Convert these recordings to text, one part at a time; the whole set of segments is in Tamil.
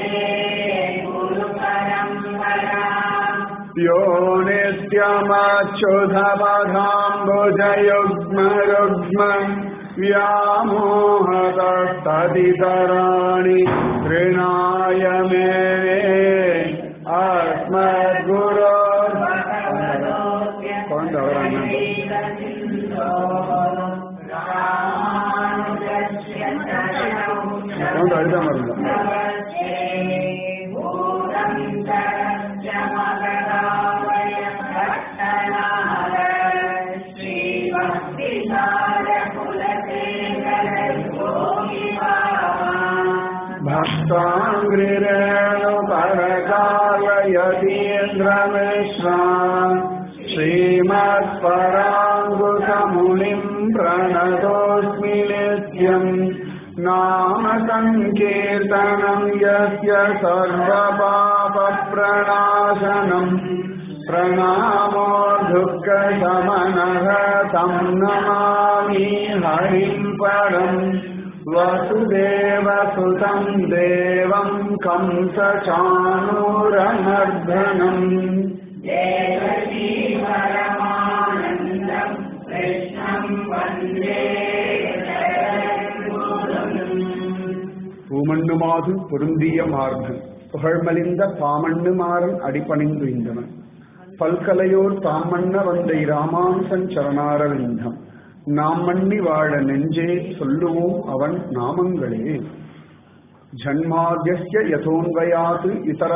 यो नित्यमच्युतपदाम्बुजयुग्मरुग्म व्यामोहतस्तदितराणि तृणाय मे अस्मद्गुरो அழுத மருந்து भक्ताङ्ग्रिरेणुपरकालयतीन्द्रमिश्रान् श्रीमत्पराङ्गुसमुनिम् प्रणतोऽस्मि नित्यम् नाम सङ्कीर्तनम् यस्य सर्वपापप्रणाशनम् प्रणामो दुःखशमनः तं नमामि हरिम् परम् वसुदेवसुतं देवं कंसचाणूरमर्दनम् பூமண்ணுமாது பொருந்திய மார்பன் புகழ்மலிந்த பாமண்ணு மாறன் அடிபணிந்து இந்தவன் பல்கலையோர் தாமண்ண வந்தை ராமானுசன் சரணாரவிந்தம் நாம் மண்ணி வாழ நெஞ்சே சொல்லுவோம் அவன் நாமங்களே ஜன்மாத்திய யதோன்வயாத்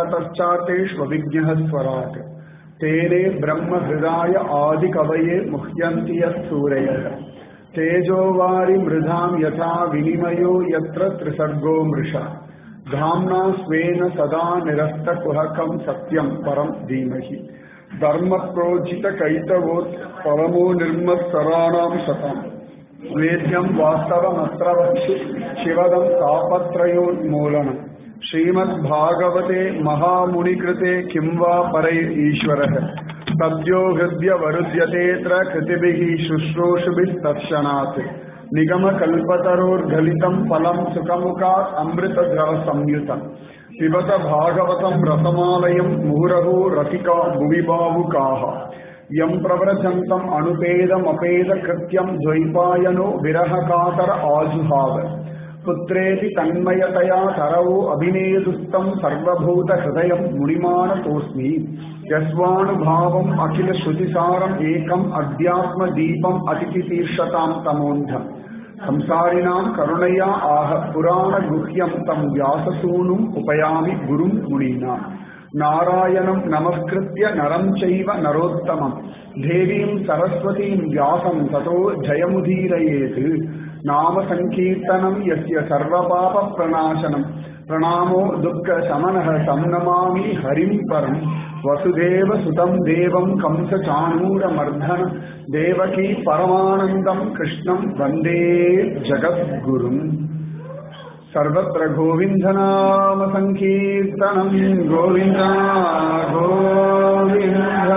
இதரதச்சாத்தேஷ்வவிஜ்ஞஸ்வராட் தேனே பிரம்ம ஹிருதாய ஆதி கவயே முஹ்யந்திய சூரய தேஜோவாரி மிருதாம் யதா வினிமயோ யத்ர த்ரிசர்கோ மிருஷா தாம்னா ஸ்வேன சதா நிரஸ்த குஹகம் சத்யம் பரம் தீமஹி தர்ம புரோஜித கைத்தவோத் பரமோ நிர்மத்சராணாம் சதம் வேத்யம் வாஸ்தவமஸ்ரவச்சு சிவதம் தாபத்ரயோன்மூலனம் ஸ்ரீமத் பாகவதே மகாமுனிகிருதே கிம் வா பரை ஈஸ்வரः तद्यो हृद्य वरुध्यतेऽत्र कृतिभिः शुश्रूषुभिः तत्क्षणात् निगमकल्पतरोर्गलितम् फलम् सुखमुखात् अमृतजलसंयुतम् पिबत भागवतम् रसमालयम् मुहुरहो रसिका भुवि भावुकाः यम् प्रव्रजन्तम् अनुपेदमपेदकृत्यम् द्वैपायनो विरहकातर आजुहाव पुत्रेति तन्मयतया तरवो अभिनेदुस्तम् सर्वभूतहृदयम् मुनिमानतोऽस्मि यस्वानुभावम् अखिलश्रुतिसारम् एकम् अध्यात्मदीपम् अतिथितीर्षताम् तमोऽन्धम् संसारिणाम् करुणया आह पुराणगुह्यम् तम् व्याससूनुम् उपयामि गुरुम् मुनीनाम् नारायणम् नमस्कृत्य नरम् चैव नरोत्तमम् देवीम् सरस्वतीम् व्यासम् ततो जयमुदीरयेत् नाम सङ्कीर्तनम् यस्य सर्वपापप्रणाशनम् प्रणामो दुःखशमनः तं नमामि हरिम् परम् वसुदेव सुतं देवं कंसचाणूरमर्धन देवकी परमानन्दं कृष्णं वन्दे जगद्गुरुम् सर्वत्र गोविन्दनाम सङ्कीर्तनं गोविन्द गोविन्द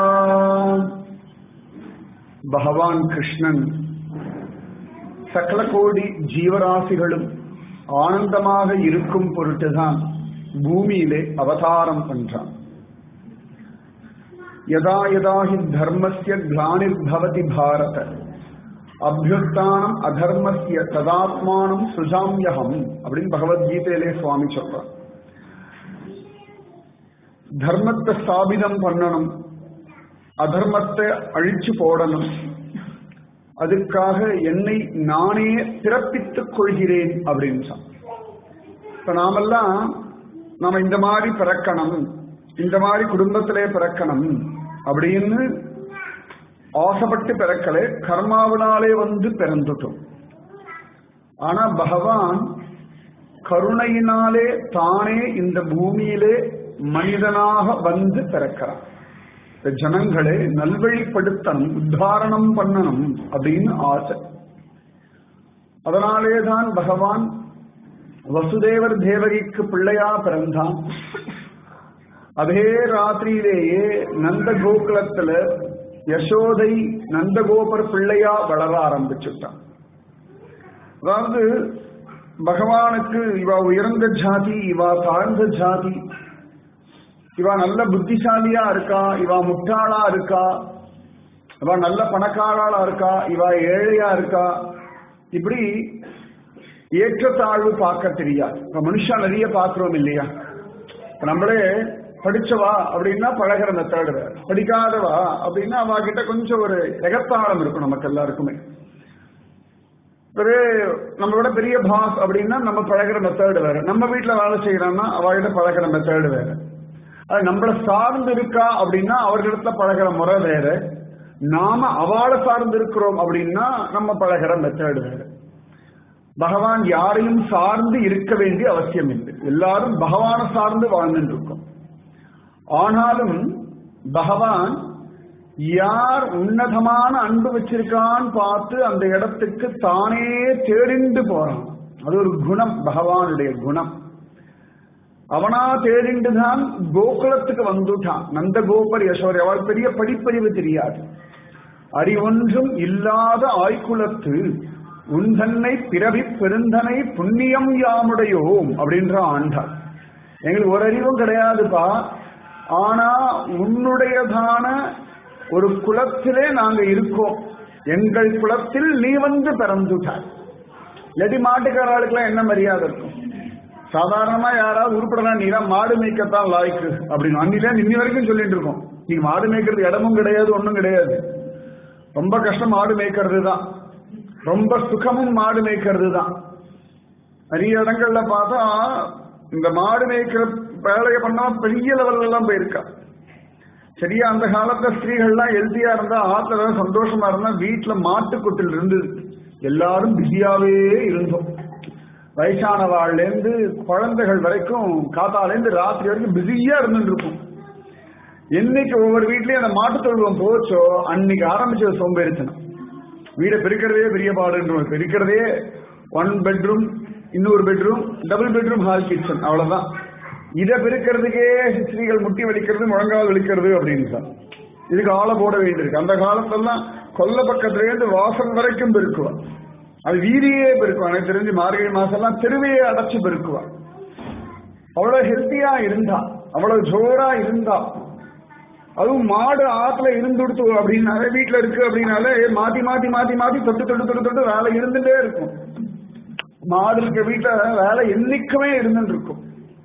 பகவான் கிருஷ்ணன் சகல கோடி ஜீவராசிகளும் ஆனந்தமாக இருக்கும் பொருட்டுதான் பூமியிலே அவதாரம் பண்றான் யதா யதா ஹி தர்மஸ்ய கிளானிர்பவதி பாரத அபியுத்தானம் அதர்மஸ்ய ததாத்மானம் சுஜாமியகம் அப்படின்னு பகவத்கீதையிலே சுவாமி சொல்றார் தர்மத்தை ஸ்தாபிதம் பண்ணணும் அதர்மத்தை அழிச்சு போடணும் அதுக்காக என்னை நானே பிறப்பித்துக் கொள்கிறேன் அப்படின்னு சொன்ன இப்ப நாமெல்லாம் நாம இந்த மாதிரி பிறக்கணும் இந்த மாதிரி குடும்பத்திலே பிறக்கணும் அப்படின்னு ஆசைப்பட்டு பிறக்கலே கர்மாவினாலே வந்து பிறந்துட்டோம் ஆனா பகவான் கருணையினாலே தானே இந்த பூமியிலே மனிதனாக வந்து பிறக்கிறான் இந்த ஜனங்களை நல்வழிப்படுத்தணும் உத்தாரணம் பண்ணணும் அப்படின்னு ஆசை அதனாலே தான் பகவான் வசுதேவர் தேவகிக்கு பிள்ளையா பிறந்தான் அதே ராத்திரியிலேயே நந்த கோகுலத்துல யசோதை நந்தகோபர் பிள்ளையா வளர ஆரம்பிச்சுட்டான் அதாவது பகவானுக்கு இவா உயர்ந்த ஜாதி இவா தாழ்ந்த ஜாதி இவா நல்ல புத்திசாலியா இருக்கா இவா முட்டாளா இருக்கா இவா நல்ல பணக்காராளா இருக்கா இவா ஏழையா இருக்கா இப்படி ஏற்றத்தாழ்வு பார்க்க தெரியாது இப்ப மனுஷா நிறைய பார்க்கிறோம் இல்லையா இப்ப நம்மளே படிச்சவா அப்படின்னா பழகிற மெத்தடு வேற படிக்காதவா அப்படின்னா அவ கிட்ட கொஞ்சம் ஒரு எகத்தாளம் இருக்கும் நமக்கு எல்லாருக்குமே ஒரு நம்மளோட பெரிய பாஸ் அப்படின்னா நம்ம பழகிற மெத்தடு வேற நம்ம வீட்டுல வேலை செய்யறோம்னா அவகிட்ட பழகிற மெத்தடு வேற அது நம்மள சார்ந்து இருக்கா அப்படின்னா அவர்களிடத்துல பழகிற முறை வேற நாம அவளை சார்ந்து இருக்கிறோம் அப்படின்னா நம்ம பழகிற மெத்தடு வேற பகவான் யாரையும் சார்ந்து இருக்க வேண்டிய அவசியம் இல்லை எல்லாரும் பகவானை சார்ந்து வாழ்ந்துட்டு இருக்கோம் ஆனாலும் பகவான் யார் உன்னதமான அன்பு வச்சிருக்கான்னு பார்த்து அந்த இடத்துக்கு தானே தேடிண்டு போறான் அது ஒரு குணம் பகவானுடைய குணம் அவனா தேடிண்டு தான் கோகுலத்துக்கு வந்துட்டான் நந்த கோபர் யசோரி அவள் பெரிய படிப்பறிவு தெரியாது அறிவொன்றும் இல்லாத ஆய்குலத்து உந்தன்னை பிறவி பெருந்தனை புண்ணியம் யாமுடையோம் அப்படின்ற ஆண்டாள் எங்களுக்கு ஒரு அறிவும் கிடையாதுப்பா ஆனா உன்னுடையதான ஒரு குலத்திலே நாங்க இருக்கோம் எங்கள் குலத்தில் நீ வந்து பிறந்துட்டாய் இல்லாட்டி மாட்டுக்காரர்களுக்கெல்லாம் என்ன மரியாதை இருக்கும் சாதாரணமா யாராவது உருப்படனா நீ தான் மாடு மேய்க்கத்தான் லாய்க்கு அப்படின்னு அன்னில இன்னி வரைக்கும் சொல்லிட்டு இருக்கோம் நீ மாடு மேய்க்கிறது இடமும் கிடையாது ஒண்ணும் கிடையாது ரொம்ப கஷ்டம் மாடு மேய்க்கிறது தான் ரொம்ப சுகமும் மாடு மேய்க்கிறது தான் நிறைய இடங்கள்ல பார்த்தா இந்த மாடு மேய்க்கிற வேலையை பண்ணா பெரிய லெவல்ல எல்லாம் போயிருக்கா சரியா அந்த காலத்துல ஸ்திரீகள்லாம் ஹெல்த்தியா இருந்தா ஆத்துல சந்தோஷமா இருந்தா வீட்டுல மாட்டுக்குட்டில் இருந்தது எல்லாரும் பிஸியாவே இருந்தோம் வயசானவாள்ல இருந்து குழந்தைகள் வரைக்கும் காத்தால இருந்து ராத்திரி வரைக்கும் பிஸியா இருந்துட்டு இருக்கும் என்னைக்கு ஒவ்வொரு வீட்லயும் அந்த மாட்டு தொழுவம் போச்சோ அன்னைக்கு ஆரம்பிச்சது சோம்பேறித்தனம் வீடை பெருக்கிறதே பெரிய பாடுன்றோம் பெருக்கிறதே ஒன் பெட்ரூம் இன்னொரு bedroom double bedroom hall kitchen அவ்வளவுதான் இதை பெருக்கிறதுக்கே ஸ்திரீகள் முட்டி வலிக்கிறது முழங்கால் வலிக்கிறது அப்படின்னு இதுக்கு ஆளை போட வேண்டியிருக்கு அந்த காலத்தெல்லாம் கொல்ல பக்கத்துலேருந்து வாசல் வரைக்கும் பெருக்குவா அது வீதியே பெருக்குவா எனக்கு தெரிஞ்சு மார்கழி மாசம் எல்லாம் தெருவையே அடைச்சு பெருக்குவா அவ்வளவு ஹெல்த்தியா இருந்தா அவ்வளவு ஜோரா இருந்தா அதுவும் மாடு ஆத்துல இருந்துடுத்து அப்படின்னாலே வீட்டுல இருக்கு அப்படின்னாலே மாத்தி மாத்தி மாத்தி மாத்தி தொட்டு தொட்டு தொட்டு தொட்டு வேலை இருந்துட்டே இருக்கும் மாடு இருக்க வீட்டுல வேலை என்னைக்குமே இருந்துட்டு இருக்கும்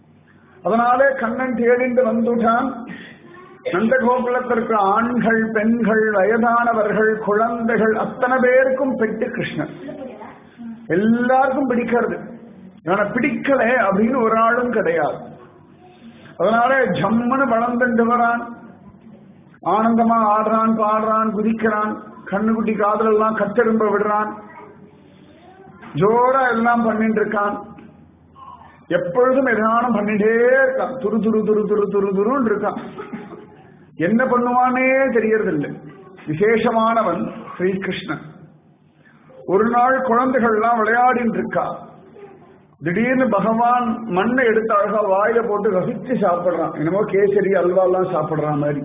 அதனாலே கண்ணன் தேடிண்டு வந்துட்டான் நந்தகோகுலத்திற்கு ஆண்கள் பெண்கள் வயதானவர்கள் குழந்தைகள் அத்தனை பேருக்கும் பெட்டு கிருஷ்ணன் எல்லாருக்கும் பிடிக்கிறது ஆனா பிடிக்கல அப்படின்னு ஒரு ஆளும் கிடையாது அதனால ஜம்முன்னு வளர்ந்துட்டு வரான் ஆனந்தமா ஆடுறான் பாடுறான் குதிக்கிறான் கண்ணுக்குட்டி காதல் எல்லாம் கத்தெரும்ப விடுறான் ஜோரா எல்லாம் பண்ணிட்டு இருக்கான் எப்பொழுதும் எதானம் பண்ணிட்டே இருக்கான் துரு துரு துரு துரு துரு துருன்னு இருக்கான் என்ன பண்ணுவானே தெரியறதில்லை விசேஷமானவன் ஸ்ரீகிருஷ்ணன் ஒரு நாள் குழந்தைகள்லாம் விளையாடிட்டு இருக்கா திடீர்னு பகவான் மண்ணை எடுத்து அழகா வாயில போட்டு ரசிச்சு சாப்பிடுறான் என்னமோ கேசரி அல்வா எல்லாம் சாப்பிடுறான் மாதிரி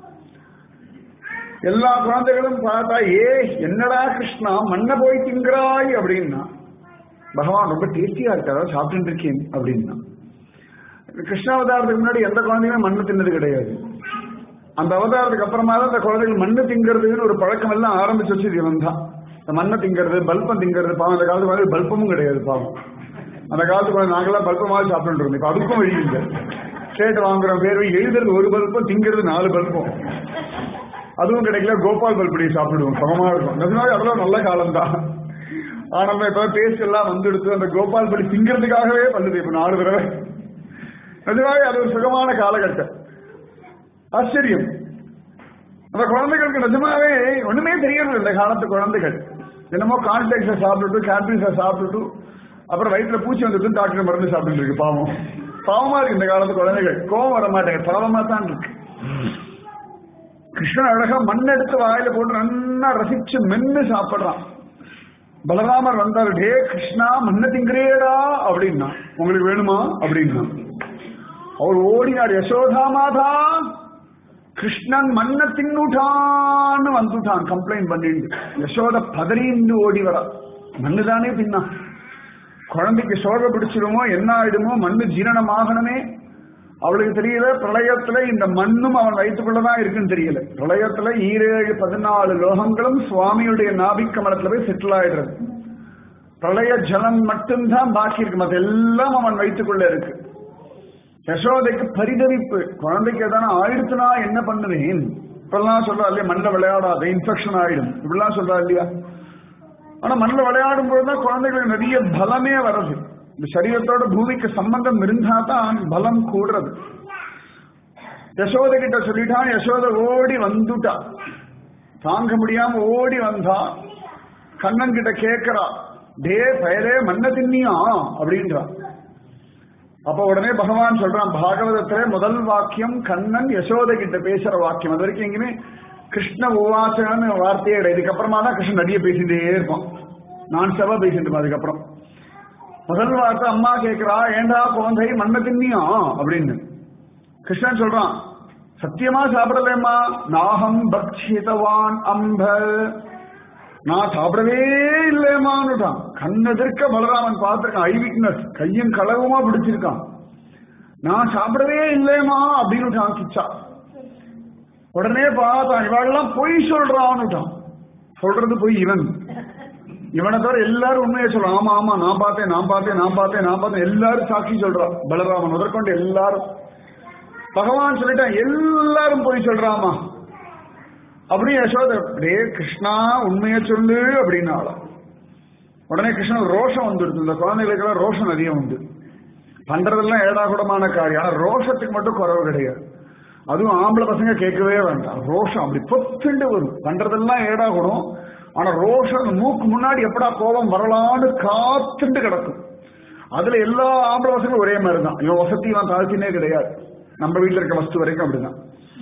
எல்லா குழந்தைகளும் பார்த்தா ஏ என்னடா கிருஷ்ணா மண்ணை போய் திங்கிறாய் அப்படின்னா பகவான் ரொம்ப டேஸ்டியா இருக்கா சாப்பிட்டு இருக்கேன் அப்படின்னா கிருஷ்ணாவதாரத்துக்கு முன்னாடி எந்த குழந்தையுமே மண்ணு தின்னது கிடையாது அந்த அவதாரத்துக்கு அப்புறமா தான் அந்த குழந்தைகள் மண்ணு திங்கிறதுன்னு ஒரு பழக்கம் எல்லாம் ஆரம்பிச்சு வச்சு இவன் தான் இந்த மண்ணை திங்கிறது பல்பம் திங்கிறது பாவம் அந்த காலத்து மாதிரி பல்பமும் கிடையாது பாவம் அந்த காலத்துக்கு நாங்களாம் பல்பமாக சாப்பிட்டு இருந்தோம் இப்ப அதுக்கும் வழி இல்லை ஸ்டேட் வாங்குறோம் பேர் எழுதுறது ஒரு பல்பம் திங்கிறது நாலு பல்பம் அதுவும் கிடைக்கல கோபால் பல்படி சாப்பிடுவோம் சமமா இருக்கும் நிஜமாவே அதெல்லாம் நல்ல காலம் தான் ஆனா நம்ம இப்ப பேஸ்ட் எல்லாம் வந்துடுத்து அந்த கோபால் படி திங்கிறதுக்காகவே பண்ணுது இப்ப நாலு தடவை நிஜமாவே அது ஒரு சுகமான காலகட்டம் ஆச்சரியம் அந்த குழந்தைகளுக்கு நிஜமாவே ஒண்ணுமே தெரியறது இந்த காலத்து குழந்தைகள் என்னமோ கான்டாக்ட சாப்பிட்டுட்டு கேட்ரிங்ஸ சாப்பிட்டுட்டு அப்புறம் வயிற்றுல பூச்சி வந்துட்டு டாக்டர் மருந்து சாப்பிட்டு இருக்கு பாவம் பாவமா இருக்கு இந்த காலத்து குழந்தைகள் கோவம் வர மாட்டேங்க பாவமா தான் இருக்கு கிருஷ்ணன் அழகா மண் எடுத்து வாயில போட்டு நல்லா ரசிச்சு மென்னு சாப்பிடுறான் பலராமர் வந்தார் டே கிருஷ்ணா மண்ண திங்கிறேடா அப்படின்னா உங்களுக்கு வேணுமா அப்படின்னா அவர் ஓடினார் யசோதா மாதா கிருஷ்ணன் மண்ண தின்னுட்டான்னு வந்துட்டான் கம்ப்ளைண்ட் பண்ணிட்டு யசோத பதறிந்து ஓடி வரா மண்ணு தானே தின்னான் குழந்தைக்கு சோக பிடிச்சிருமோ என்ன ஆயிடுமோ மண்ணு ஜீரணமாகணுமே அவளுக்கு தெரியல பிரளயத்துல இந்த மண்ணும் அவன் வயிற்றுக்குள்ளதான் இருக்குன்னு தெரியல பிரளயத்துல ஈரேழு பதினாலு லோகங்களும் சுவாமியுடைய நாபிக்கமலத்துல போய் செட்டில் ஆயிடுறது பிரளய ஜலம் மட்டும்தான் பாக்கி இருக்கு மத்த எல்லாம் அவன் வயிற்றுக்குள்ள இருக்கு யசோதைக்கு பரிதவிப்பு குழந்தைக்கு எதான ஆயிடுச்சுனா என்ன பண்ணுவேன் இப்பெல்லாம் சொல்றா இல்லையா மண்ணில் விளையாடாத இன்ஃபெக்ஷன் ஆயிடும் இப்படிலாம் சொல்றா இல்லையா ஆனா மண்ணில் விளையாடும் பொழுதுதான் குழந்தைகளுக்கு நிறைய பலமே வருது இந்த சரீரத்தோட பூமிக்கு சம்பந்தம் இருந்தா தான் பலம் கூடுறது யசோதை கிட்ட சொல்லிட்டான் யசோதை ஓடி வந்துட்டா தாங்க முடியாம ஓடி வந்தா கண்ணன் கிட்ட கேட்கிறா டே பயலே மண்ண தின்னியா அப்படின்றா அப்ப உடனே பகவான் சொல்றான் பாகவதத்திலே முதல் வாக்கியம் கண்ணன் யசோதை கிட்ட பேசுற வாக்கியம் அது வரைக்கும் எங்கேயுமே கிருஷ்ண உவாசன்னு வார்த்தையே கிடையாது இதுக்கப்புறமா தான் கிருஷ்ணன் நிறைய பேசிட்டே இருப்பான் நான் செவ பேசிட்டு இருப்பேன் அதுக்கப்புறம் முதல் வார்த்தை அம்மா கேட்கிறா ஏண்டா குழந்தை மண்ணை தின்னியா அப்படின்னு கிருஷ்ணன் சொல்றான் சத்தியமா சாப்பிடலேம்மா நாகம் பக்ஷிதவான் அம்ப நான் சாப்பிடவே இல்லையம்மான்னுட்டான் கண்ணெதிர்க்க பலராமன் பார்த்திருக்கான் ஐ விட்னஸ் கையும் களவுமா பிடிச்சிருக்கான் நான் சாப்பிடவே இல்லையம்மா அப்படின்னு கிச்சா உடனே பார்த்தான் இவாளெல்லாம் பொய் சொல்றான்னுட்டான் சொல்றது பொய் இவன் இவனை தவிர எல்லாரும் உண்மையை சொல்றான் ஆமா ஆமா நான் பார்த்தேன் நான் பார்த்தேன் நான் பார்த்தேன் நான் பார்த்தேன் எல்லாரும் சாட்சி சொல்றான் பலராமன் முதற்கொண்டு எல்லாரும் பகவான் சொல்லிட்டான் எல்லாரும் போய் சொல்றாமா அப்படி யசோத டே கிருஷ்ணா உண்மையை சொல்லு அப்படின்னாலும் உடனே கிருஷ்ணன் ரோஷம் வந்துடுது இந்த குழந்தைகளுக்கெல்லாம் ரோஷம் அதிகம் உண்டு பண்றதெல்லாம் ஏடாகுடமான காரியம் ஆனா ரோஷத்துக்கு மட்டும் குறவு கிடையாது அதுவும் ஆம்பளை பசங்க கேட்கவே வேண்டாம் ரோஷம் அப்படி பொத்துண்டு வரும் பண்றதெல்லாம் ஏடாகுடம் ஆனா ரோஷம் மூக்கு முன்னாடி எப்படா கோபம் வரலான்னு காத்துண்டு கிடக்கும் அதுல எல்லா ஆம்பளை பசங்களும் ஒரே மாதிரி தான் இவன் வசதி இவன் தாழ்த்தினே கிடையாது நம்ம வீட்டுல இருக்க வஸ்து வரைக்கும் அப்படிதான்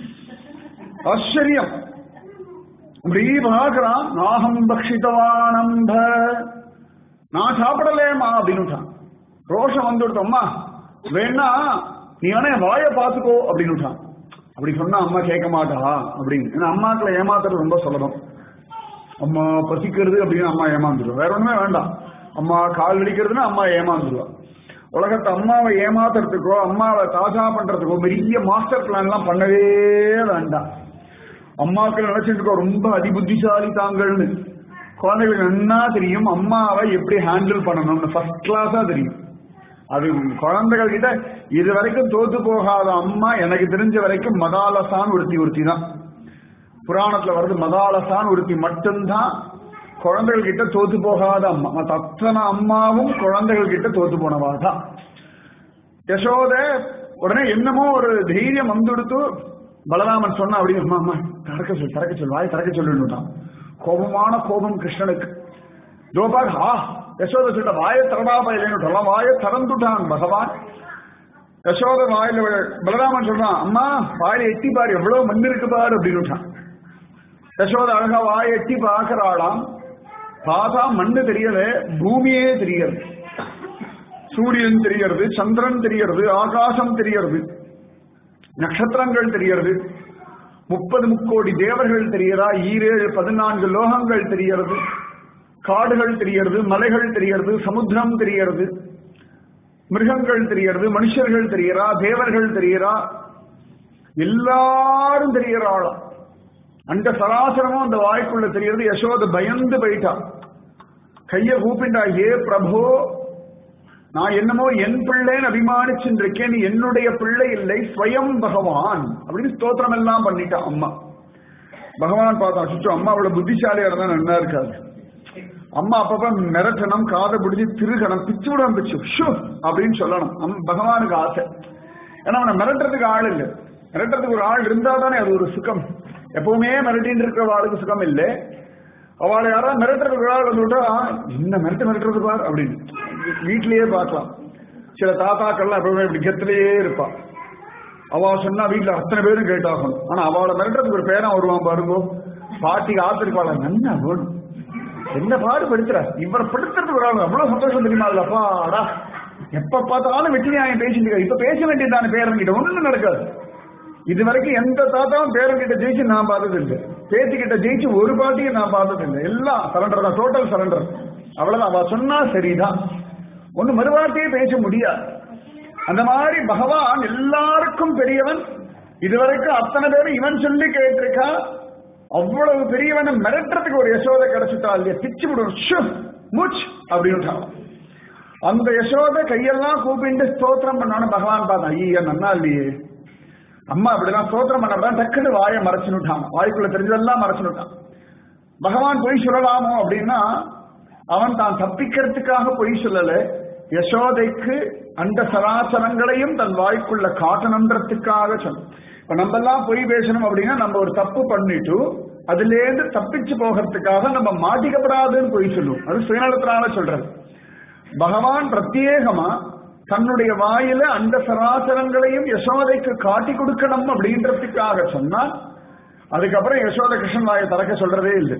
ஆச்சரியம் இப்படி பார்க்கிறான் நாகம் பக்ஷிதவானம்ப நான் சாப்பிடலேமா அப்படின்னுட்டான் ரோஷம் வந்து விடுத்தோம்மா வேணா நீ வேணா என் வாயை பார்த்துக்கோ அப்படின்னுட்டான் அப்படி சொன்னா அம்மா கேட்க மாட்டா அப்படின்னு ஏன்னா அம்மாக்களை ஏமாத்துறது ரொம்ப சுலபம் அம்மா பசிக்கிறது அப்படின்னு அம்மா ஏமாந்துருவா வேற ஒண்ணுமே வேண்டாம் அம்மா கால் வலிக்கிறதுன்னா அம்மா ஏமாந்துருவா உலகத்தை அம்மாவை ஏமாத்துறதுக்கோ அம்மாவை தாஜா பண்றதுக்கோ பெரிய மாஸ்டர் பிளான் எல்லாம் பண்ணவே வேண்டாம் அம்மாக்கள் நினைச்சிட்டு இருக்கோம் ரொம்ப அதிபுத்திசாலி தாங்கள்னு குழந்தைகளுக்கு நன்னா தெரியும் அம்மாவை எப்படி ஹேண்டில் பண்ணணும்னு ஃபர்ஸ்ட் கிளாஸா தெரியும் அது குழந்தைகள் கிட்ட இது வரைக்கும் தோத்து போகாத அம்மா எனக்கு தெரிஞ்ச வரைக்கும் மதாலசான் ஒருத்தி ஒருத்தி தான் புராணத்துல வருது மதாலசான் ஒருத்தி மட்டும்தான் குழந்தைகள் கிட்ட தோத்து போகாத அம்மா மத்த அத்தனை அம்மாவும் குழந்தைகள் கிட்ட தோத்து போனவா தான் யசோத உடனே என்னமோ ஒரு தைரியம் வந்துடுத்து பலராமன் சொன்னா அப்படின்னு அம்மா அம்மா திறக்க சொல் திறக்க சொல் வாய் திறக்க சொல்லுன்னுட்டான் கோபமான கோபம் கிருஷ்ணனுக்கு தோபாக் ஆ யசோத சொல்லிட்ட வாயை திறடா பயிலுட்டான் வாயை திறந்துட்டான் பகவான் யசோத வாயில பலராமன் சொல்றான் அம்மா வாயை எட்டி பாரு எவ்வளவு மண் இருக்கு பாரு அப்படின்னுட்டான் யசோத அழகா வாயை எட்டி பார்க்கறாளாம் பார்த்தா மண்ணு தெரியல பூமியே தெரியறது சூரியன் தெரியறது சந்திரன் தெரியறது ஆகாசம் தெரியறது நட்சத்திரங்கள் தெரியறது முப்பது முக்கோடி தேவர்கள் தெரியறா ஈரேழு பதினான்கு லோகங்கள் தெரியறது காடுகள் தெரியறது மலைகள் தெரியறது சமுத்திரம் தெரியறது மிருகங்கள் தெரியறது மனுஷர்கள் தெரியறா தேவர்கள் தெரியறா எல்லாரும் தெரியறாளாம் அந்த சராசரமும் அந்த வாய்க்குள்ள தெரியறது யசோத பயந்து போயிட்டா கைய கூப்பிண்டா ஏ பிரபோ நான் என்னமோ என் பிள்ளைன்னு அபிமானிச்சுருக்கேன் நீ என்னுடைய பிள்ளை இல்லை ஸ்வயம் பகவான் அப்படின்னு ஸ்தோத்திரம் எல்லாம் பண்ணிட்டான் அம்மா பகவான் பார்த்தா சுற்று அம்மா அவ்வளவு புத்திசாலியா இருந்தா நல்லா இருக்காது அம்மா அப்பப்ப மிரட்டணும் காதை பிடிச்சி திருகணும் பிச்சு விடம் பிச்சு ஷூ அப்படின்னு சொல்லணும் அம்- பகவானுக்கு ஆசை ஏன்னா அவனை மிரட்டுறதுக்கு ஆள் இல்லை மிரட்டுறதுக்கு ஒரு ஆள் இருந்தா தானே அது ஒரு சுகம் எப்பவுமே மிரட்டின்னு இருக்கிற ஆளுக்கு சுகம் இல்லை அவளை யாராவது மிரட்டுறதுக்கு ஒரு ஆள் வந்து விட்டா என்ன மிரட்டு மிரட்டுறது பார் அப்படின்னு வீட்லயே பார்க்கலாம் சில தாத்தாக்கள்லாம் எப்பவுமே இப்படி கெத்துலயே இருப்பா அவ சொன்னா வீட்டுல அத்தனை பேரும் கேட்டாகணும் ஆனா அவளை மிரட்டுறதுக்கு ஒரு பேரன் வருவான் பாருங்க பாட்டிக்கு ஆத்திருப்பாள நன்னா வேணும் என்ன பாடு படுத்துற இவரை படுத்துறதுக்கு ஒரு ஆள் அவ்வளவு சந்தோஷம் தெரியுமா அதுல அப்பாடா எப்ப பார்த்தாலும் வெற்றி நியாயம் பேசிட்டு இருக்காரு. இப்ப பேச வேண்டியதான பேரன் கிட்ட ஒண்ணும் நடக்காது இது வரைக்கும் எந்த தாத்தாவும் பேரன் கிட்ட ஜெயிச்சு நான் பார்த்தது இல்லை பேத்தி கிட்ட ஜெயிச்சு ஒரு பாட்டியும் நான் பார்த்தது இல்லை எல்லாம் சரண்டர் தான் டோட்டல் சரண்டர் அவ்வளவுதான் அவ சொன்னா சரிதான் ஒண்ணு மறுவார்த்தையே பேச முடியாது அந்த மாதிரி பகவான் எல்லாருக்கும் பெரியவன் இதுவரைக்கும் அத்தனை பேரும் இவன் சொல்லி கேட்டிருக்கா அவ்வளவு பெரியவனை மிரட்டுறதுக்கு ஒரு யசோதை கிடைச்சிட்டா இல்லையா பிச்சு விடும் ஷு மூச் அப்படின்னு அந்த யசோத கையெல்லாம் கூப்பிட்டு ஸ்தோத்திரம் பண்ணான்னு பகவான் பார்த்தான் ஐயா நன்னா இல்லையே அம்மா அப்படிதான் ஸ்தோத்திரம் பண்ணப்பதான் டக்குன்னு வாயை மறைச்சுட்டான் வாய்க்குள்ள தெரிஞ்சதெல்லாம் மறைச்சுட்டான் பகவான் பொய் சொல்லலாமோ அப்படின்னா அவன் தான் தப்பிக்கிறதுக்காக பொய் சொல்லல யசோதைக்கு அந்த சராசரங்களையும் தன் வாய்க்குள்ள காட்டணுன்றதுக்காக சொன்ன இப்ப நம்ம எல்லாம் பொய் பேசணும் அப்படின்னா நம்ம ஒரு தப்பு பண்ணிட்டு அதுல இருந்து தப்பிச்சு போகிறதுக்காக நம்ம மாட்டிக்கப்படாதுன்னு பொய் சொல்லுவோம் அது சுயநலத்தினால சொல்றது பகவான் பிரத்யேகமா தன்னுடைய வாயில அந்த சராசரங்களையும் யசோதைக்கு காட்டி கொடுக்கணும் அப்படின்றதுக்காக சொன்னால் அதுக்கப்புறம் யசோத கிருஷ்ணன் வாயை திறக்க சொல்றதே இல்லை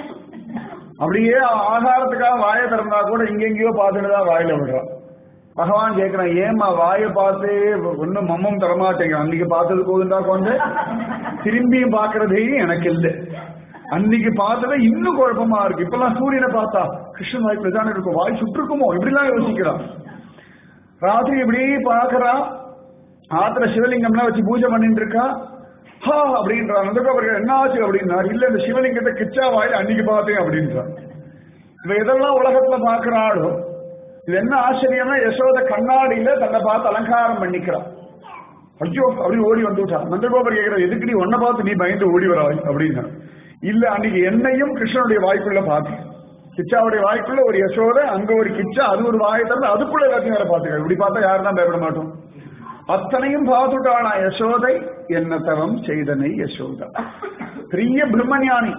அப்படியே ஆகாரத்துக்காக வாயை திறந்தா கூட இங்கெங்கேயோ பார்த்துட்டு தான் வாயில விடுறான் பகவான் கேட்கிறான் ஏமா வாயை பார்த்து ஒன்னும் மம்மம் தரமாட்டேங்க அன்னைக்கு பார்த்தது போகுதா கொஞ்சம் திரும்பியும் பார்க்கறதையும் எனக்கு இல்லை அன்னைக்கு பார்த்ததை இன்னும் குழப்பமா இருக்கு இப்பெல்லாம் சூரியனை பார்த்தா கிருஷ்ணன் வாய்க்குள்ள தானே இருக்கும் வாய் சுற்றுக்குமோ இப்படிலாம் யோசிக்கிறான் ராத்திரி இப்படி பாக்குறா ஆத்திர சிவலிங்கம்லாம் வச்சு பூஜை பண்ணிட்டு இருக்கா ஹா அப்படின்றான் நந்தகோபுரம் என்ன ஆச்சு அப்படின்னா இல்ல இந்த சிவலிங்கத்தை கிச்சா வாயில் அன்னைக்கு பார்த்தேன் அப்படின்றான் இவ எதெல்லாம் உலகத்துல பாக்குறாளோ இது என்ன ஆச்சரியம்னா யசோத கண்ணாடியில தன்னை பார்த்து அலங்காரம் பண்ணிக்கிறான் ஐயோ அப்படி ஓடி வந்துட்டான் நந்தகோபர் கேட்கிற எதுக்கு நீ ஒன்ன பார்த்து நீ பயந்து ஓடி வராய் அப்படின்னா இல்ல அன்னைக்கு என்னையும் கிருஷ்ணனுடைய வாய்க்குள்ள பார்த்தேன் கிச்சாவுடைய வாய்க்குள்ள ஒரு யசோத அங்க ஒரு கிச்சா அது ஒரு வாயை தந்து அதுக்குள்ள எல்லாத்தையும் வேற பாத்துக்க இப்படி பார்த்தா யாரும் தான் பயப்பட மாட்டோம் அத்தனையும் பார்த்துட்டானா யசோதை என்ன தவம் செய்தனை யசோதா பெரிய பிரம்மஞானி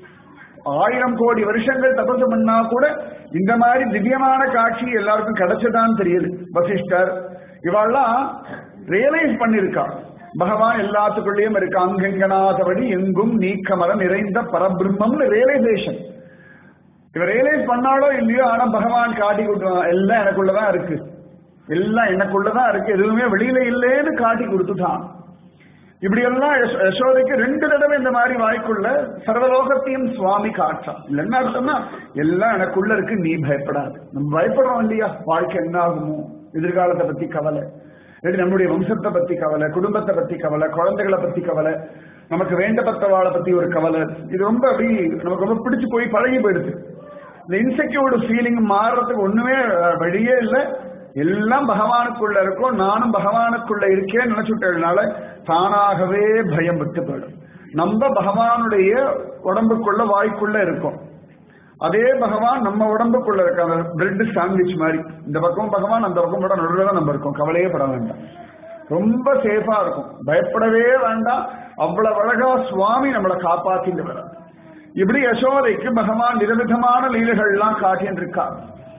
ஆயிரம் கோடி வருஷங்கள் தபசு பண்ணா கூட இந்த மாதிரி திவ்யமான காட்சி எல்லாருக்கும் கிடைச்சதான் தெரியுது வசிஷ்டர் இவாள்லாம் ரியலைஸ் பண்ணிருக்கா பகவான் எல்லாத்துக்குள்ளேயும் இருக்க அங்கங்கனாதபடி எங்கும் நீக்கமர நிறைந்த பரபிரம்மம்னு ரியலைசேஷன் இவ ரியலைஸ் பண்ணாலோ இல்லையோ ஆனா பகவான் காட்டி கொடுத்துருவான் எல்லாம் எனக்குள்ளதான் இருக்கு எல்லாம் எனக்குள்ளதான் இருக்கு எதுவுமே வெளியில இல்லைன்னு காட்டி கொடுத்துட்டான் இப்படி எல்லாம் யசோ- யசோதைக்கு ரெண்டு தடவை இந்த மாதிரி வாய்க்குள்ள சர்வலோகத்தையும் சுவாமி காட்டான் இல்ல என்ன அர்த்தம்னா எல்லாம் எனக்குள்ள இருக்கு நீ பயப்படாது நம்ம பயப்படுறோம் இல்லையா வாழ்க்கை என்ன ஆகுமோ எதிர்காலத்தை பத்தி கவலை இல்லாட்டி நம்முடைய வம்சத்தை பத்தி கவலை குடும்பத்தை பத்தி கவலை குழந்தைகளை பத்தி கவலை நமக்கு வேண்டப்பட்டவாளை பத்தி ஒரு கவலை இது ரொம்ப அப்படி நமக்கு ரொம்ப பிடிச்சு போய் பழகி போயிடுது இந்த இன்செக்யூர்டு ஃபீலிங் மாறுறதுக்கு ஒண்ணுமே அஹ், வழியே இல்லை எல்லாம் பகவானுக்குள்ள இருக்கும் நானும் பகவானுக்குள்ள இருக்கேன்னு நினைச்சுட்டதுனால தானாகவே பயம் விட்டு போயிடும் நம்ம பகவானுடைய உடம்புக்குள்ள வாய்க்குள்ள இருக்கும் அதே பகவான் நம்ம உடம்புக்குள்ள இருக்க அந்த பிரெட் சாண்ட்விச் மாதிரி இந்த பக்கம் பகவான் அந்த பக்கம் கூட நடுவில் தான் நம்ம இருக்கோம் கவலையே பட வேண்டாம் ரொம்ப சேஃபா இருக்கும் பயப்படவே வேண்டாம் அவ்வளவு அழகா சுவாமி நம்மளை காப்பாத்திட்டு வர இப்படி யசோதைக்கு பகவான் விதவிதமான லீலைகள்லாம் காட்டின்னு இருக்கார்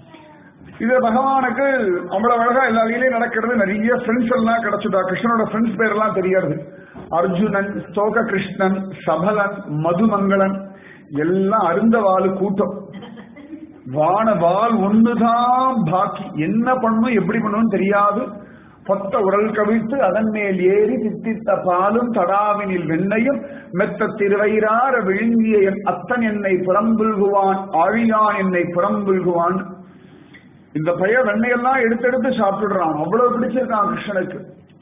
இது பகவானுக்கு அவ்வளவு அழகா எல்லா லீலையும் நடக்கிறது நிறைய ஃப்ரெண்ட்ஸ் எல்லாம் கிடைச்சுட்டா கிருஷ்ணனோட ஃப்ரெண்ட்ஸ் பேர் எல்லாம் தெரியாது அர்ஜுனன் ஸ்தோக கிருஷ்ணன் சபலன் மதுமங்களன் எல்லாம் அருந்த வாழு கூட்டம் வான வால் ஒண்ணுதான் பாக்கி என்ன பண்ணும் எப்படி பண்ணணும் தெரியாது பொத்த உடல் கவிழ்த்து அதன் மேல் ஏறி தித்தித்த பாலும் தடாவினில் வெண்ணையும் மெத்த திருவயிறார விழுங்கிய என் அத்தன் என்னை புறம்புல்குவான் ஆழியான் என்னை புறம்புல்குவான் இந்த பைய வெண்ணையெல்லாம் எடுத்தெடுத்து சாப்பிடுறான் அவ்வளவு பிடிச்சிருக்கான் கிருஷ்ணனுக்கு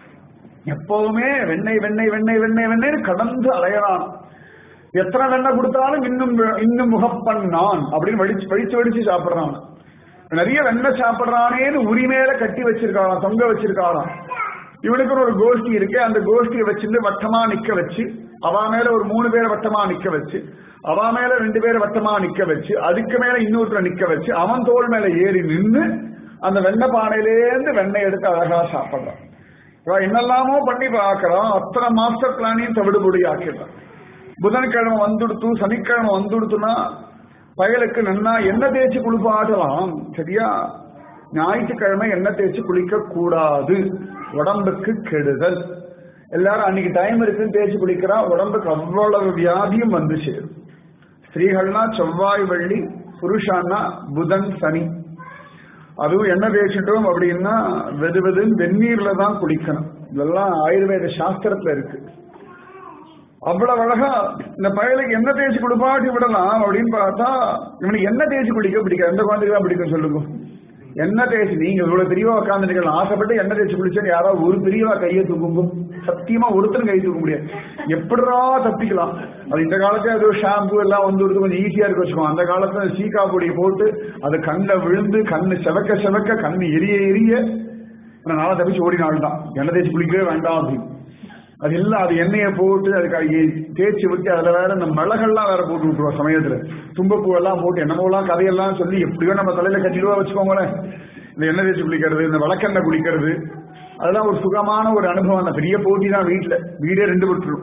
எப்பவுமே வெண்ணெய் வெண்ணெய் வெண்ணெய் வெண்ணெய் வெண்ணெய் கடந்து அலையறான் எத்தனை வெண்ணெய் கொடுத்தாலும் இன்னும் இன்னும் முகப்பன் நான் அப்படின்னு வடிச்சு வடிச்சு வடிச்சு சாப்பிடுறான் நிறைய வெண்ணெய் சாப்பிடுறானேன்னு உரி மேல கட்டி வச்சிருக்காளாம் தொங்க வச்சிருக்காளாம் இவனுக்கு ஒரு கோஷ்டி இருக்கு அந்த கோஷ்டியை வச்சுட்டு வட்டமா நிக்க வச்சு அவ மேல ஒரு மூணு பேரை வட்டமா நிக்க வச்சு அவ மேல ரெண்டு பேரை வட்டமா நிக்க வச்சு அதுக்கு மேல இன்னொருத்தரை நிக்க வச்சு அவன் தோல் மேல ஏறி நின்னு அந்த வெண்ணெய் பானையிலேருந்து வெண்ணெய் எடுத்து அழகா சாப்பிடுறான் இவன் என்னெல்லாமோ பண்ணி பார்க்கறான் அத்தனை மாஸ்டர் பிளானையும் தவிடுபொடி ஆக்கிடுறான் புதன்கிழமை வந்துடுத்து சனிக்கிழமை வந்துடுத்துனா பயலுக்கு நன்னா எண்ணெய் தேய்ச்சி குளிப்பாட்டலாம் சரியா ஞாயிற்றுக்கிழமை எண்ணெய் தேய்ச்சி குளிக்க கூடாது உடம்புக்கு கெடுதல் எல்லாரும் அன்னைக்கு டைம் இருக்குன்னு தேய்ச்சி குளிக்கிறா உடம்புக்கு அவ்வளவு வியாதியும் வந்து சேரும் ஸ்திரீகள்னா செவ்வாய் வெள்ளி புருஷான்னா புதன் சனி அதுவும் எண்ணெய் தேய்ச்சிட்டோம் அப்படின்னா வெது வெதுன்னு வெந்நீர்ல தான் குளிக்கணும் இதெல்லாம் ஆயுர்வேத சாஸ்திரத்துல இருக்கு அவ்வளவு அழகா இந்த பயலுக்கு என்ன தேய்ச்சி குளிப்பாட்டி விடலாம் அப்படின்னு பார்த்தா இவனுக்கு என்ன தேய்ச்சி குளிக்க பிடிக்கும் எந்த குழந்தைக்கு தான் பிடிக்கும் சொல்லுங்க எண்ணெய் தேய்ச்சி நீங்க இவ்வளவு பெரியவா உட்காந்துருக்கலாம் ஆசைப்பட்டு எண்ணெய் தேய்ச்சி குளிச்சேன்னு யாராவது ஒரு பெரியவா கையை தூக்கும் சத்தியமா ஒருத்தரும் கை தூக்க முடியாது எப்படிரா தப்பிக்கலாம் அது இந்த காலத்துல ஏதோ ஷாம்பு எல்லாம் வந்து கொடுத்து கொஞ்சம் ஈஸியா இருக்கு வச்சுக்கோங்க அந்த காலத்துல சீக்கா பொடியை போட்டு அது கண்ணுல விழுந்து கண்ணு செவக்க செவக்க கண்ணு எரிய எரிய நான் நாளை தப்பிச்சு ஓடினாள் தான் எண்ணெய் தேய்ச்சி குளிக்கவே வேண்டாம் அப்படின்னு அது எல்லாம் அது எண்ணெயை போட்டு அதுக்கு தேய்ச்சி விட்டு அதுல வேற இந்த மிளகெல்லாம் வேற போட்டு விட்டுருவோம் சமயத்துல தும்பப்பூ எல்லாம் போட்டு என்னமோலாம் கதையெல்லாம் சொல்லி எப்படியோ நம்ம தலையில கட்டிடுவா வச்சுக்கோங்களேன் இந்த எண்ணெய் தேய்ச்சி குளிக்கிறது இந்த விளக்கெண்ணெய் குளிக்கிறது அதெல்லாம் ஒரு சுகமான ஒரு அனுபவம் தான் பெரிய போட்டி தான் வீட்டுல வீடே ரெண்டு விட்டுரும்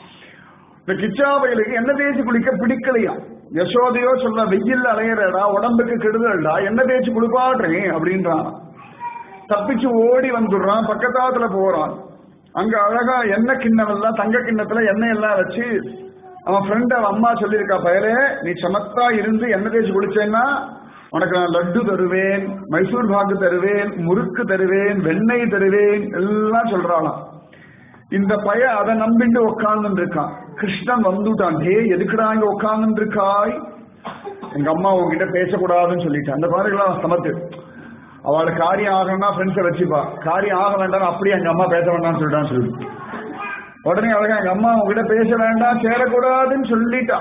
இந்த கிச்சாபையிலுக்கு எண்ணெய் தேய்ச்சி குளிக்க பிடிக்கலையா யசோதையோ சொல்ல வெயில் அலையிறடா உடம்புக்கு கெடுதல்டா எண்ணெய் தேய்ச்சி குளிப்பாடுறேன் அப்படின்றான் தப்பிச்சு ஓடி வந்துடுறான் பக்கத்தாத்துல போறான் அங்க அழகா எண்ணெய் கிண்ணம் எல்லாம் தங்க கிண்ணத்துல எண்ணெய் எல்லாம் வச்சு அவன் ஃப்ரெண்ட் அவன் அம்மா சொல்லியிருக்கா பயலே நீ சமத்தா இருந்து எண்ணெய் தேய்ச்சி குளிச்சேன்னா உனக்கு நான் லட்டு தருவேன் மைசூர் பாக்கு தருவேன் முறுக்கு தருவேன் வெண்ணெய் தருவேன் எல்லாம் சொல்றாளாம் இந்த பைய அதை நம்பிட்டு உட்கார்ந்து இருக்கான் கிருஷ்ணன் வந்துட்டான் டே எதுக்குடா இங்க உட்கார்ந்து இருக்காய் எங்க அம்மா உங்ககிட்ட பேசக்கூடாதுன்னு சொல்லிட்டான் அந்த பாருங்களா சமத்து அவளை காரியம் ஆகணும்னா ஃப்ரெண்ட்ஸை வச்சுப்பா காரியம் ஆக வேண்டாம் அப்படியே எங்க அம்மா பேச வேண்டாம்னு சொல்லிட்டான்னு சொல்லி உடனே அழகா எங்க அம்மா உங்ககிட்ட பேச வேண்டாம் சேரக்கூடாதுன்னு சொல்லிட்டா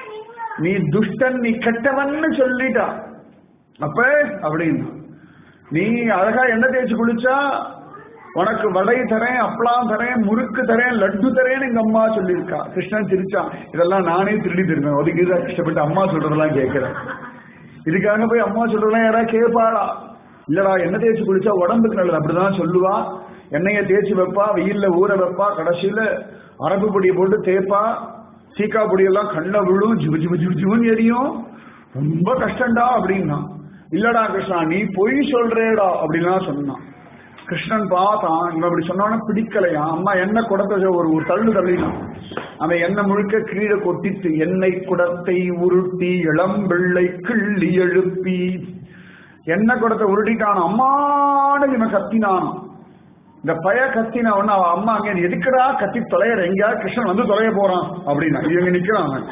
நீ துஷ்டன் நீ கெட்டவன்னு சொல்லிட்டா அப்ப அப்படின்னு நீ அழகா எண்ணெய் தேய்ச்சி குளிச்சா உனக்கு வடை தரேன் அப்பளம் தரேன் முறுக்கு தரேன் லட்டு தரேன்னு எங்க அம்மா சொல்லியிருக்கா கிருஷ்ணன் சிரிச்சான் இதெல்லாம் நானே திருடி திரும்பேன் ஒதுக்கிதான் கஷ்டப்பட்டு அம்மா சொல்றதெல்லாம் கேட்கிறேன் இதுக்காக போய் அம்மா சொல்றதெல்லாம் யாராவது கேட்பாளா இல்லடா எண்ணெய் தேய்ச்சி குளிச்சா உடம்புக்கு நல்லது அப்படிதான் சொல்லுவா எண்ணெயை தேய்ச்சி வைப்பா வெயில்ல ஊற வைப்பா கடைசியில அரப்பு பொடியை போட்டு தேய்ப்பா சீக்கா பொடியெல்லாம் கண்ண விழும் ஜிபு ஜிபு ஜிபு ஜிபுன்னு எரியும் ரொம்ப கஷ்டம்டா அப்படின்னா இல்லடா கிருஷ்ணா நீ பொய் சொல்றேடா அப்படின்லாம் சொன்னான் கிருஷ்ணன் பார்த்தான் இவன் அப்படி சொன்னாலும் பிடிக்கலையா அம்மா எண்ணெய் குடத்தை ஒரு ஒரு தள்ளு தள்ளினான் அவன் எண்ணெய் முழுக்க கீழே கொட்டிட்டு எண்ணெய் குடத்தை உருட்டி இளம் வெள்ளை கிள்ளி எழுப்பி எண்ணெய் குடத்தை உருட்டிட்டான் அம்மானு இவன் கத்தினான் இந்த பய கத்தின உடனே அவன் அம்மா அங்க எதுக்குடா கத்தி தொலைற எங்கேயாவது கிருஷ்ணன் வந்து தொலைய போறான் அப்படின்னா இவங்க நிக்கிறான் அவன்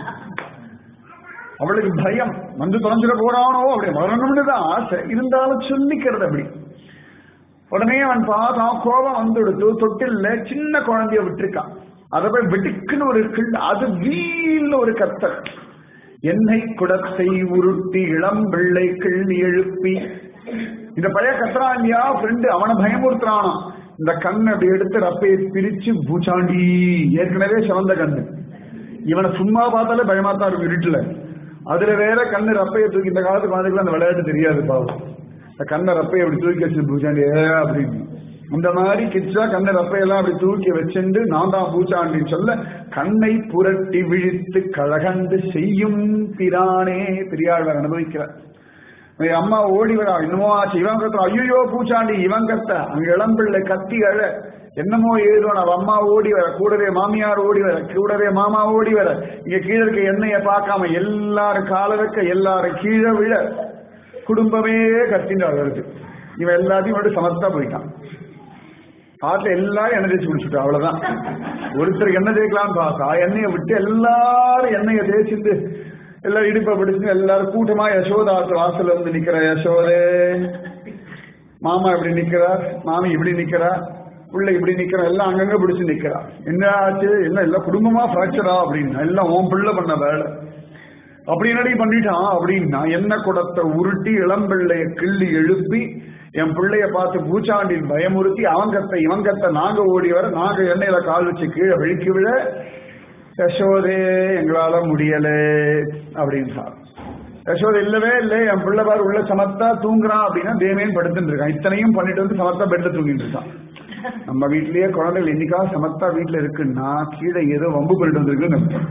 அவளுக்கு பயம் வந்து தொலைஞ்சிட போறானோ அப்படி வரணும்னு தான் ஆசை இருந்தாலும் சொல்லிக்கிறது அப்படி உடனே அவன் பார்த்தான் கோபம் வந்து எடுத்து தொட்டில்ல சின்ன குழந்தைய விட்டுருக்கான் அதை போய் வெட்டுக்குன்னு ஒரு கிள் அது வீல்னு ஒரு கத்தல் எண்ணெய் குடத்தை உருட்டி இளம் வெள்ளை கிள்ளி எழுப்பி இந்த பழைய கத்துறான்யா ஃப்ரெண்டு அவனை பயமுறுத்துறானா இந்த கண்ணை அப்படி எடுத்து ரப்பையை பிரிச்சு பூச்சாண்டி ஏற்கனவே சிவந்த கண்ணு இவனை சும்மா பார்த்தாலே பயமா தான் இருக்கும் இருட்டுல அதுல வேற கண்ணு ரப்பையை தூக்கி இந்த காலத்து குழந்தைகள் அந்த விளையாட்டு தெரியாது பாவம் இந்த கண்ணை ரப்பையை அப்படி தூக்கி வச்சு பூச்சாண்டி ஏ அப்படின்னு இந்த மாதிரி கிச்சா கண்ணை ரப்பையெல்லாம் அப்படி தூக்கி வச்சுண்டு நான் தான் பூச்சாண்டின்னு சொல்ல கண்ணை புரட்டி விழித்து கழகண்டு செய்யும் பிரானே பெரியாழ்வார் அனுபவிக்கிறார் என் அம்மா ஓடி வரா என்னமோ ஆச்சு இவன் கத்துறான் ஐயோ பூச்சாண்டி இவன் கத்த அங்க இளம்பிள்ளை கத்தி அழ என்னமோ ஏதோ அவ அம்மா ஓடி வர கூடவே மாமியார் ஓடி வர கூடவே மாமா ஓடி வர இங்க கீழே இருக்க எண்ணெய பார்க்காம எல்லாரும் கால வைக்க எல்லாரும் கீழே விழ குடும்பமே கத்தின்னு வருது இவன் எல்லாத்தையும் விட்டு சமத்தா போயிட்டான் ஆத்துல எல்லாரும் எண்ணெய் தேய்ச்சி குடிச்சுட்டா அவ்வளவுதான் ஒருத்தர் எண்ணெய் தேய்க்கலாம்னு பார்த்தா எண்ணெயை விட்டு எல்லாரும் எண்ணெயை தேய்ச்சிட்டு எல்லாரும் இடுப்பை பிடிச்சு எல்லாரும் கூட்டமா யசோதாத்து வாசல்ல வந்து நிக்கிற யசோதே மாமா இப்படி நிக்கிறார் மாமி இப்படி நிக்கிறா உள்ள இப்படி நிக்கிற எல்லாம் அங்கங்க பிடிச்சு நிக்கிறா என்ன ஆச்சு என்ன எல்லாம் குடும்பமா பிராக்சரா அப்படின்னு எல்லாம் உன் பிள்ளை பண்ண வேலை அப்படி என்னடி பண்ணிட்டான் அப்படின்னா என்ன குடத்தை உருட்டி இளம்பிள்ளைய கிள்ளி எழுப்பி என் பிள்ளைய பார்த்து பூச்சாண்டின் பயமுறுத்தி அவங்கத்த இவங்கத்த நாங்க ஓடி வர நாங்க எண்ணெயில கால் வச்சு கீழே வெளுக்கி விழ யசோதே எங்களால முடியல அப்படின்றார் யசோதை இல்லவே இல்லை என் பிள்ளை பாரு உள்ள சமத்தா தூங்குறான் அப்படின்னா தேவேன் படுத்துட்டு இருக்கான் இத்தனையும் பண்ணிட்டு வந்து சமத்தா பெட்ல தூங்கிட்டு இருக்கான் நம்ம வீட்லயே குழந்தைகள் என்னைக்காவது சமத்தா வீட்டுல இருக்குன்னா கீழே ஏதோ வம்பு பண்ணிட்டு வந்திருக்குன்னு அர்த்தம்.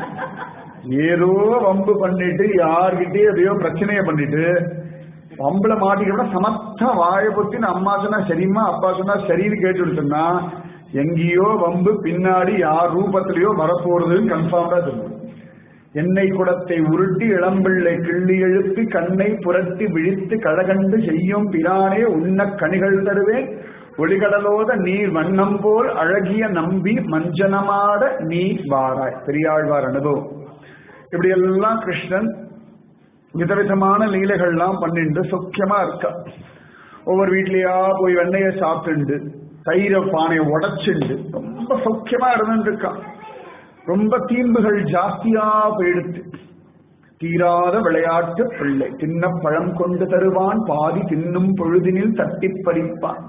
ஏதோ வம்பு பண்ணிட்டு யார்கிட்டயும் எதையோ பிரச்சனைய பண்ணிட்டு வம்புல மாட்டிக்கிட்ட சமத்தா வாய பொத்தி அம்மா சொன்னா சரிம்மா அப்பா சொன்னா சரின்னு கேட்டு சொன்னா எங்கேயோ வம்பு பின்னாடி யார் ரூபத்திலேயோ வரப்போறதுன்னு கன்ஃபார்ம்டா தெரியும் எண்ணெய் குடத்தை உருட்டி இளம்பிள்ளை கிள்ளி எழுப்பி கண்ணை புரட்டி விழித்து கழகண்டு செய்யும் பிரானே உண்ண கனிகள் தருவேன் ஒளிகடலோத நீர் வண்ணம் போல் அழகிய நம்பி மஞ்சனமாட நீ வாராய் பெரியாழ்வார் அனுபவம் இப்படி எல்லாம் கிருஷ்ணன் விதவிதமான லீலைகள்லாம் பண்ணிட்டு சுக்கியமா இருக்கா ஒவ்வொரு வீட்லயா போய் வெண்ணைய சாப்பிட்டு தயிர பானையை உடைச்சுண்டு ரொம்ப சௌக்கியமா இருந்துட்டு இருக்கான் ரொம்ப தீம்புகள் ஜாஸ்தியா போயிடுத்து தீராத விளையாட்டு பிள்ளை தின்ன பழம் கொண்டு தருவான் பாதி தின்னும் பொழுதினில் தட்டி பறிப்பான்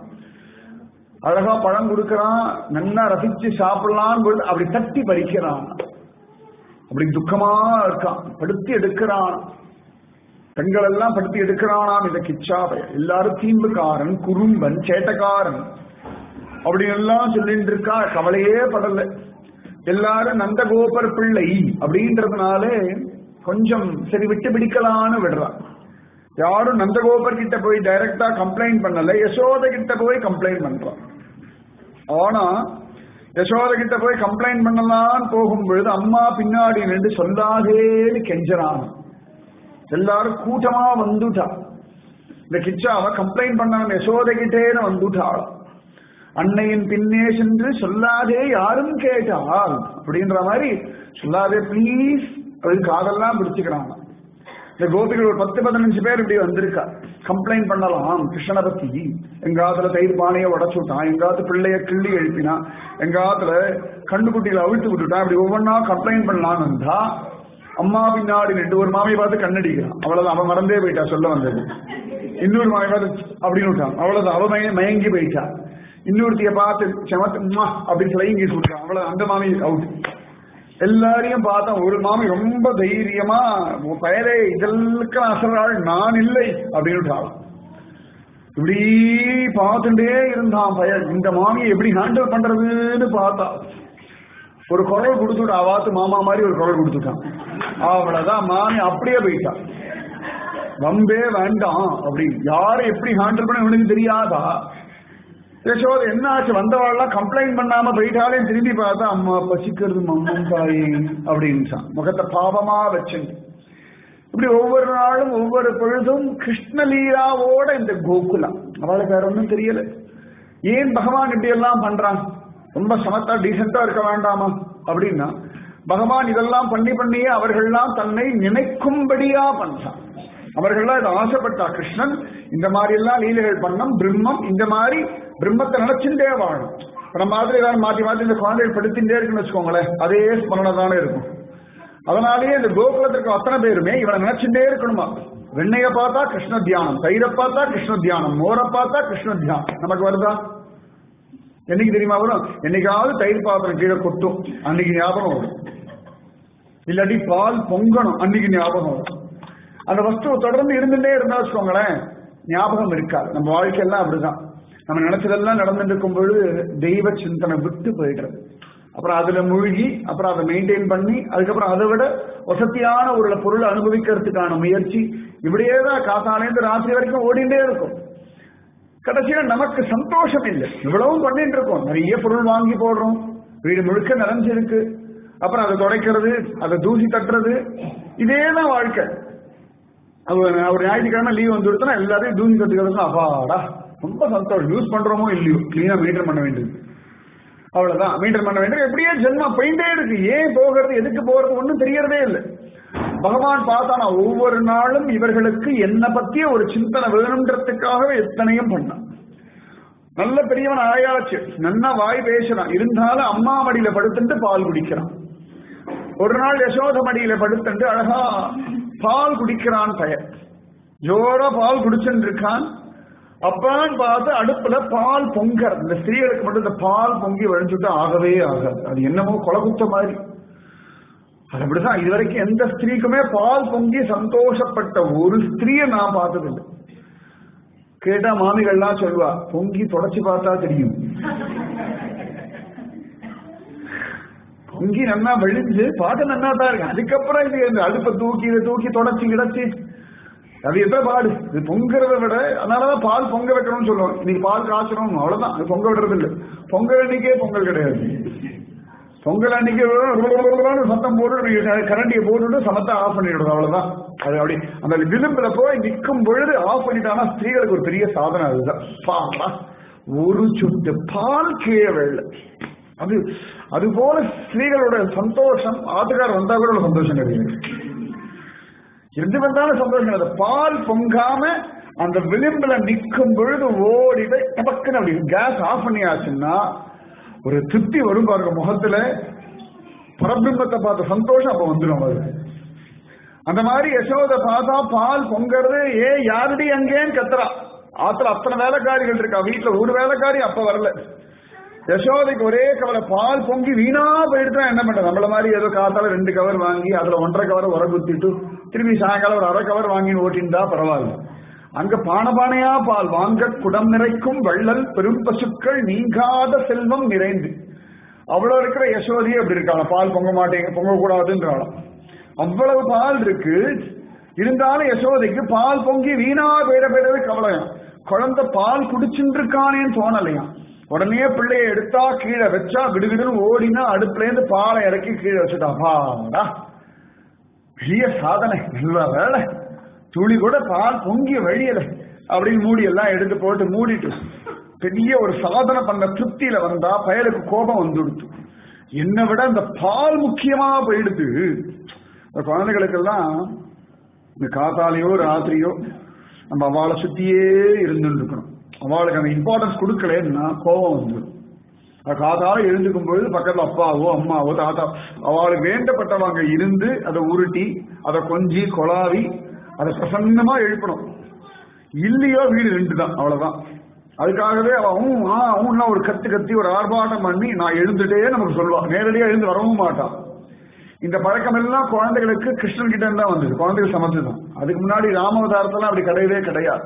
அழகா பழம் கொடுக்கறான் நன்னா ரசிச்சு சாப்பிடலாம் அப்படி தட்டி பறிக்கிறான் அப்படி துக்கமா இருக்கான் படுத்தி எடுக்கிறான் பெண்கள் எல்லாம் படுத்தி எடுக்கிறானாம் இந்த கிச்சாவை எல்லாரும் தீம்புக்காரன் குறும்பன் சேட்டக்காரன் அப்படி எல்லாம் சொல்லிட்டு இருக்கா கவலையே படல எல்லாரும் நந்தகோபர் பிள்ளை அப்படின்றதுனால கொஞ்சம் சரி விட்டு பிடிக்கலான்னு விடுறா யாரும் நந்தகோபர் கிட்ட போய் டைரக்டா கம்ப்ளைண்ட் பண்ணல யசோத கிட்ட போய் கம்ப்ளைண்ட் பண்றான் ஆனா யசோத கிட்ட போய் கம்ப்ளைண்ட் பண்ணலான்னு போகும்பொழுது அம்மா பின்னாடி நின்று சொல்லாதேன்னு கெஞ்சறான் எல்லாரும் கூட்டமா வந்துட்டா இந்த கிச்சாவ கம்ப்ளைண்ட் பண்ணவன் யசோத கிட்டேன்னு வந்துட்டாள் அன்னையின் பின்னே சென்று சொல்லாதே யாரும் கேட்டால் அப்படின்ற மாதிரி சொல்லாதே ப்ளீஸ் அது காதெல்லாம் பிடிச்சுக்கிறாங்க இந்த கோபிகள் ஒரு பத்து பதினஞ்சு பேர் இப்படி வந்திருக்கா கம்ப்ளைண்ட் பண்ணலாம் கிருஷ்ணனை பத்தி எங்காத்துல தயிர் பானையை உடச்சு விட்டான் எங்காத்து பிள்ளைய கிள்ளி எழுப்பினான் எங்காத்துல கண்ணுக்குட்டியில அவிழ்த்து விட்டுட்டான் இப்படி ஒவ்வொன்றா கம்ப்ளைண்ட் பண்ணலாம்னு இருந்தா அம்மா பின்னாடி நின்று ஒரு மாமியை பார்த்து கண்ணடிக்கிறான் அவ்வளவுதான் அவன் மறந்தே போயிட்டா சொல்ல வந்தது இன்னொரு மாமியை பார்த்து அப்படின்னு விட்டான் அவ்வளவுதான் அவ மய மயங்கி போயிட்டா இன்னொருத்திய பார்த்து செமத்து அப்படின்னு சிலைங்கி சொல்றான் அவ்வளவு அந்த மாமி அவுட் எல்லாரையும் பார்த்தா ஒரு மாமி ரொம்ப தைரியமா பயரே இதெல்லாம் அசராள் நான் இல்லை அப்படின்னு இப்படி பார்த்துட்டே இருந்தான் பய இந்த மாமியை எப்படி ஹேண்டில் பண்றதுன்னு பார்த்தா ஒரு குரல் கொடுத்துட்டு அவாத்து மாமா மாதிரி ஒரு குரல் கொடுத்துட்டான் அவ்வளவுதான் மாமி அப்படியே போயிட்டான் வம்பே வேண்டாம் அப்படி யாரை எப்படி ஹேண்டில் பண்ண இவனுக்கு தெரியாதா யசோத என்ன ஆச்சு வந்தவாள்லாம் கம்ப்ளைண்ட் பண்ணாம போயிட்டாலே திரும்பி பார்த்தா அம்மா பசிக்கிறது மம்மம் தாயே அப்படின்ட்டான் முகத்தை பாவமா வச்சு இப்படி ஒவ்வொரு நாளும் ஒவ்வொரு பொழுதும் கிருஷ்ணலீலாவோட இந்த கோகுலம் அவளுக்கு வேற ஒன்றும் தெரியல ஏன் பகவான் இப்படி எல்லாம் பண்றான் ரொம்ப சமத்தா டீசெண்டா இருக்க வேண்டாமா அப்படின்னா பகவான் இதெல்லாம் பண்ணி பண்ணியே அவர்கள்லாம் தன்னை நினைக்கும்படியா பண்றான் அவர்கள்லாம் இதை ஆசைப்பட்டா கிருஷ்ணன் இந்த மாதிரி எல்லாம் லீலைகள் பண்ணம் பிரம்மம் இந்த மாதிரி பிரம்மத்தை நினைச்சுட்டே வாழும் இப்ப நம்ம மாதிரி ஏதாவது மாத்தி மாத்தி இந்த குழந்தைகள் படுத்திட்டே இருக்குன்னு வச்சுக்கோங்களேன் அதே ஸ்மரணை தானே இருக்கும் அதனாலேயே இந்த கோகுலத்திற்கு அத்தனை பேருமே இவனை நினைச்சுட்டே இருக்கணுமா வெண்ணைய பார்த்தா கிருஷ்ண தியானம் தயிரை பார்த்தா கிருஷ்ண தியானம் மோரை பார்த்தா கிருஷ்ண தியானம் நமக்கு வருதா என்னைக்கு தெரியுமா வரும் என்னைக்காவது தயிர் பாத்திரம் கீழே கொட்டும் அன்னைக்கு ஞாபகம் வரும் இல்லாட்டி பால் பொங்கணும் அன்னைக்கு ஞாபகம் வரும் அந்த வஸ்துவை தொடர்ந்து இருந்துட்டே இருந்தா வச்சுக்கோங்களேன் ஞாபகம் இருக்காது நம்ம வாழ்க்கையெல்லாம் அப்படிதான் நம்ம நினைச்சதெல்லாம் நடந்துட்டு இருக்கும் பொழுது தெய்வ சிந்தனை விட்டு போயிடுறது அப்புறம் அதுல மூழ்கி அப்புறம் அதை மெயின்டைன் பண்ணி அதுக்கப்புறம் அதை விட வசதியான ஒரு பொருளை அனுபவிக்கிறதுக்கான முயற்சி இப்படியே தான் காத்தாலேருந்து ராத்திரி வரைக்கும் ஓடிண்டே இருக்கும் கடைசியில நமக்கு சந்தோஷம் இல்லை இவ்வளவும் பண்ணிட்டு இருக்கோம் நிறைய பொருள் வாங்கி போடுறோம் வீடு முழுக்க நிறைஞ்சிருக்கு அப்புறம் அதை துடைக்கிறது அதை தூசி தட்டுறது இதே தான் வாழ்க்கை அது ஒரு ஒரு ஞாயிற்றுக்கிழமை லீவ் வந்து கொடுத்தா எல்லாரையும் தூசி தட்டுக்கிறதுக்கும் அப்பாடா ரொம்ப சந்தோஷம் யூஸ் பண்றோமோ இல்லையோ கிளீனா மெயின்டைன் பண்ண வேண்டியது அவ்வளவுதான் மெயின்டைன் பண்ண வேண்டியது எப்படியே ஜென்மம் போயிட்டே இருக்கு ஏன் போகிறது எதுக்கு போகிறது ஒன்றும் தெரியறதே இல்லை பகவான் பார்த்தானா ஒவ்வொரு நாளும் இவர்களுக்கு என்ன பத்திய ஒரு சிந்தனை வேணுன்றதுக்காகவே எத்தனையும் பண்ணான் நல்ல பெரியவன் ஆயாச்சு நன்னா வாய் பேசுறான் இருந்தாலும் அம்மா மடியில படுத்துட்டு பால் குடிக்கிறான் ஒரு நாள் யசோத மடியில படுத்துட்டு அழகா பால் குடிக்கிறான் பையன் ஜோரா பால் குடிச்சுட்டு இருக்கான் அப்பான்னு பார்த்து அடுப்புல பால் பொங்கர் இந்த ஸ்திரீகளுக்கு மட்டும் இந்த பால் பொங்கி வழிஞ்சுட்டு ஆகவே ஆகாது அது என்னமோ கொலகுத்த மாதிரி அது அப்படிதான் இதுவரைக்கும் எந்த ஸ்திரீக்குமே பால் பொங்கி சந்தோஷப்பட்ட ஒரு ஸ்திரீயை நான் பார்த்ததில்லை கேட்டா மாமிகள்லாம் சொல்லுவா பொங்கி தொடச்சு பார்த்தா தெரியும் பொங்கி நன்னா வழிஞ்சு பார்க்க நன்னா தான் இருக்கு அதுக்கப்புறம் இது இந்த அடுப்பை தூக்கி இதை தூக்கி தொடச்சி கிடச்சி அது எந்த பாடு இது பொங்குறத விட அதனாலதான் பால் பொங்க வைக்கணும்னு சொல்லுவோம் இன்னைக்கு பால் காய்ச்சணும் அவ்வளவுதான் அது பொங்க விடுறது இல்லை பொங்கல் அன்னைக்கே பொங்கல் கிடையாது பொங்கல் அன்னைக்கு சத்தம் போட்டு கரண்டியை போட்டுட்டு சமத்தை ஆஃப் பண்ணிடுறது அவ்வளவுதான் அது அப்படி அந்த விளிம்புல போய் நிற்கும் பொழுது ஆஃப் பண்ணிட்டானா ஸ்திரீகளுக்கு ஒரு பெரிய சாதனை அதுதான் பாப்பா ஒரு சுட்டு பால் கீழே வெள்ள அது அது போல ஸ்திரீகளோட சந்தோஷம் ஆத்துக்கார் வந்தா கூட ஒரு சந்தோஷம் கிடையாது எது வந்தாலும் சந்தோஷம் இல்லை. பால் பொங்காம அந்த விளிம்புல நிற்கும் பொழுது ஓடி போய் டபக்குன்னு அப்படி கேஸ் ஆஃப் பண்ணியாச்சுன்னா ஒரு திருப்தி வரும் பாருங்க முகத்துல பரபிம்பத்தை பார்த்த சந்தோஷம் அப்ப வந்துடும் அது அந்த மாதிரி யசோத பார்த்தா பால் பொங்கறது ஏ யாருடி அங்கேன்னு கத்துறா ஆத்துல அத்தனை வேலைக்காரிகள் இருக்கா வீட்டுல ஒரு வேலைக்காரி அப்ப வரல யசோதைக்கு ஒரே கவலை பால் பொங்கி வீணா போயிடுதா என்ன பண்ற நம்மள மாதிரி ஏதோ காத்தால ரெண்டு கவர் வாங்கி அதுல ஒன்றரை கவர் உர குத்திட்டு திரும்பி சாயங்காலம் ஒரு அரை கவர் வாங்கி ஓட்டிண்டா பரவாயில்ல அங்க பானபானையா பால் வாங்க குடம் நிறைக்கும் வள்ளல் பெரும் பசுக்கள் நீங்காத செல்வம் நிறைந்து அவ்வளவு இருக்கிற யசோதியே அப்படி இருக்காங்க பால் பொங்க மாட்டேங்க பொங்க கூடாதுன்றாலும் அவ்வளவு பால் இருக்கு இருந்தாலும் யசோதைக்கு பால் பொங்கி வீணா போயிட போயிடவே கவலையாம் குழந்தை பால் குடிச்சுட்டு இருக்கானேன்னு தோணலையாம் உடனே பிள்ளைய எடுத்தா கீழே வச்சா விடுவிடுன்னு ஓடினா அடுப்புல இருந்து பாலை இறக்கி கீழே வச்சுட்டா பாடா பெரிய சாதனை நல்ல வேலை துளி கூட பால் பொங்கி வழியல அப்படின்னு மூடி எல்லாம் எடுத்து போட்டு மூடிட்டு பெரிய ஒரு சாதனை பண்ண திருப்தியில வந்தா பயலுக்கு கோபம் வந்துடுத்து என்னை விட இந்த பால் முக்கியமா போயிடுது இந்த குழந்தைகளுக்கெல்லாம் இந்த காத்தாலையோ ராத்திரியோ நம்ம அவளை சுத்தியே இருந்துட்டு இருக்கணும் அவளுக்கு அந்த இம்பார்ட்டன்ஸ் கொடுக்கலன்னா கோபம் வந்துடும் காதால எழுந்துக்கும் பொழுது பக்கத்துல அப்பாவோ அம்மாவோ தாத்தா அவளுக்கு வேண்டப்பட்டவங்க இருந்து அதை உருட்டி அதை கொஞ்சி கொலாவி அதை பிரசன்னமா எழுப்பணும் இல்லையோ வீடு ரெண்டு தான் அவ்வளவுதான் அதுக்காகவே அவ அவன் ஆ அவன்னா ஒரு கத்து கத்தி ஒரு ஆர்ப்பாட்டம் பண்ணி நான் எழுந்துட்டே நமக்கு சொல்லுவா நேரடியா எழுந்து வரவும் மாட்டான் இந்த பழக்கம் எல்லாம் குழந்தைகளுக்கு கிருஷ்ணன் கிட்ட தான் வந்தது குழந்தைகள் சமத்து தான் அதுக்கு முன்னாடி ராமாவதாரத்தெல்லாம் அப்படி கிடையவே கிடையாது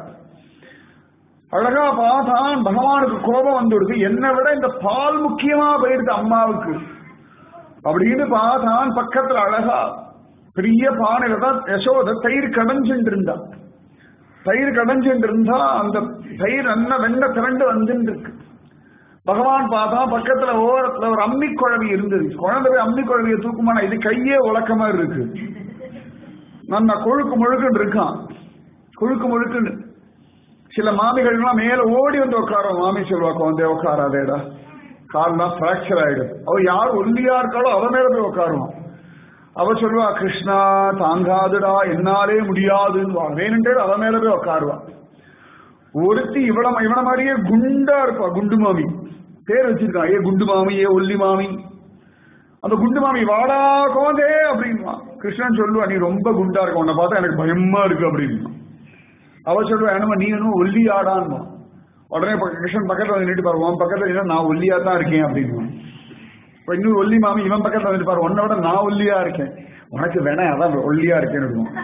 அழகா பார்த்தான் பகவானுக்கு கோபம் வந்துடுது என்னை விட இந்த பால் முக்கியமா போயிடுது அம்மாவுக்கு அப்படின்னு பார்த்தான் பக்கத்துல அழகா பெரிய பானையில தான் யசோத தயிர் கடைஞ்சுட்டு இருந்தா தயிர் கடைஞ்சுட்டு இருந்தா அந்த தயிர் நல்ல வெண்ண திரண்டு வந்துட்டு இருக்கு பகவான் பார்த்தா பக்கத்துல ஓரத்துல ஒரு அம்மி குழவி இருந்தது குழந்தை போய் அம்மி குழவியை தூக்குமானா இது கையே உலக்க மாதிரி இருக்கு நல்லா கொழுக்கு முழுக்குன்னு இருக்கான் கொழுக்கு முழுக்குன்னு சில மாமிகள்லாம் மேல ஓடி வந்து உட்காரும் மாமி சொல்லுவா குழந்தை உட்காராதேடா கால்லாம் பிராக்சர் ஆயிடும் அவ யார் ஒல்லியா இருக்காளோ அவ மேல போய் உட்காருவான் அவ சொல்லுவா கிருஷ்ணா தாங்காதுடா என்னாலே முடியாதுன்னு வேணுன்ட்டு அவ மேல போய் உட்காருவா ஒருத்தி இவள இவன மாதிரியே குண்டா இருப்பா குண்டு மாமி பேர் வச்சிருக்கான் ஏ குண்டு மாமி ஏ ஒல்லி மாமி அந்த குண்டு மாமி வாடா கோந்தே அப்படின்வா கிருஷ்ணன் சொல்லுவா நீ ரொம்ப குண்டா இருக்க உன்னை பார்த்தா எனக்கு பயமா இருக்கு அப்படின்வா அவ சொல்லுவா என்னமா நீ இன்னும் ஒல்லி ஆடான்வா உடனே பக்க- கிருஷ்ணன் பக்கத்துல வந்து நின்று பாரு உன் பக்கத்துல இல்ல நான் ஒல்லியா தான் இருக்கேன் அப்படின்வா இப்ப இன்னும் ஒல்லி மாமி இவன் பக்கத்துல வந்துட்டு பாரு உன்னை விட நான் ஒல்லியா இருக்கேன் உனக்கு வேணா அதான் ஒல்லியா இருக்கேன்னு இருக்கும்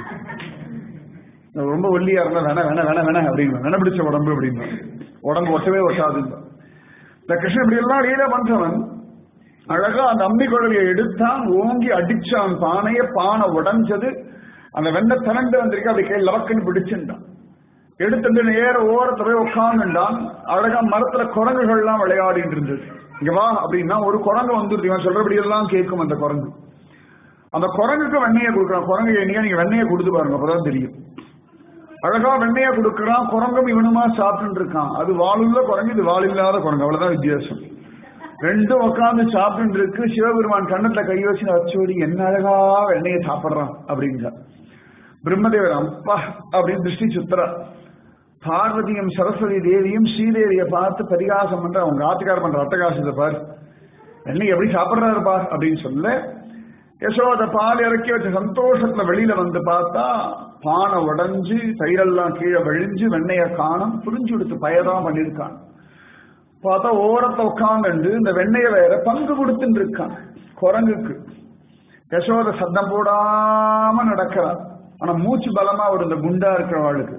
நான் ரொம்ப ஒல்லியா இருந்தா வேணா வேணா வேணா வேணா அப்படின்னு வேணா பிடிச்ச உடம்பு அப்படின்னு உடம்பு ஒட்டவே ஒட்டாது இந்த கிருஷ்ணன் இப்படி எல்லாம் லீல பண்றவன் அழகா அந்த அம்பி குழவியை எடுத்தான் ஓங்கி அடிச்சான் பானைய பானை உடைஞ்சது அந்த வெண்ண திரண்டு வந்திருக்கு அப்படி கை லவக்குன்னு பிடிச்சுட்டான் எடுத்துட்டு நேர ஓரத்துல போய் உட்கார்ந்துட்டான் அழகா மரத்துல குரங்குகள் எல்லாம் விளையாடிட்டு இருந்தது இங்க வா அப்படின்னா ஒரு குரங்கு வந்துருது இவன் சொல்றபடி எல்லாம் கேட்கும் அந்த குரங்கு அந்த குரங்குக்கு வெண்ணையை கொடுக்குறான் குரங்கு எண்ணியா நீங்க வெண்ணையை கொடுத்து பாருங்க அப்பதான் தெரியும் அழகா வெண்ணையை கொடுக்கறான் குரங்கும் இவனுமா சாப்பிட்டு இருக்கான் அது வாளுள்ள குரங்கு இது வாள் இல்லாத குரங்கு அவ்வளவுதான் வித்தியாசம் ரெண்டும் உட்கார்ந்து சாப்பிட்டு இருக்கு சிவபெருமான் கண்ணத்துல கை வச்சு அச்சோடி என்ன அழகா வெண்ணையை சாப்பிடுறான் அப்படின்றார் பிரம்மதேவர் அப்பா அப்படின்னு திருஷ்டி சுத்துறா பார்வதியும் சரஸ்வதி தேவியும் ஸ்ரீதேவியை பார்த்து பரிகாசம் பண்ற அவங்க ஆத்துக்கார பண்ற அட்டகாசத்தை பாரு வெண்ணெய் எப்படி சாப்பிடுறாரு பார் அப்படின்னு சொல்ல யசோத பால் இறக்கி வச்ச சந்தோஷத்துல வெளியில வந்து பார்த்தா பானை உடைஞ்சு தயிரெல்லாம் கீழே வழிஞ்சு வெண்ணைய காணும் புரிஞ்சு கொடுத்து பயதான் பண்ணிருக்கான் பார்த்தா ஓரத்தை உட்காந்து இந்த வெண்ணைய வேற பங்கு கொடுத்துட்டு இருக்கான் குரங்குக்கு யசோத சத்தம் போடாம நடக்கிறான் ஆனா மூச்சு பலமா ஒரு இந்த குண்டா இருக்கிறவாளுக்கு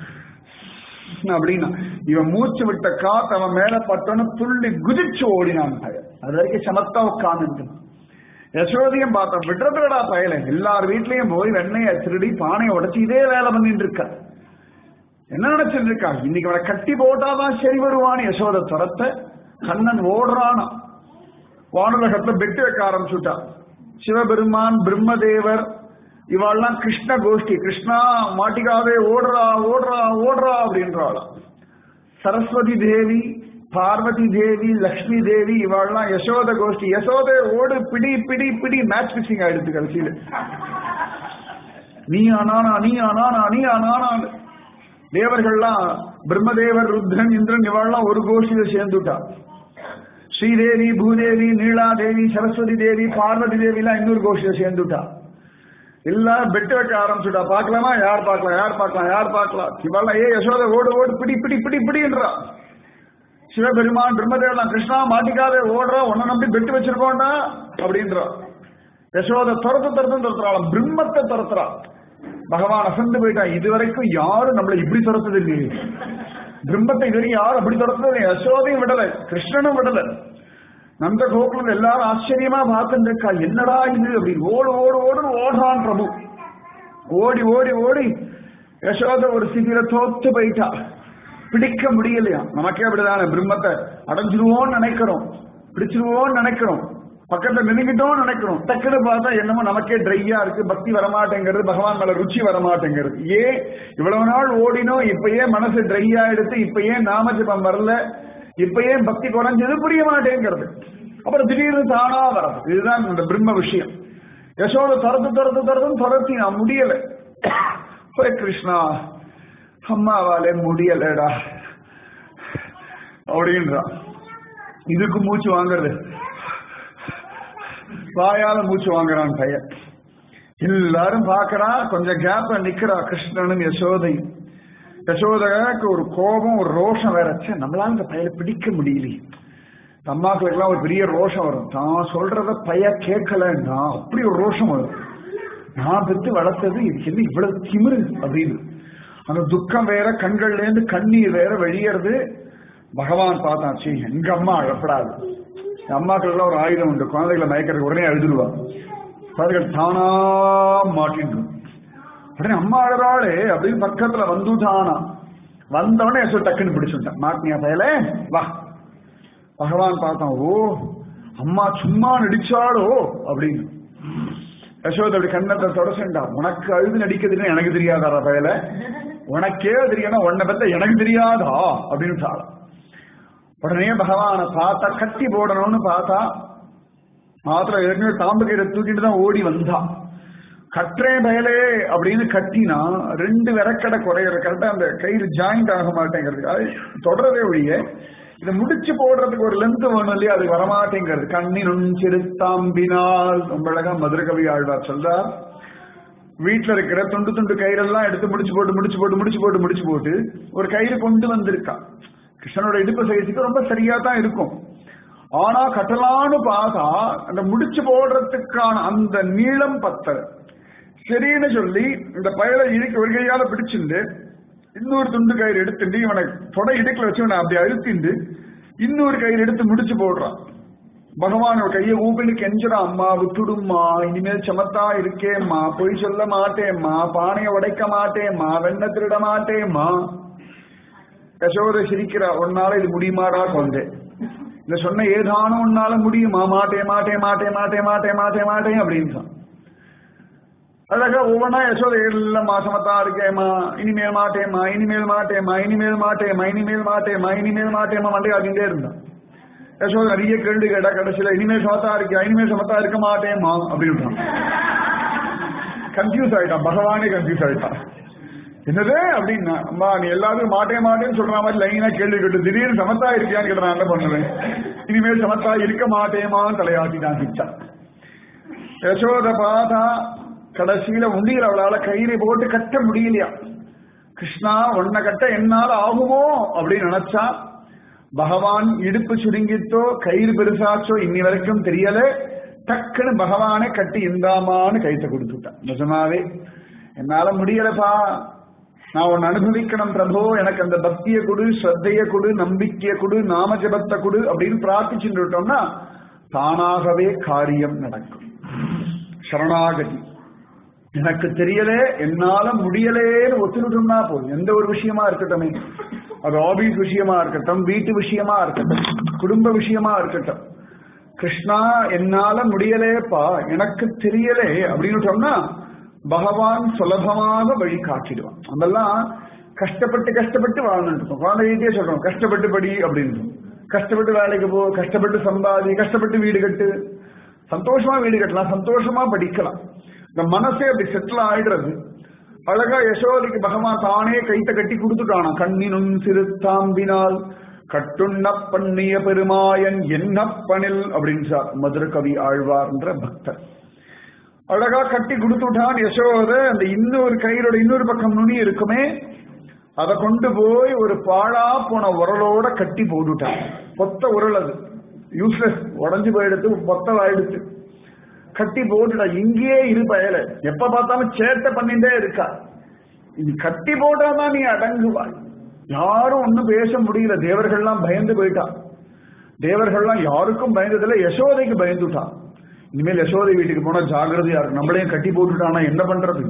அப்படின்னா இவன் மூச்சு விட்ட காத்து அவன் மேல பட்டோன்னு துள்ளி குதிச்சு ஓடினான் பையன் அது வரைக்கும் சமத்தா உட்கார்ந்து யசோதையும் பார்த்தா விடுறதுடா பயல எல்லார் வீட்லயும் போய் வெண்ணைய திருடி பானையை உடைச்சு இதே வேலை பண்ணிட்டு இருக்க என்ன நினைச்சிட்டு இருக்கா இன்னைக்கு அவனை கட்டி போட்டாதான் சரி வருவான் யசோத துரத்த கண்ணன் ஓடுறானா வானுலகத்துல பெட்டு வைக்க ஆரம்பிச்சுட்டா சிவபெருமான் பிரம்மதேவர் இவாள்லாம் கிருஷ்ண கோஷ்டி கிருஷ்ணா மாட்டிக்காவே ஓடுறா ஓடுறா ஓடுறா அப்படின்றாளாம் சரஸ்வதி தேவி பார்வதி தேவி லக்ஷ்மி தேவி இவாள்லாம் யசோத கோஷ்டி யசோத ஓடு பிடி பிடி பிடி மேட்ச் பிக்சிங் ஆயிடுச்சு கடைசியில நீ ஆனானா நீ ஆனானா நீ ஆனானான்னு தேவர்கள்லாம் பிரம்மதேவர் ருத்ரன் இந்திரன் இவெல்லாம் ஒரு கோஷ்டியில சேர்ந்துட்டா ஸ்ரீதேவி பூதேவி நீலாதேவி சரஸ்வதி தேவி பார்வதி தேவி எல்லாம் இன்னொரு கோஷ்டியில சேர்ந்துட்டா எல்லாரும் பெட்டு வைக்க ஆரம்பிச்சுட்டா பார்க்கலாமா யார் பார்க்கலாம் யார் பார்க்கலாம் யார் பார்க்கலாம் இவெல்லாம் ஏ யசோத ஓடு ஓடு பிடி பிடி பிடி பிடின்றா சிவபெருமான் பிரம்மதேவன் கிருஷ்ணா மாட்டிக்காத ஓடுறா உன்னை நம்பி பெட்டு வச்சிருக்கோண்டா அப்படின்றா யசோத துரத்து துரத்து துரத்துறாள் பிரம்மத்தை துரத்துறா பகவான் அசந்து போயிட்டான் இதுவரைக்கும் யாரும் நம்மளை இப்படி துரத்தது இல்லையே பிரம்மத்தை இதுவரைக்கும் யாரும் அப்படி துரத்தது இல்லை யசோதையும் விடல கிருஷ்ணனும் விடல நந்த கோகுலம் எல்லாரும் ஆச்சரியமா பார்த்துட்டு இருக்கா என்னடா இது அப்படின்னு ஓடு ஓடு ஓடு ஓடுறான் பிரபு ஓடி ஓடி ஓடி யசோத ஒரு சிபில தோத்து போயிட்டா பிடிக்க முடியலையா நமக்கே அப்படிதானே பிரம்மத்தை அடைஞ்சிருவோம்னு நினைக்கிறோம் பிடிச்சிருவோம்னு நினைக்கிறோம் பக்கத்துல நெருங்கிட்டோம்னு நினைக்கிறோம் டக்குனு பார்த்தா என்னமோ நமக்கே ட்ரையா இருக்கு பக்தி வரமாட்டேங்கிறது பகவான் மேல ருச்சி வரமாட்டேங்கிறது ஏன் இவ்வளவு நாள் ஓடினோம் இப்ப ஏன் மனசு ட்ரையா எடுத்து இப்ப ஏன் நாமஜபம் வரல இப்ப ஏன் பக்தி குறைஞ்சது புரிய மாட்டேங்கிறது அப்புறம் திடீர்னு தானா வரும் இதுதான் இந்த பிரம்ம விஷயம் யசோட துரத்து துரத்து துரத்துன்னு துரத்தி நான் முடியல போய் கிருஷ்ணா அம்மாவாலே முடியலடா அப்படின்றா இதுக்கு மூச்சு வாங்குறது வாயால மூச்சு வாங்குறான் பையன் எல்லாரும் பாக்குறா கொஞ்சம் கேப்ல நிக்கிறா கிருஷ்ணனும் யசோதை யசோதக்கு ஒரு கோபம் ஒரு ரோஷம் வேற ச்சே, நம்மளால இந்த பையனை பிடிக்க முடியலையே அம்மாக்களுக்கெல்லாம் ஒரு பெரிய ரோஷம் வரும் தான் சொல்றத பைய கேட்கலன்னா அப்படி ஒரு ரோஷம் வரும் நான் பெற்று வளர்த்தது இதுக்கு என்ன இவ்வளவு திமிரு அப்படின்னு அந்த துக்கம் வேற கண்கள்ல இருந்து கண்ணீர் வேற வெளியறது பகவான் பார்த்தான் சீ எங்க அம்மா அழப்படாது என் அம்மாக்களுக்கெல்லாம் ஒரு ஆயுதம் உண்டு குழந்தைகளை மயக்கிறது உடனே அழுதுருவா குழந்தைகள் தானா மாட்டின்னு உடனே அம்மா அழறாளே அப்படின்னு பக்கத்துல வந்துட்டானா வந்தவொடனே யசோ டக்குன்னு பிடிச்சுட்டான் மாட்டினியா பயலே வா பகவான் பார்த்தான் ஓ அம்மா சும்மா நடிச்சாளோ அப்படின்னு யசோத் அப்படி கண்ணத்தை தொடச்சுண்டா உனக்கு அழுது நடிக்கிறதுன்னு எனக்கு தெரியாதாரா பயல உனக்கே தெரியணும் உன்னை பத்த எனக்கு தெரியாதா அப்படின்னு சாளம் உடனே பகவானை பார்த்தா கட்டி போடணும்னு பார்த்தா மாத்திரம் ஏற்கனவே தாம்பு கயிறை தூக்கிட்டு தான் ஓடி வந்தா கற்றே பயலே அப்படின்னு கட்டினா ரெண்டு விரக்கடை குறையிற கரெக்டா அந்த கயிறு ஜாயிண்ட் ஆக மாட்டேங்கிறது அது தொடரவே ஒழிய இதை முடிச்சு போடுறதுக்கு ஒரு லென்த் வேணும் இல்லையா அது வரமாட்டேங்கிறது கண்ணினும் சிறுத்தாம்பினால் ரொம்ப அழகா மதுரகவி ஆழ்வார் சொல்றார் வீட்டுல இருக்கிற துண்டு துண்டு கயிறெல்லாம் எடுத்து முடிச்சு போட்டு முடிச்சு போட்டு முடிச்சு போட்டு முடிச்சு போட்டு ஒரு கயிறு கொண்டு வந்திருக்கா கிருஷ்ணனோட இடுப்பு சைஸுக்கு ரொம்ப சரியா தான் இருக்கும் ஆனா கட்டலான்னு பார்த்தா அந்த முடிச்சு போடுறதுக்கான அந்த நீளம் பத்தல சரின்னு சொல்லி இந்த பயலை இழுக்க ஒரு கையால பிடிச்சிருந்து இன்னொரு துண்டு கயிறு எடுத்துட்டு இவனை தொடை இடுக்கில் வச்சு இவனை அப்படி அழுத்திண்டு இன்னொரு கயிறு எடுத்து முடிச்சு போடுறான் பகவான் கையை ஊப்பின்னு கெஞ்சுறான் அம்மா விட்டுடும்மா இனிமேல் சமத்தா இருக்கேம்மா பொய் சொல்ல மாட்டேம்மா பானையை உடைக்க மாட்டேம்மா வெண்ண திருட மாட்டேம்மா யசோதை சிரிக்கிறா உன்னால இது முடியுமாடா கொண்டே இந்த சொன்ன ஏதானும் உன்னால முடியுமா மாட்டே மாட்டே மாட்டே மாட்டே மாட்டே மாட்டே மாட்டேன் அப்படின்னு அழகா ஒவ்வொன்றா யசோதை எல்லாம் மாசமத்தா இருக்கேம்மா இனிமேல் மாட்டேம்மா இனிமேல் மாட்டேம்மா இனிமேல் மாட்டேம்மா இனிமேல் மாட்டேம்மா இனிமேல் மாட்டேம்மா மண்டே ஆகிட்டே இருந்தான் யசோதை நிறைய கேள்வி கேட்டா கடைசியில இனிமேல் சமத்தா இருக்கியா இனிமேல் சமத்தா இருக்க மாட்டேம்மா அப்படின்னு கன்ஃபியூஸ் ஆயிட்டான் பகவானே கன்ஃபியூஸ் ஆயிட்டான் என்னது அப்படின்னா அம்மா நீ எல்லாரும் மாட்டே மாட்டேன்னு சொல்ற மாதிரி லைனா கேள்வி கேட்டு திடீர்னு சமத்தா இருக்கியான்னு கேட்ட நான் என்ன பண்ணுவேன் இனிமேல் சமத்தா இருக்க மாட்டேமான்னு தலையாட்டிட்டான் கிச்சா யசோத பாதா கடைசியில உண்டியில் அவளால கயிறை போட்டு கட்ட முடியலையா கிருஷ்ணா உன்னை கட்ட என்னால ஆகுமோ அப்படின்னு நினைச்சா பகவான் இடுப்பு சுருங்கித்தோ கயிறு பெருசாச்சோ இன்னி வரைக்கும் தெரியல டக்குன்னு பகவானை கட்டி இந்தாமான்னு கைத்த கொடுத்துட்டான் நிஜமாவே என்னால முடியலப்பா நான் உன்னை அனுபவிக்கணும் பிரபோ எனக்கு அந்த பக்தியை கொடு ஸ்ரத்தைய கொடு நம்பிக்கையை கொடு நாம ஜபத்தை கொடு அப்படின்னு பிரார்த்திச்சுட்டு விட்டோம்னா தானாகவே காரியம் நடக்கும் சரணாகதி எனக்கு தெரியலே என்னால முடியலேன்னு ஒத்துக்கிட்டோம்னா போதும் எந்த ஒரு விஷயமா இருக்கட்டுமே அது ஆபீஸ் விஷயமா இருக்கட்டும் வீட்டு விஷயமா இருக்கட்டும் குடும்ப விஷயமா இருக்கட்டும் கிருஷ்ணா என்னால முடியலேப்பா எனக்கு தெரியலே அப்படின்னு சொன்னா பகவான் சுலபமாக வழி காட்டிடுவான் அதெல்லாம் கஷ்டப்பட்டு கஷ்டப்பட்டு வாழ்ந்துட்டு இருக்கோம் குழந்தைகிட்டே சொல்றோம் கஷ்டப்பட்டு படி அப்படின்னு கஷ்டப்பட்டு வேலைக்கு போ கஷ்டப்பட்டு சம்பாதி கஷ்டப்பட்டு வீடு கட்டு சந்தோஷமா வீடு கட்டலாம் சந்தோஷமா படிக்கலாம் இந்த மனசே அப்படி செட்டில் ஆயிடுறது அழகா யசோதைக்கு பகவான் தானே கைத்த கட்டி கொடுத்துட்டானா கண்ணினும் சிறுத்தாம்பினால் கட்டுண்ண பண்ணிய பெருமாயன் என்னப்பனில் அப்படின்னு சார் மதுர கவி ஆழ்வார்ன்ற பக்தர் அழகா கட்டி கொடுத்துட்டான் யசோத அந்த இன்னொரு கயிறோட இன்னொரு பக்கம் நுனி இருக்குமே அதை கொண்டு போய் ஒரு பாழா போன உரலோட கட்டி போட்டுட்டான் பொத்த உரல் அது யூஸ்லெஸ் உடஞ்சு போயிடுத்து பொத்த ஆயிடுச்சு கட்டி போட்டுடா இங்கேயே இரு பயல எப்ப பார்த்தாலும் சேட்டை பண்ணிட்டே இருக்கா இது கட்டி போட்டாதான் நீ அடங்குவாய் யாரும் ஒண்ணும் பேச முடியல தேவர்கள்லாம் பயந்து போயிட்டா தேவர்கள்லாம் யாருக்கும் பயந்ததில்லை யசோதைக்கு பயந்துட்டான் இனிமேல் யசோதை வீட்டுக்கு போனா ஜாகிரதையா இருக்கும் நம்மளையும் கட்டி போட்டுட்டானா என்ன பண்றது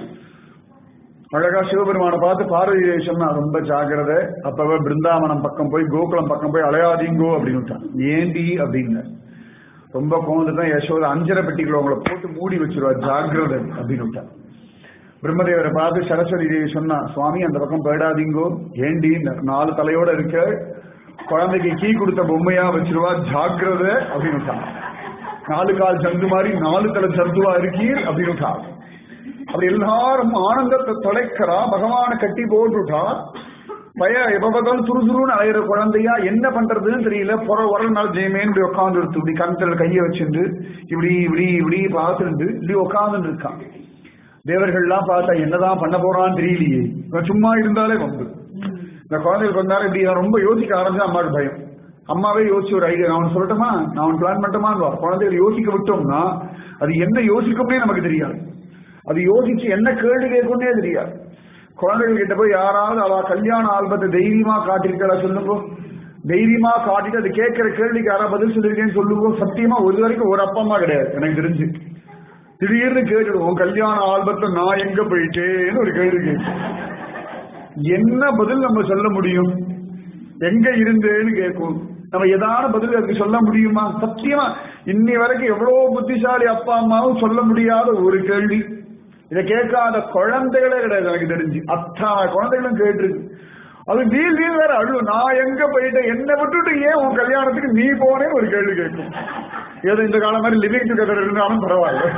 அழகா சிவபெருமானை பார்த்து பார்வதி தேவி சொன்னா ரொம்ப ஜாகிரதை அப்பவே பிருந்தாவனம் பக்கம் போய் கோகுலம் பக்கம் போய் அலையாதீங்கோ அப்படின்னு ஏண்டி அப்படின்னு ரொம்ப கோந்து தான் யசோதை அஞ்சரை பெட்டிகளை உங்களை போட்டு மூடி வச்சிருவா ஜாகிரதை அப்படின்னு பிரம்மதேவரை பார்த்து சரஸ்வதி தேவி சொன்னா சுவாமி அந்த பக்கம் போயிடாதீங்கோ ஏண்டி நாலு தலையோட இருக்க குழந்தைக்கு கீ கொடுத்த பொம்மையா வச்சிருவா ஜாகிரதை அப்படின்னு நாலு கால் ஜந்து மாதிரி நாலு தலை ஜந்துவா இருக்கீர் அப்படின்னு அப்படி எல்லாரும் ஆனந்தத்தை தொலைக்கிறா பகவானை கட்டி போட்டுட்டா பய எப்ப பார்த்தாலும் துருதுருன்னு அலையிற குழந்தையா என்ன பண்றதுன்னு தெரியல புற உரல் நாள் ஜெயமேன்னு இப்படி உட்காந்து எடுத்து இப்படி கணத்துல கையை வச்சுட்டு இப்படி இப்படி இப்படி பார்த்துட்டு இப்படி உட்காந்துட்டு இருக்கான் தேவர்கள்லாம் பார்த்தா என்னதான் பண்ண போறான்னு தெரியலையே இவன் சும்மா இருந்தாலே வந்து இந்த குழந்தைகள் கொஞ்ச நேரம் இப்படி ரொம்ப யோசிக்க ஆரம்பிச்சா அம்மாவுக்கு பயம் அம்மாவே யோசிச்சு ஒரு ஐடியா நான் சொல்லட்டுமா நான் பிளான் பண்ணட்டுமா குழந்தைகள் யோசிக்க விட்டோம்னா அது என்ன யோசிக்கும்னே நமக்கு தெரியாது அது யோசிச்சு என்ன கேள்வி கேட்கும்னே தெரியாது குழந்தைகள் கிட்ட போய் யாராவது அவ கல்யாண ஆல்பத்தை தைரியமா காட்டிருக்கா சொல்லுங்க தைரியமா காட்டிட்டு அது கேட்கிற கேள்விக்கு யாராவது பதில் சொல்லிருக்கேன்னு சொல்லுங்க சத்தியமா ஒரு வரைக்கும் ஒரு அப்பா அம்மா கிடையாது எனக்கு தெரிஞ்சு திடீர்னு கேட்டுடுவோம் கல்யாண ஆல்பத்தை நான் எங்க போயிட்டேன்னு ஒரு கேள்வி கேட்கும் என்ன பதில் நம்ம சொல்ல முடியும் எங்க இருந்தேன்னு கேட்கும் நம்ம ஏதான பதில் அதுக்கு சொல்ல முடியுமா சத்தியமா இன்னி வரைக்கும் எவ்வளவு புத்திசாலி அப்பா அம்மாவும் சொல்ல முடியாத ஒரு கேள்வி இதை கேட்காத குழந்தைகளே கிடையாது எனக்கு தெரிஞ்சு அத்தனை குழந்தைகளும் கேட்டிருக்கு அது வீல் வீல் வேற அழு நான் எங்க போயிட்டேன் என்ன விட்டுட்டு ஏன் உன் கல்யாணத்துக்கு நீ போனேன்னு ஒரு கேள்வி கேட்கும் ஏதோ இந்த காலம் மாதிரி லிவிங் டுகெதர் இருந்தாலும் பரவாயில்ல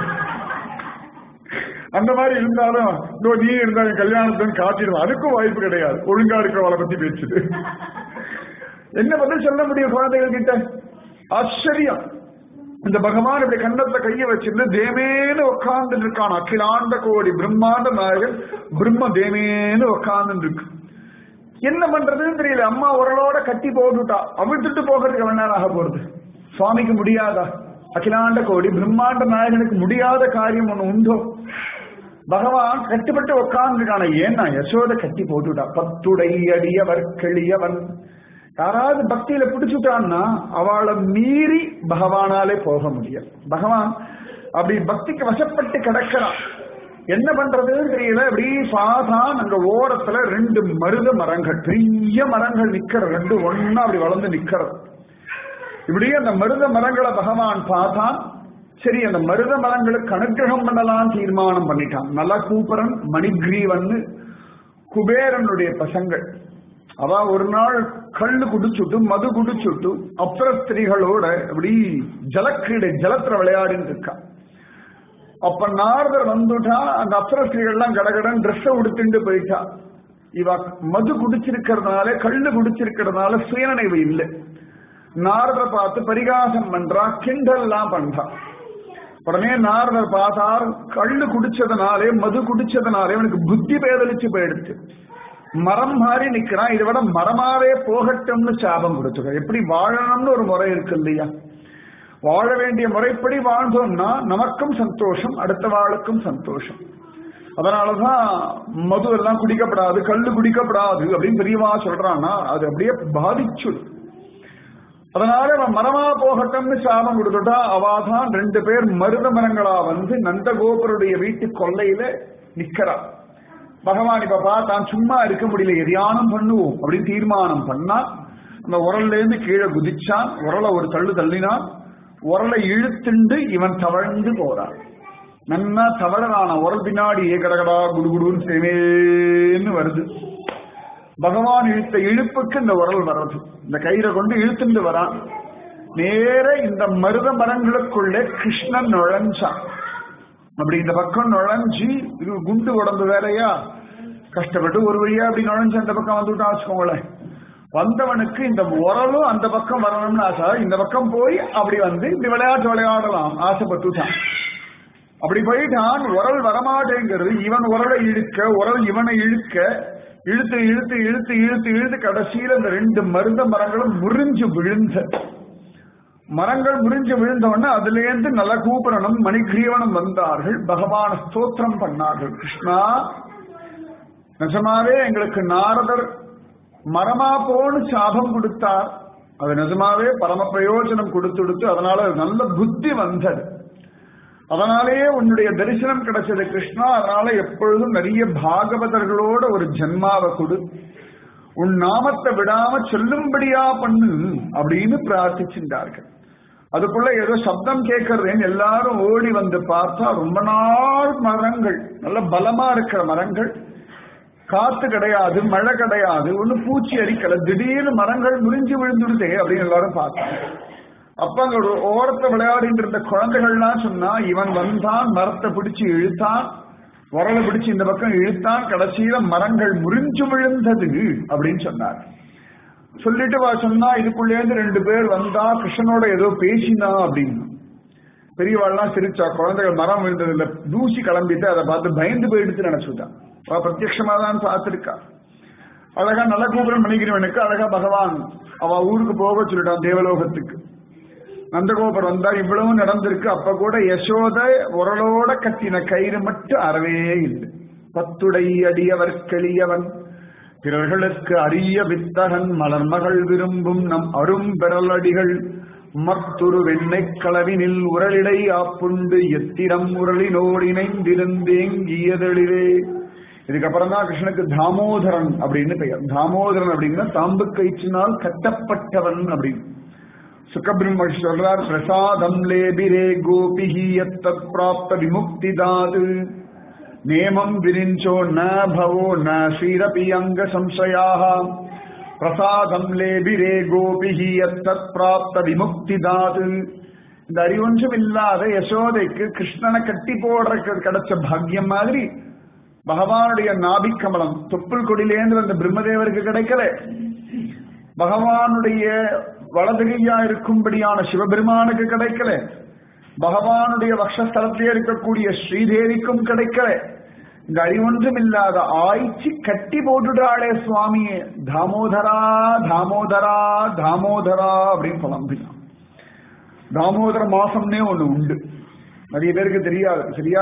அந்த மாதிரி இருந்தாலும் இதோ நீ இருந்தா என் கல்யாணத்துக்கு காட்டிடுவோம் அதுக்கும் வாய்ப்பு கிடையாது ஒழுங்கா இருக்கிறவளை பத்தி பேச்சுது என்ன பதில் சொல்ல முடியும் குழந்தைகள் கிட்ட ஆச்சரியம் இந்த பகவான் இப்படி கண்ணத்துல கைய வச்சிருந்து தேமேன்னு உட்கார்ந்து இருக்கான் அகிலாண்ட கோடி பிரம்மாண்ட நாயகன் பிரம்ம தேமேன்னு உட்கார்ந்து இருக்கு என்ன பண்றதுன்னு தெரியல அம்மா உரலோட கட்டி போட்டுட்டா அவிழ்த்துட்டு போகிறதுக்கு எவ்வளவு நேரம் ஆக போறது சுவாமிக்கு முடியாதா அகிலாண்ட கோடி பிரம்மாண்ட நாயகனுக்கு முடியாத காரியம் ஒண்ணு உண்டோ பகவான் கட்டுப்பட்டு உட்கார்ந்துருக்கான ஏன்னா யசோத கட்டி போட்டுட்டா பத்துடை அடியவர் கிளியவன் யாராவது பக்தியில பிடிச்சுட்டான்னா அவளை மீறி பகவானாலே போக முடியும் பகவான் அப்படி பக்திக்கு வசப்பட்டு கிடக்கிறான் என்ன பண்றதுன்னு தெரியல அப்படி பாதான் அங்க ஓரத்துல ரெண்டு மருத மரங்கள் பெரிய மரங்கள் நிக்கிற ரெண்டு ஒன்னா அப்படி வளர்ந்து நிக்கிறது இப்படி அந்த மருத மரங்களை பகவான் பார்த்தான் சரி அந்த மருத மரங்களுக்கு அனுகிரகம் பண்ணலாம் தீர்மானம் பண்ணிட்டான் நலகூபரன் மணிகிரீவன் குபேரனுடைய பசங்கள் அவ ஒரு நாள் கள்ளு குடிச்சுட்டு மது குடிச்சுட்டு அப்ரஸ்திரிகளோட அப்படி ஜலக்கிரீடை ஜலத்துல விளையாடின்னு இருக்கா அப்ப நாரதர் வந்துட்டா அந்த அப்சரஸ்திரிகள்லாம் கடகடன் ட்ரெஸ் உடுத்துட்டு போயிட்டா இவ மது குடிச்சிருக்கிறதுனால கள்ளு குடிச்சிருக்கிறதுனால சுயநினைவு இல்லை நாரதர் பார்த்து பரிகாசம் பண்றா கிண்டல்லாம் பண்றா உடனே நாரதர் பார்த்தார் கள்ளு குடிச்சதுனாலே மது குடிச்சதுனாலே அவனுக்கு புத்தி பேதலிச்சு போயிடுச்சு மரம் மாறி நிக்கிறான் இதை விட மரமாவே போகட்டும்னு சாபம் கொடுத்துக்க எப்படி வாழணும்னு ஒரு முறை இருக்கு இல்லையா வாழ வேண்டிய முறைப்படி வாழ்ந்தோம்னா நமக்கும் சந்தோஷம் அடுத்த வாளுக்கும் சந்தோஷம் அதனாலதான் மது எல்லாம் குடிக்கப்படாது கல்லு குடிக்கப்படாது அப்படின்னு பெரியவா சொல்றான்னா அது அப்படியே பாதிச்சுடும் அதனால அவன் மரமா போகட்டும்னு சாபம் கொடுத்துட்டா அவாதான் ரெண்டு பேர் மருத மரங்களா வந்து நந்தகோபருடைய வீட்டு கொல்லையில நிக்கிறா பகவான் இப்ப பார்த்தான் சும்மா இருக்க முடியல எதியானம் பண்ணுவோம் அப்படின்னு தீர்மானம் பண்ணா அந்த உரல்ல இருந்து கீழே குதிச்சான் உரலை ஒரு தள்ளு தள்ளினான் உரலை இழுத்துண்டு இவன் தவழ்ந்து போறான் நன்னா தவழறான உரல் பின்னாடி ஏ கடகடா குடுகுடுன்னு சேமேன்னு வருது பகவான் இழுத்த இழுப்புக்கு இந்த உரல் வர்றது இந்த கயிறை கொண்டு இழுத்துண்டு வரான் நேர இந்த மருத மரங்களுக்குள்ளே கிருஷ்ணன் நுழைஞ்சான் அப்படி இந்த பக்கம் நுழைஞ்சி இது குண்டு உடம்பு வேறையா கஷ்டப்பட்டு ஒரு வழியா அப்படி நுழைஞ்சு அந்த பக்கம் வந்துட்டான் வச்சுக்கோங்களேன் வந்தவனுக்கு இந்த உரலும் அந்த பக்கம் வரணும்னு ஆசை இந்த பக்கம் போய் அப்படி வந்து இப்படி விளையாட்டு விளையாடலாம் ஆசைப்பட்டுட்டான் அப்படி போயிட்டான் உரல் வரமாட்டேங்கிறது இவன் உரலை இழுக்க உரல் இவனை இழுக்க இழுத்து இழுத்து இழுத்து இழுத்து இழுத்து கடைசியில் இந்த ரெண்டு மருந்த மரங்களும் முறிஞ்சு விழுந்த மரங்கள் முறிஞ்சு விழுந்தவொடனே அதுல இருந்து நல்ல கூப்பிடணும் மணிகிரீவனம் வந்தார்கள் பகவான ஸ்தோத்திரம் பண்ணார்கள் கிருஷ்ணா நிஜமாவே எங்களுக்கு நாரதர் மரமா போன்னு சாபம் கொடுத்தார் அது நிஜமாவே பரம பிரயோஜனம் கொடுத்துடுத்து அதனால நல்ல புத்தி வந்தது அதனாலேயே உன்னுடைய தரிசனம் கிடைச்சது கிருஷ்ணா அதனால எப்பொழுதும் நிறைய பாகவதர்களோட ஒரு ஜென்மாவை கொடு உன் நாமத்தை விடாம சொல்லும்படியா பண்ணு அப்படின்னு பிரார்த்திச்சிருந்தார்கள் அதுக்குள்ள ஏதோ சப்தம் கேட்கறதுன்னு எல்லாரும் ஓடி வந்து பார்த்தா ரொம்ப நாள் மரங்கள் நல்ல பலமா இருக்கிற மரங்கள் காத்து கிடையாது மழை கிடையாது ஒண்ணு பூச்சி அரிக்கல திடீர்னு மரங்கள் முறிஞ்சு விழுந்துடுதே அப்படின்னு எல்லாரும் பார்த்தாங்க அப்ப அங்க ஒரு ஓரத்தை விளையாடிட்டு இருந்த குழந்தைகள்லாம் சொன்னா இவன் வந்தான் மரத்தை பிடிச்சு இழுத்தான் உரலை பிடிச்சு இந்த பக்கம் இழுத்தான் கடைசியில மரங்கள் முறிஞ்சு விழுந்தது அப்படின்னு சொன்னார் சொல்லிட்டு வா சொன்னா இதுக்குள்ளேருந்து ரெண்டு பேர் வந்தா கிருஷ்ணனோட ஏதோ பேசினா அப்படின்னு பெரியவாள்லாம் சிரிச்சா குழந்தைகள் மரம் விழுந்தது இல்ல தூசி கிளம்பிட்டு அதை பார்த்து பயந்து போயிடுச்சு நினைச்சுட்டான் அவ பிரத்யட்சமா தான் பார்த்திருக்கா அழகா நல்ல கூபுரம் பண்ணிக்கிறவனுக்கு அழகா பகவான் அவ ஊருக்கு போக சொல்லிட்டான் தேவலோகத்துக்கு நந்தகோபர் வந்தா இவ்வளவு நடந்திருக்கு அப்ப கூட யசோத உரலோட கட்டின கயிறு மட்டும் அறவே இல்லை பத்துடை அடியவர் கெளியவன் பிறர்களுக்கு அரிய வித்தகன் மலர்மகள் விரும்பும் நம் அரும் பெறலடிகள் மத்துரு வெண்ணெய் களவினில் உரலிடை ஆப்புண்டு எத்திரம் உரலினோடு இணைந்திருந்தேங்கியதெளிவே இதுக்கப்புறம் தான் கிருஷ்ணனுக்கு தாமோதரன் அப்படின்னு பெயர் தாமோதரன் அப்படின்னா தாம்பு கயிற்றினால் கட்டப்பட்டவன் அப்படின்னு சுகபிரம்ம சொல்றார் பிரசாதம் லேபிரே கோபிஹி எத்தத் பிராப்த விமுக்தி தாது நேமம் விரிஞ்சோ ந பவோ ந ஸ்ரீரபி அங்க சம்சயாக பிரசாதம் லேபிரே கோபிஹி எத்தத் பிராப்த விமுக்தி தாது இந்த அறிவொன்றும் இல்லாத யசோதைக்கு கிருஷ்ணனை கட்டி போடுறதுக்கு கிடைச்ச பாக்கியம் மாதிரி பகவானுடைய நாபிக்கமலம் தொப்புள் கொடியிலேந்து வந்த பிரம்மதேவருக்கு கிடைக்கல பகவானுடைய வலதுகையா இருக்கும்படியான சிவபெருமானுக்கு கிடைக்கல பகவானுடைய வக்ஷஸ்தலத்திலே இருக்கக்கூடிய ஸ்ரீதேவிக்கும் கிடைக்கல இந்த அறிவொன்றும் இல்லாத ஆய்ச்சி கட்டி போட்டுட்டாளே சுவாமியே தாமோதரா தாமோதரா தாமோதரா அப்படின்னு புலம்பினான் தாமோதர மாசம்னே ஒண்ணு உண்டு நிறைய பேருக்கு தெரியாது சரியா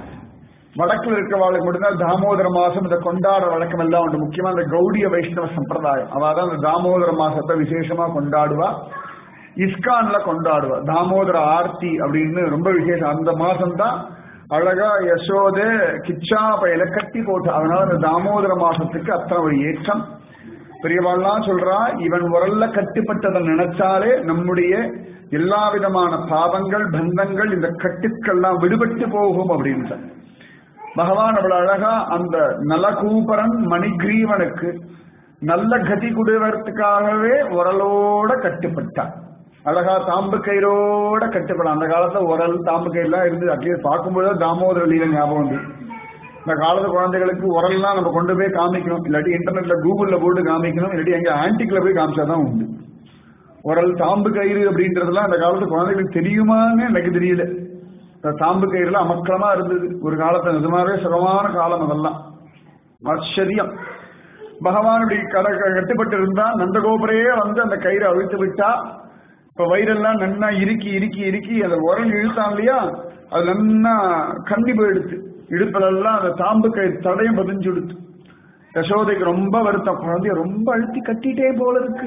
வடக்குல இருக்கிறவாளுக்கு மட்டும்தான் தாமோதர மாசம் இந்த கொண்டாடுற வழக்கம் எல்லாம் உண்டு முக்கியமா இந்த கௌடிய வைஷ்ணவ சம்பிரதாயம் அவதான் இந்த தாமோதர மாசத்தை விசேஷமா கொண்டாடுவா இஸ்கான்ல கொண்டாடுவா தாமோதர ஆர்த்தி அப்படின்னு ரொம்ப விசேஷம் அந்த மாசம் தான் அழகா யசோத கிச்சா பயில கட்டி போட்டு அதனால இந்த தாமோதர மாசத்துக்கு அத்தனை ஒரு ஏற்றம் பெரியவாள்லாம் சொல்றா இவன் உரல்ல கட்டுப்பட்டதை நினைச்சாலே நம்முடைய எல்லா விதமான பாவங்கள் பந்தங்கள் இந்த கட்டுக்கெல்லாம் விடுபட்டு போகும் அப்படின்னு பகவான் அவ்வளவு அழகா அந்த நலகூபரன் மணிகிரீவனுக்கு நல்ல கதி கொடுவதற்காகவே உரலோட கட்டுப்பட்டான் அழகா தாம்பு கயிறோட கட்டுப்படும் அந்த காலத்துல உரல் தாம்பு கயிறுலாம் இருந்து அட்லீஸ்ட் பார்க்கும்போது தாமோதர லீல ஞாபகம் வந்து இந்த காலத்து குழந்தைகளுக்கு உரல்லாம் நம்ம கொண்டு போய் காமிக்கணும் இல்லாட்டி இன்டர்நெட்ல கூகுள்ல போட்டு காமிக்கணும் இல்லாட்டி எங்க ஆன்டிக்ல போய் காமிச்சாதான் உண்டு உரல் தாம்பு கயிறு அப்படின்றதெல்லாம் அந்த காலத்து குழந்தைகளுக்கு தெரியுமான்னு எனக்கு தெரியல இந்த தாம்பு கயிறுல அமக்கலமா இருந்தது ஒரு காலத்துல நிஜமாவே சுகமான காலம் அதெல்லாம் ஆச்சரியம் பகவானுடைய கட கட்டுப்பட்டு இருந்தா நந்தகோபுரையே வந்து அந்த கயிறை அவிழ்த்து விட்டா இப்ப வயிறெல்லாம் நன்னா இறுக்கி இறுக்கி இறுக்கி அந்த உரல் இழுத்தான் இல்லையா அது நன்னா கண்டி போயிடுச்சு இடுப்பிலெல்லாம் அந்த தாம்பு கயிறு தடையும் பதிஞ்சு விடுத்து யசோதைக்கு ரொம்ப வருத்தம் குழந்தைய ரொம்ப அழுத்தி கட்டிட்டே போல இருக்கு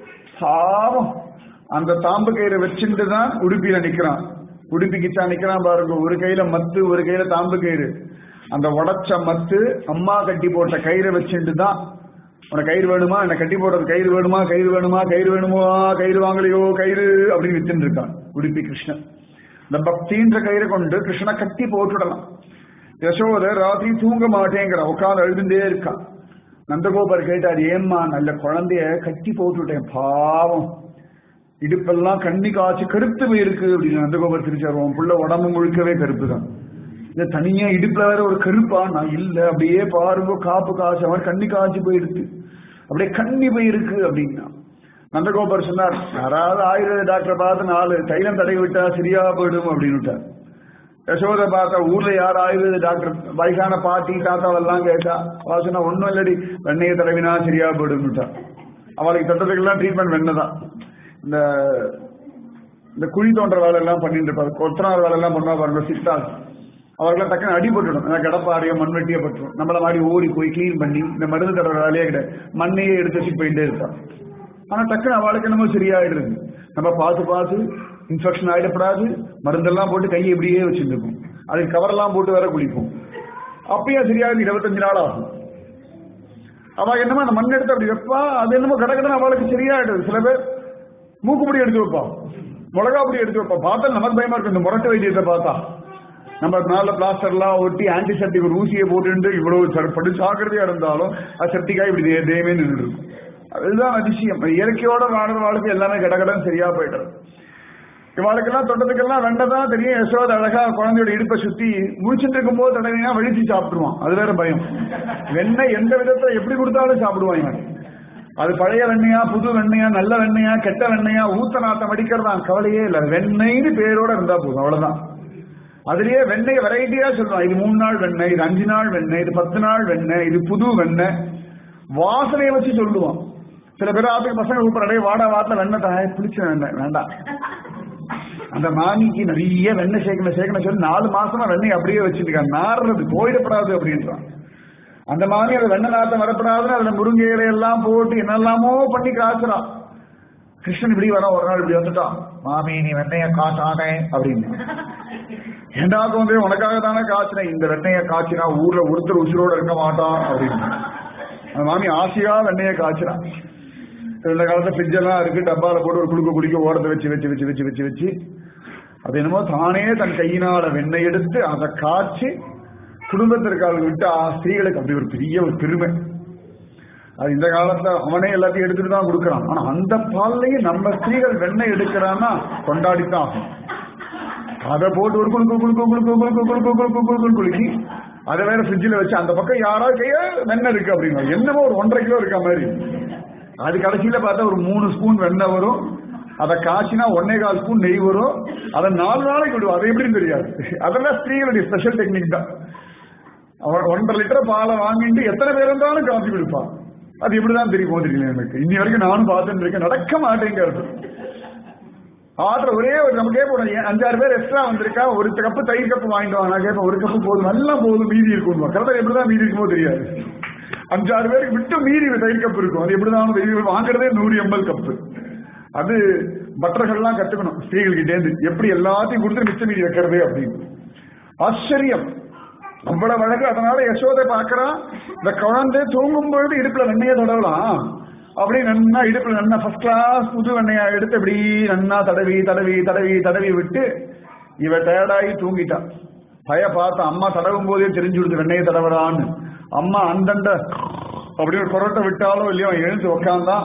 சாவம் அந்த தாம்பு கயிறை வச்சுட்டு தான் உடுப்பில நிக்கிறான் உடுப்பிக்கிச்சா நிக்கிறான் பாருங்க ஒரு கையில மத்து ஒரு கையில தாம்பு கயிறு அந்த உடச்ச மத்து அம்மா கட்டி போட்ட கயிறை வச்சுட்டு தான் உனக்கு கயிறு வேணுமா என்ன கட்டி போடுறது கயிறு வேணுமா கயிறு வேணுமா கயிறு வேணுமா கயிறு வாங்கலையோ கயிறு அப்படின்னு வித்துட்டு இருக்கான் உடுப்பி கிருஷ்ணன் இந்த பக்தின்ற கயிறை கொண்டு கிருஷ்ணனை கட்டி போட்டுடலாம் யசோத ராத்திரி தூங்க மாட்டேங்கிற உட்காந்து எழுதுண்டே இருக்கான் நந்தகோபர் கேட்டார் ஏம்மா நல்ல குழந்தைய கட்டி போட்டுட்டேன் பாவம் இடுப்பெல்லாம் கண்ணி காய்ச்சி கருத்து போயிருக்கு அப்படின்னு நந்தகோபர் சிரிச்சார் உன் புள்ள உடம்பு முழுக்கவே கருப்பு தான் இந்த தனியா இடுப்புல வேற ஒரு கருப்பா நான் இல்ல அப்படியே பாருங்க காப்பு காசு அவன் கண்ணி காய்ச்சி போயிடுது அப்படியே கண்ணி போயிருக்கு அப்படின்னா நந்தகோபர் சொன்னார் யாராவது ஆயுர்வேத டாக்டரை பார்த்து நாலு தைலம் தடவி விட்டா சரியா போயிடும் அப்படின்னு விட்டார் யசோதை பார்த்தா ஊர்ல யார் ஆயுர்வேத டாக்டர் வயசான பாட்டி தாத்தாவெல்லாம் கேட்டா அவ சொன்னா ஒண்ணும் இல்லடி வெண்ணையை தடவினா சரியா போயிடும்னுட்டா அவளுக்கு தொட்டதுக்கெல்லாம் ட்ரீட்மெண்ட் வெண்ணெய் தான் இந்த இந்த குழி தோன்ற வேலை எல்லாம் பண்ணிட்டு இருப்பாரு கொத்தனார் வேலை எல்லாம் பண்ணா பாருங்க சித்தாள் அவர்களாம் டக்குன்னு அடிபட்டுடும் ஏன்னா கடப்பாறையோ மண்வெட்டியோ பட்டுரும் நம்மள மாதிரி ஓடி போய் க்ளீன் பண்ணி இந்த மருந்து தடவை வேலையே கிடையாது மண்ணையே எடுத்து வச்சு போயிட்டே இருப்பான் ஆனா டக்குன்னு அவளுக்கு என்னமோ சரியாயிடுது நம்ம பார்த்து பார்த்து இன்ஃபெக்ஷன் ஆயிடப்படாது மருந்தெல்லாம் போட்டு கையை இப்படியே வச்சுட்டு இருப்போம் அதுக்கு கவரெல்லாம் போட்டு வேற குளிப்போம் அப்பயும் சரியாகுது இருபத்தஞ்சு நாள் ஆகும் அவ என்னமோ அந்த மண் எடுத்து அப்படி வைப்பா அது என்னமோ கடக்கடன்னு அவளுக்கு சரியாயிடுது சில பேர் மூக்குப்பொடி எடுத்து வைப்பா மிளகா பொடி எடுத்து வைப்பா பார்த்தா நமக்கு பயமா இருக்கு இந்த முரட்டு வைத்தியத்தை பார்த்தா நம்ம மேல பிளாஸ்டர்லாம் ஒட்டி ஆன்டிசெப்டிக் ஒரு ஊசியை போட்டுட்டு இவ்வளவு ச- படு ஜாக்கிரதையா இருந்தாலும் அது செப்டிக்காக இப்படி தே- தேமே நின்று இருக்கும் அதுதான் அதிசயம் இயற்கையோட வாடுற வாழ்க்கை எல்லாமே கடகடன் சரியா போயிடுறது இவாளுக்கெல்லாம் தொட்டதுக்கெல்லாம் வெண்டதான் தெரியும் யசோத அழகா குழந்தையோட இடுப்பை சுத்தி முடிச்சிட்டு இருக்கும் போது தடவினா வழிச்சு சாப்பிடுவான் அது வேற பயம் வெண்ணெய் எந்த விதத்துல எப்படி கொடுத்தாலும் சாப்பிடுவான் இவன் அது பழைய வெண்ணையா புது வெண்ணையா நல்ல வெண்ணையா கெட்ட வெண்ணையா ஊத்த நாத்தம் அடிக்கிறதான் கவலையே இல்ல வெண்ணெய்னு பேரோட இருந்தா போதும் அவ்வளவுதான் அதுலயே வெண்ணெய் வெரைட்டியா சொல்லுவான் இது மூணு நாள் வெண்ணெய் இது அஞ்சு நாள் வெண்ணெய் இது பத்து நாள் வெண்ணெய் இது புது வெண்ணெய் வாசனையை வச்சு சொல்லுவான் சில பேர் ஆத்துக்கு பசங்க கூப்பிடறே வாடா வாட்டில வெண்ணெய் தாய் பிடிச்ச வெண்ணெய் வேண்டாம் அந்த மாமிக்கு நிறைய வெண்ணெய் சேர்க்கணும் சேர்க்கணும் சொல்லி நாலு மாசமா வெண்ணெய் அப்படியே வச்சிருக்காங்க நாடுறது போயிடப்படாது அப்படின்றான் அந்த மாமி அந்த வெண்ணெய் நாத்தம் வரப்படாதுன்னு அதுல முருங்கை இலை எல்லாம் போட்டு என்னெல்லாமோ பண்ணி காய்ச்சறான் கிருஷ்ணன் இப்படி வர ஒரு நாள் இப்படி வந்துட்டான் மாமி நீ வெண்ணைய காய்ச்சாதே அப்படின்னு ஏண்டா வந்து உனக்காக தானே காய்ச்சினேன் இந்த வெண்ணைய காய்ச்சினா ஊர்ல ஒருத்தர் உசுரோட இருக்க மாட்டான் அப்படின்னு அந்த மாமி ஆசையா வெண்ணைய காய்ச்சினான் இந்த காலத்துல ஃப்ரிட்ஜ் எல்லாம் இருக்கு டப்பால போட்டு ஒரு குளுக்க குடிக்க ஓரத்தை வச்சு வச்சு வச்சு வச்சு வச்சு வச்சு அது என்னமோ தானே தன் கையினால வெண்ணெய் எடுத்து அதை காய்ச்சி குடும்பத்திற்காக விட்டு ஆ, ஸ்திரீகளுக்கு அப்படி ஒரு பெரிய ஒரு பெருமை அது இந்த காலத்துல அவனே எல்லாத்தையும் எடுத்துட்டு தான் கொடுக்கறான் ஆனா அந்த பால்லையும் நம்ம ஸ்திரீகள் வெண்ணெய் எடுக்கிறான்னா கொண்டாடித்தான் ஆகும் அதை போட்டு ஒரு குழுக்கு குழுக்கு குழுக்கு குழுக்கு குழுக்கு குழுக்கு குழுக்கு குலுக்கி அதை வேற ஃப்ரிட்ஜில் வச்சு அந்த பக்கம் யாராவது கைய வெண்ணெய் இருக்கு அப்படின்னா என்னமோ ஒரு ஒன்றரை கிலோ இருக்க மாதிரி அது கடைசியில பார்த்தா ஒரு மூணு ஸ்பூன் வெண்ணெய் வரும் அதை காய்ச்சினா ஒன்னே கால் ஸ்பூன் நெய் வரும் அதை நாலு நாளைக்கு விடுவோம் அது எப்படின்னு தெரியாது அதெல்லாம் ஸ்திரீகளுடைய ஸ்பெஷல் டெக்னிக் தான் அவன் ஒன்றரை லிட்டர் பாலை வாங்கிட்டு எத்தனை பேர் இருந்தாலும் காஃபி கொடுப்பான் அது எப்படிதான் தெரியும் தெரியல எனக்கு இன்னி வரைக்கும் நானும் பார்த்துட்டு இருக்கேன் நடக்க மாட்டேங்கிறது ஆர்டர் ஒரே ஒரு நம்ம கேட்போம் ஏன் அஞ்சாறு பேர் எக்ஸ்ட்ரா வந்திருக்கா ஒரு கப்பு தயிர் கப்பு வாங்கிட்டு வா நான் கேட்பேன் ஒரு கப்பு போதும் நல்லா போதும் மீதி இருக்கும் கரெக்டாக எப்படிதான் மீதி இருக்குமோ தெரியாது அஞ்சாறு பேருக்கு விட்டு மீதி தயிர் கப்பு இருக்கும் அது எப்படிதான் வெளியே வாங்குறதே நூறு எம்எல் கப்பு அது பட்டர்கள்லாம் கத்துக்கணும் ஸ்திரீகள்கிட்ட இருந்து எப்படி எல்லாத்தையும் கொடுத்து மிச்ச மீதி வைக்கிறது அப்படின்னு ஆச்சரியம் அவ்வளவு அழகு அதனால யசோதை பார்க்கறான் இந்த குழந்தை தூங்கும் பொழுது இடுப்புல வெண்ணைய தொடரலாம் அப்படி நன்னா இடுப்புல நன்னா ஃபர்ஸ்ட் கிளாஸ் புது வெண்ணையா எடுத்து இப்படி நன்னா தடவி தடவி தடவி தடவி விட்டு இவ டயர்டாகி தூங்கிட்டான் பய பார்த்த அம்மா தடவும் போதே தெரிஞ்சு விடுது வெண்ணையை தடவறான்னு அம்மா அந்தண்ட அப்படி ஒரு கொரட்டை விட்டாலும் இல்லையோ அவன் எழுந்து உக்காந்தான்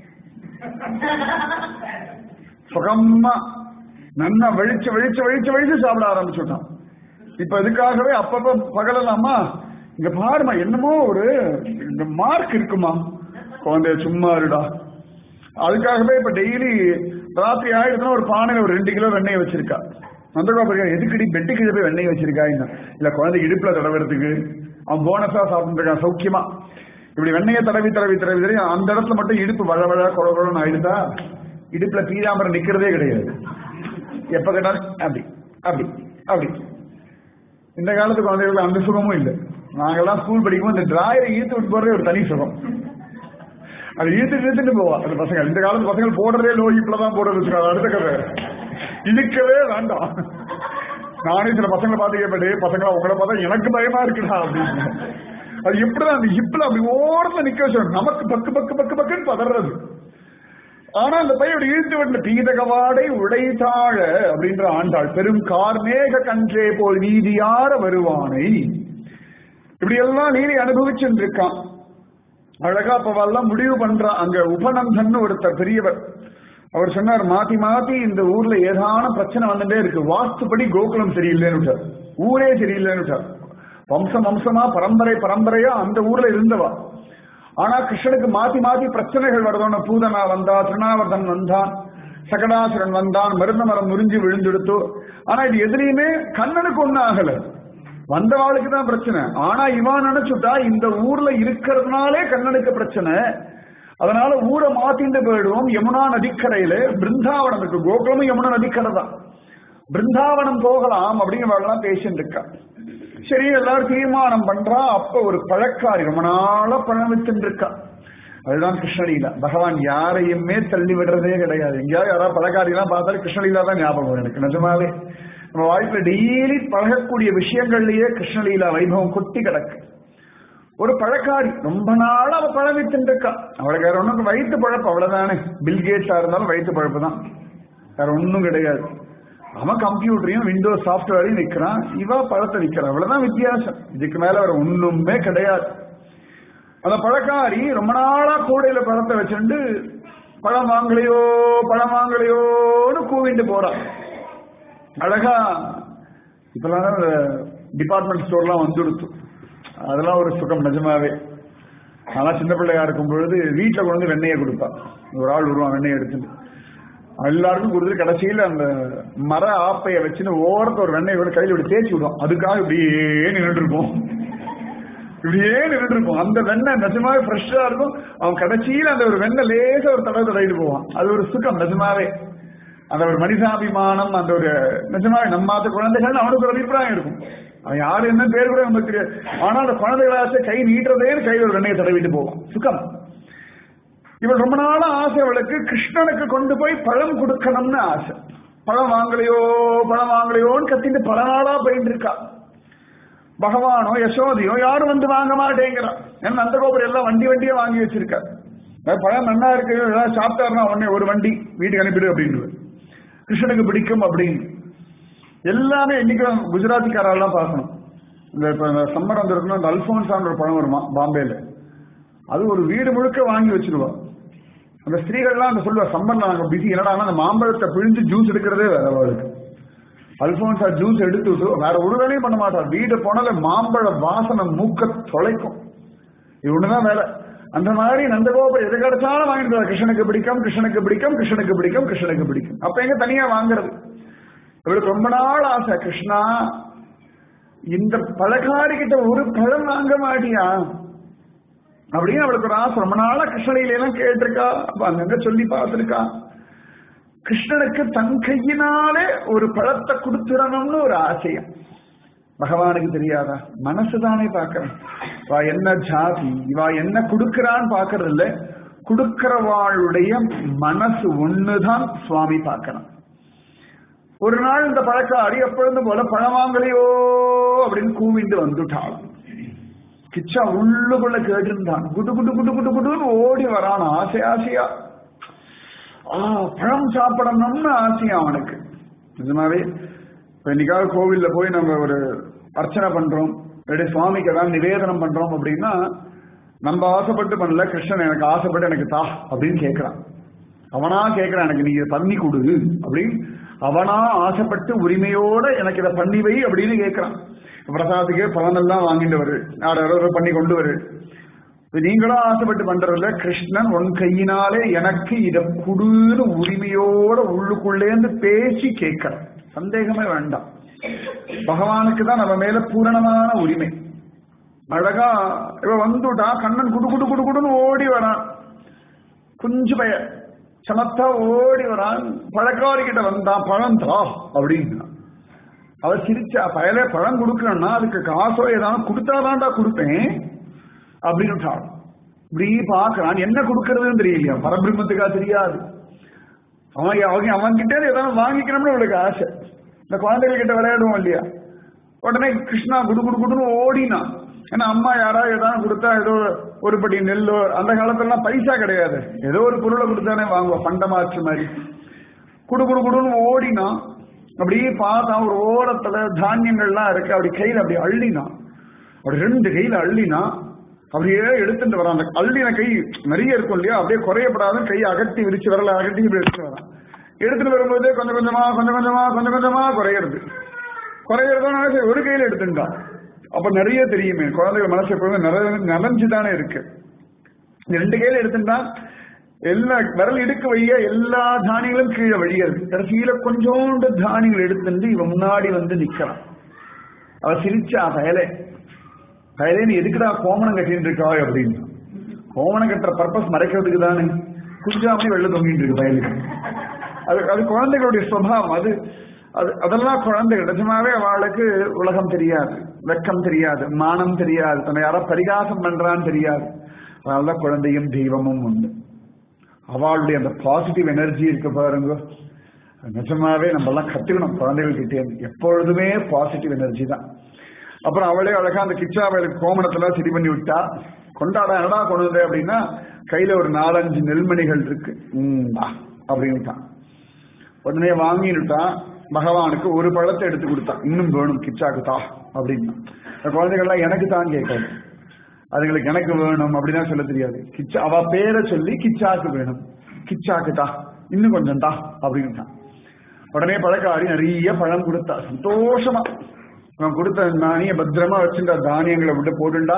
சுகமா நன்னா வழிச்சு வழிச்சு வழிச்சு வழிச்சு சாப்பிட ஆரம்பிச்சுட்டான் இப்ப இதுக்காகவே அப்பப்ப பகலலாமா இங்க பாருமா என்னமோ ஒரு இந்த மார்க் இருக்குமா குழந்தைய சும்மா இருடா அதுக்காகவே இப்ப டெய்லி ராத்திரி ஆயிடுச்சுன்னா ஒரு பானையில ஒரு ரெண்டு கிலோ வெண்ணெய் வச்சிருக்கா நந்தகோபுரம் எதுக்கடி பெட்டு கீழே போய் வெண்ணெய் வச்சிருக்கா இன்னும் இல்ல குழந்தை இடுப்புல தடவுறதுக்கு அவன் போனஸா சாப்பிட்டு இருக்கான் சௌக்கியமா இப்படி வெண்ணெயை தடவி தடவி தடவி தடவி அந்த இடத்துல மட்டும் இடுப்பு வழ வழ கொழ கொழன்னு ஆயிடுதா இடுப்புல பீதாமரம் நிக்கிறதே கிடையாது எப்ப கேட்டாலும் அப்படி அப்படி அப்படி இந்த காலத்து குழந்தைகளுக்கு அந்த சுகமும் இல்லை நாங்கெல்லாம் ஸ்கூல் படிக்கும்போது இந்த டிராயரை ஈர்த்து விட்டு போறதே ஒரு தனி சுகம் அது ஈர்த்து இழுத்துட்டு போவா அந்த பசங்க இந்த காலத்து பசங்க போடுறதே லோ இப்பதான் போடுறது வச்சுக்கோ அடுத்த கதை இழுக்கவே வேண்டாம் நானே சில பசங்களை பார்த்து கேட்பேன் பசங்களா உங்களை பார்த்தா எனக்கு பயமா இருக்குடா அப்படின்னு அது எப்படிதான் அந்த ஹிப்ல அப்படி ஓரத்துல நிக்க வச்சு நமக்கு பக்கு பக்கு பக்கு பக்குன்னு பதறது ஆனா அந்த பையன் இப்படி இழுத்து விட்டு பீதகவாடை உடைத்தாழ அப்படின்ற ஆண்டாள் பெரும் கார்மேக கன்றே போல் நீதியார வருவானை இப்படி எல்லாம் நீதி அனுபவிச்சுட்டு இருக்கான் அழகா அப்பவெல்லாம் முடிவு பண்றான் அங்க உபநந்தன் ஒருத்தர் பெரியவர் அவர் சொன்னார் மாத்தி மாத்தி இந்த ஊர்ல ஏதான பிரச்சனை வந்துட்டே இருக்கு வாஸ்துபடி கோகுலம் சரியில்லைன்னு விட்டார். ஊரே சரியில்லைன்னு விட்டார். வம்சம் வம்சமா பரம்பரை பரம்பரையா அந்த ஊர்ல இருந்தவா ஆனா கிருஷ்ணனுக்கு மாத்தி மாத்தி பிரச்சனைகள் வருதோன்னு பூதனா வந்தா திருநாவர்தன் வந்தான் சகடாசுரன் வந்தான் மருந்த மரம் முறிஞ்சு விழுந்துடுத்து ஆனா இது எதுலையுமே கண்ணனுக்கு ஒண்ணு ஆகல வந்தவாளுக்கு தான் பிரச்சனை ஆனா இவன் நினைச்சுட்டா இந்த ஊர்ல இருக்கிறதுனாலே கண்ணனுக்கு பிரச்சனை அதனால ஊரை மாத்திட்டு போயிடுவோம் யமுனா நதிக்கரையில பிருந்தாவனம் இருக்கு கோகுலமும் யமுனா நதிக்கரை தான் பிருந்தாவனம் போகலாம் அப்படிங்கிறவெல்லாம் பேசிட்டு இருக்கா சரி எல்லாரும் தீர்மானம் பண்றா அப்ப ஒரு பழக்காரி ரொம்ப நாளா பழம் வித்துட்டு இருக்கா அதுதான் கிருஷ்ணலீலா பகவான் யாரையுமே தள்ளி விடுறதே கிடையாது எங்கேயாவது யாராவது பழக்காரிலாம் பார்த்தாலும் கிருஷ்ணலீலா தான் ஞாபகம் வரும் எனக்கு நிஜமாவே நம்ம வாழ்க்கையில டெய்லி பழகக்கூடிய விஷயங்கள்லயே கிருஷ்ணலீலா வைபவம் கொட்டி கிடக்கு ஒரு பழக்காரி ரொம்ப நாளா அவ பழம் வித்துட்டு இருக்கா அவளுக்கு வேற ஒண்ணும் வயிற்று பழப்பு அவ்வளவுதானே பில்கேட்ஸா இருந்தாலும் வயிற்று பழப்பு தான் வேற ஒண்ணும் கிடையாது அவன் கம்ப்யூட்டரையும் விண்டோஸ் சாஃப்ட்வேரையும் விற்கிறான் இவ பழத்தை விற்கிறான் அவ்வளவுதான் வித்தியாசம் இதுக்கு மேல வேற ஒண்ணுமே கிடையாது அந்த பழக்காரி ரொம்ப நாளா கூடையில பழத்தை வச்சுட்டு பழம் வாங்கலையோ பழம் வாங்கலையோன்னு கூவிட்டு போறா அழகா இப்பெல்லாம் டிபார்ட்மெண்ட் ஸ்டோர்லாம் வந்துடுத்து அதெல்லாம் ஒரு சுகம் நிஜமாவே ஆனா சின்ன பிள்ளையா இருக்கும் பொழுது வீட்டுல கொண்டு வந்து வெண்ணெயை கொடுப்பா ஒரு ஆள் வருவான் வெண்ணெய் எடுத்துட்டு எல்லாருக்கும் கொடுத்துட்டு கடைசியில அந்த மர ஆப்பைய வச்சுன்னு ஓரத்தை ஒரு வெண்ணெய் கூட கையில இப்படி தேய்ச்சி விடும் அதுக்காக இப்படியே நின்றுட்டு இருப்போம் இப்படியே நின்றுட்டு இருப்போம் அந்த வெண்ணெய் நிஜமாவே ஃப்ரெஷ்ஷா இருக்கும் அவன் கடைசியில அந்த ஒரு வெண்ணெய் லேசா ஒரு தடவை தடவிட்டு போவான் அது ஒரு சுகம் நிஜமாவே அந்த ஒரு மனிதாபிமானம் அந்த ஒரு நிஜமாவே நம்மாத்த குழந்தைகள் அவனுக்கு ஒரு அபிப்பிராயம் இருக்கும் அவன் யாரு என்ன பேர் கூட நமக்கு தெரியாது ஆனா அந்த குழந்தைகளாச்ச கை நீட்டுறதே கையில் ஒரு வெண்ணையை தடவிட்டு போவான் சுகம் இவள் ரொம்ப நாளா ஆசை அவளுக்கு கிருஷ்ணனுக்கு கொண்டு போய் பழம் கொடுக்கணும்னு ஆசை பழம் வாங்கலையோ பழம் வாங்கலையோன்னு கத்திட்டு பல நாளா போயிட்டு இருக்கா பகவானோ யசோதையோ யாரும் வந்து வாங்க மாட்டேங்கிறான் ஏன்னா நந்தகோபுரம் எல்லாம் வண்டி வண்டியே வாங்கி வச்சிருக்காரு அதாவது பழம் நன்னா இருக்கு ஏதாவது சாப்பிட்டாருன்னா உடனே ஒரு வண்டி வீட்டுக்கு அனுப்பிடு அப்படின்னு கிருஷ்ணனுக்கு பிடிக்கும் அப்படின்னு எல்லாமே இன்னைக்கு குஜராத்திக்காரெல்லாம் பார்க்கணும் இந்த இப்ப இந்த சம்மர் வந்திருக்கணும் இந்த அல்போன்சான் ஒரு பழம் வருமா பாம்பேல அது ஒரு வீடு முழுக்க வாங்கி வச்சிருவா அந்த ஸ்திரீகள்லாம் அந்த சொல்லுவா சம்மர்ல நாங்க பிஸி என்னடா அந்த மாம்பழத்தை பிழிஞ்சு ஜூஸ் எடுக்கிறதே வேற அவளுக்கு அல்போன்சா ஜூஸ் எடுத்து விட்டு வேற ஒரு வேலையும் பண்ண மாட்டா வீடு போனால மாம்பழ வாசனை மூக்க தொலைக்கும் இது ஒண்ணுதான் வேலை அந்த மாதிரி நந்தகோபுரம் எது கிடைச்சாலும் வாங்கிட்டு வா. கிருஷ்ணனுக்கு பிடிக்கும் கிருஷ்ணனுக்கு பிடிக்கும் கிருஷ்ணனுக்கு பிடிக்கும் கிருஷ்ணனுக்கு பிடிக்கும் அப்ப எங்க தனியா வாங்குறது இவளுக்கு ரொம்ப நாள் ஆசை கிருஷ்ணா இந்த பழக்காரி கிட்ட ஒரு பழம் வாங்க மாட்டியா அப்படின்னு அவளுக்கு ஒரு ஆசை ரொம்ப நாளா கிருஷ்ணனையில எல்லாம் கேட்டிருக்கா அப்ப அங்கங்க சொல்லி பார்த்திருக்கா கிருஷ்ணனுக்கு தன் கையினாலே ஒரு பழத்தை கொடுத்துடணும்னு ஒரு ஆசையம் பகவானுக்கு தெரியாதா மனசுதானே பார்க்கறேன் வா என்ன ஜாதி இவா என்ன கொடுக்கறான்னு பாக்குறது இல்ல கொடுக்கிறவாளுடைய மனசு ஒண்ணுதான் சுவாமி பார்க்கணும் ஒரு நாள் இந்த பழக்காரி எப்பொழுதும் போல பழம் வாங்கலையோ அப்படின்னு கூவிண்டு வந்துட்டாள் கிச்சா உள்ளுக்குள்ள கேட்டிருந்தான் குடு குடு குடு குடு குடுன்னு ஓடி வரான் ஆசை ஆசையா ஆ பழம் சாப்பிடணும்னு ஆசையா அவனுக்கு நிஜமாவே இப்ப இன்னைக்காவது கோவில்ல போய் நம்ம ஒரு அர்ச்சனை பண்றோம் இல்லாட்டி சுவாமிக்கு ஏதாவது நிவேதனம் பண்றோம் அப்படின்னா நம்ம ஆசைப்பட்டு பண்ணல கிருஷ்ணன் எனக்கு ஆசைப்பட்டு எனக்கு தா அப்படின்னு கேட்கிறான் அவனா கேட்கிறான் எனக்கு நீ இதை பண்ணி கொடு அப்படின்னு அவனா ஆசைப்பட்டு உரிமையோட எனக்கு இதை பண்ணி வை அப்படின்னு கேட்கிறான் பிரசாதத்துக்கே பலனெல்லாம் வாங்கிட்டு வரு யாராவது பண்ணி கொண்டு வரு இது நீங்களும் ஆசைப்பட்டு பண்றதில்ல கிருஷ்ணன் உன் கையினாலே எனக்கு இத குடுன்னு உரிமையோட உள்ளுக்குள்ளேந்து பேசி கேட்கிறான் சந்தேகமே வேண்டாம் பகவானுக்கு தான் நம்ம மேல பூரணமான உரிமை அழகா இவ வந்துட்டா கண்ணன் குடு குடு குடு குடுன்னு ஓடி வரான் குஞ்சு பய சமத்தா ஓடி வரான் பழக்காரி கிட்ட வந்தான் பழம் தா அப்படின்னா அவ சிரிச்சா பயலே பழம் கொடுக்கலன்னா அதுக்கு காசோ ஏதாவது கொடுத்தாதான்டா கொடுப்பேன் அப்படின்னு விட்டாள். இப்படி பாக்குறான் என்ன கொடுக்கறதுன்னு தெரியலையா பரபிரம்மத்துக்கா தெரியாது அவன் அவங்க அவன்கிட்ட ஏதாவது வாங்கிக்கணும்னு அவளுக்கு ஆசை இந்த குழந்தைகள் கிட்ட விளையாடுவோம் இல்லையா உடனே கிருஷ்ணா குடு குடு குடுன்னு ஓடினான் ஏன்னா அம்மா யாராவது ஏதாவது கொடுத்தா ஏதோ ஒரு படி நெல்லோ அந்த காலத்துலலாம் பைசா கிடையாது ஏதோ ஒரு பொருளை கொடுத்தானே வாங்குவோம் பண்டமாச்சு மாதிரி குடு குடு குடுன்னு ஓடினான் அப்படியே பார்த்தான் ஒரு ஓரத்துல தானியங்கள்லாம் இருக்கு அப்படி கையில அப்படி அள்ளினான் அப்படி ரெண்டு கையில அள்ளினா அப்படியே எடுத்துட்டு வரான் அந்த அள்ளின கை நிறைய இருக்கும் இல்லையா அப்படியே குறையப்படாத கையை அகட்டி விரிச்சு வரல அகட்டி இப்படி எடுத்துட்டு வரான் எடுத்துட்டு வரும்போது கொஞ்சம் கொஞ்சமா கொஞ்சம் கொஞ்சமா கொஞ்சம் கொஞ்சமா குறையிறது குறையிறதுனால சரி ஒரு கையில எடுத்துட்டான் அப்ப நிறைய தெரியுமே குழந்தைகள் மனசு எப்பவுமே நிறைய நனைஞ்சுதானே இருக்கு இந்த ரெண்டு கையில எடுத்துட்டா எல்லா விரல் இடுக்க வைய எல்லா தானியங்களும் கீழே வழியாது கடைசியில கொஞ்சோண்டு தானியங்கள் எடுத்துட்டு இவன் முன்னாடி வந்து நிக்கிறான் அவ சிரிச்சா பயலே பயலே நீ எதுக்குடா கோமணம் கட்டிட்டு இருக்காய் அப்படின்னு கோமணம் கட்டுற பர்பஸ் மறைக்கிறதுக்கு தானே குஞ்சாமணி வெள்ள தொங்கிட்டு இருக்கு பயலுக்கு அது அது குழந்தைகளுடைய சுவாவம் அது அது அதெல்லாம் குழந்தைகள் நிஜமாவே அவளுக்கு உலகம் தெரியாது வெக்கம் தெரியாது மானம் தெரியாது தன்னை யாரோ பரிகாசம் பண்றான்னு தெரியாது அதனாலதான் குழந்தையும் தெய்வமும் உண்டு அவளுடைய அந்த பாசிட்டிவ் எனர்ஜி இருக்கு பாருங்க நிஜமாவே நம்ம எல்லாம் கத்துக்கணும் குழந்தைகள் கிட்டே எப்பொழுதுமே பாசிட்டிவ் எனர்ஜி தான் அப்புறம் அவளே அழகா அந்த கிச்சா அவளுக்கு கோமணத்துல சரி பண்ணி விட்டா கொண்டாட என்னடா கொண்டு வந்தே அப்படின்னா கையில ஒரு நாலஞ்சு நெல்மணிகள் இருக்கு உம் அப்படின்ட்டான் உடனே வாங்கிட்டான் பகவானுக்கு ஒரு பழத்தை எடுத்து கொடுத்தான் இன்னும் வேணும் கிச்சாக்கு தா அப்படின்னா இந்த குழந்தைகள்லாம் எனக்கு தான் கேட்காது அதுங்களுக்கு எனக்கு வேணும் அப்படின்னா சொல்ல தெரியாது கிச்சா அவ பேரை சொல்லி கிச்சாக்கு வேணும் கிச்சாக்கு தா இன்னும் கொஞ்சம் தா அப்படின்ட்டான் உடனே பழக்காரி நிறைய பழம் கொடுத்தா சந்தோஷமா அவன் கொடுத்த நாணிய பத்திரமா வச்சுட்ட தானியங்களை விட்டு போட்டுண்டா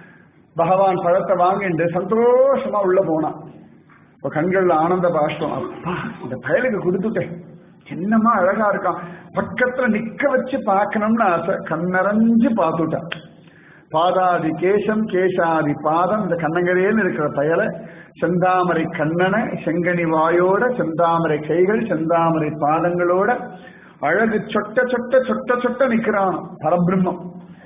பகவான் பழத்தை வாங்கிட்டு சந்தோஷமா உள்ள போனான் இப்ப கண்கள்ல ஆனந்த பாஷ்டம் அப்பா இந்த பயலுக்கு கொடுத்துட்டேன் என்னமா அழகா இருக்கான் பக்கத்துல நிக்க வச்சு பார்க்கணும்னு ஆசை கண்ணறைஞ்சு பார்த்துட்டான் பாதாதி கேசம் கேசாதி பாதம் இந்த கண்ணங்கரேன்னு இருக்கிற பயலை செந்தாமரை கண்ணனை செங்கனி வாயோட செந்தாமரை கைகள் செந்தாமரை பாதங்களோட அழகு சொட்ட சொட்ட சொட்ட சொட்ட நிக்கிறான் பரபிரம்மம்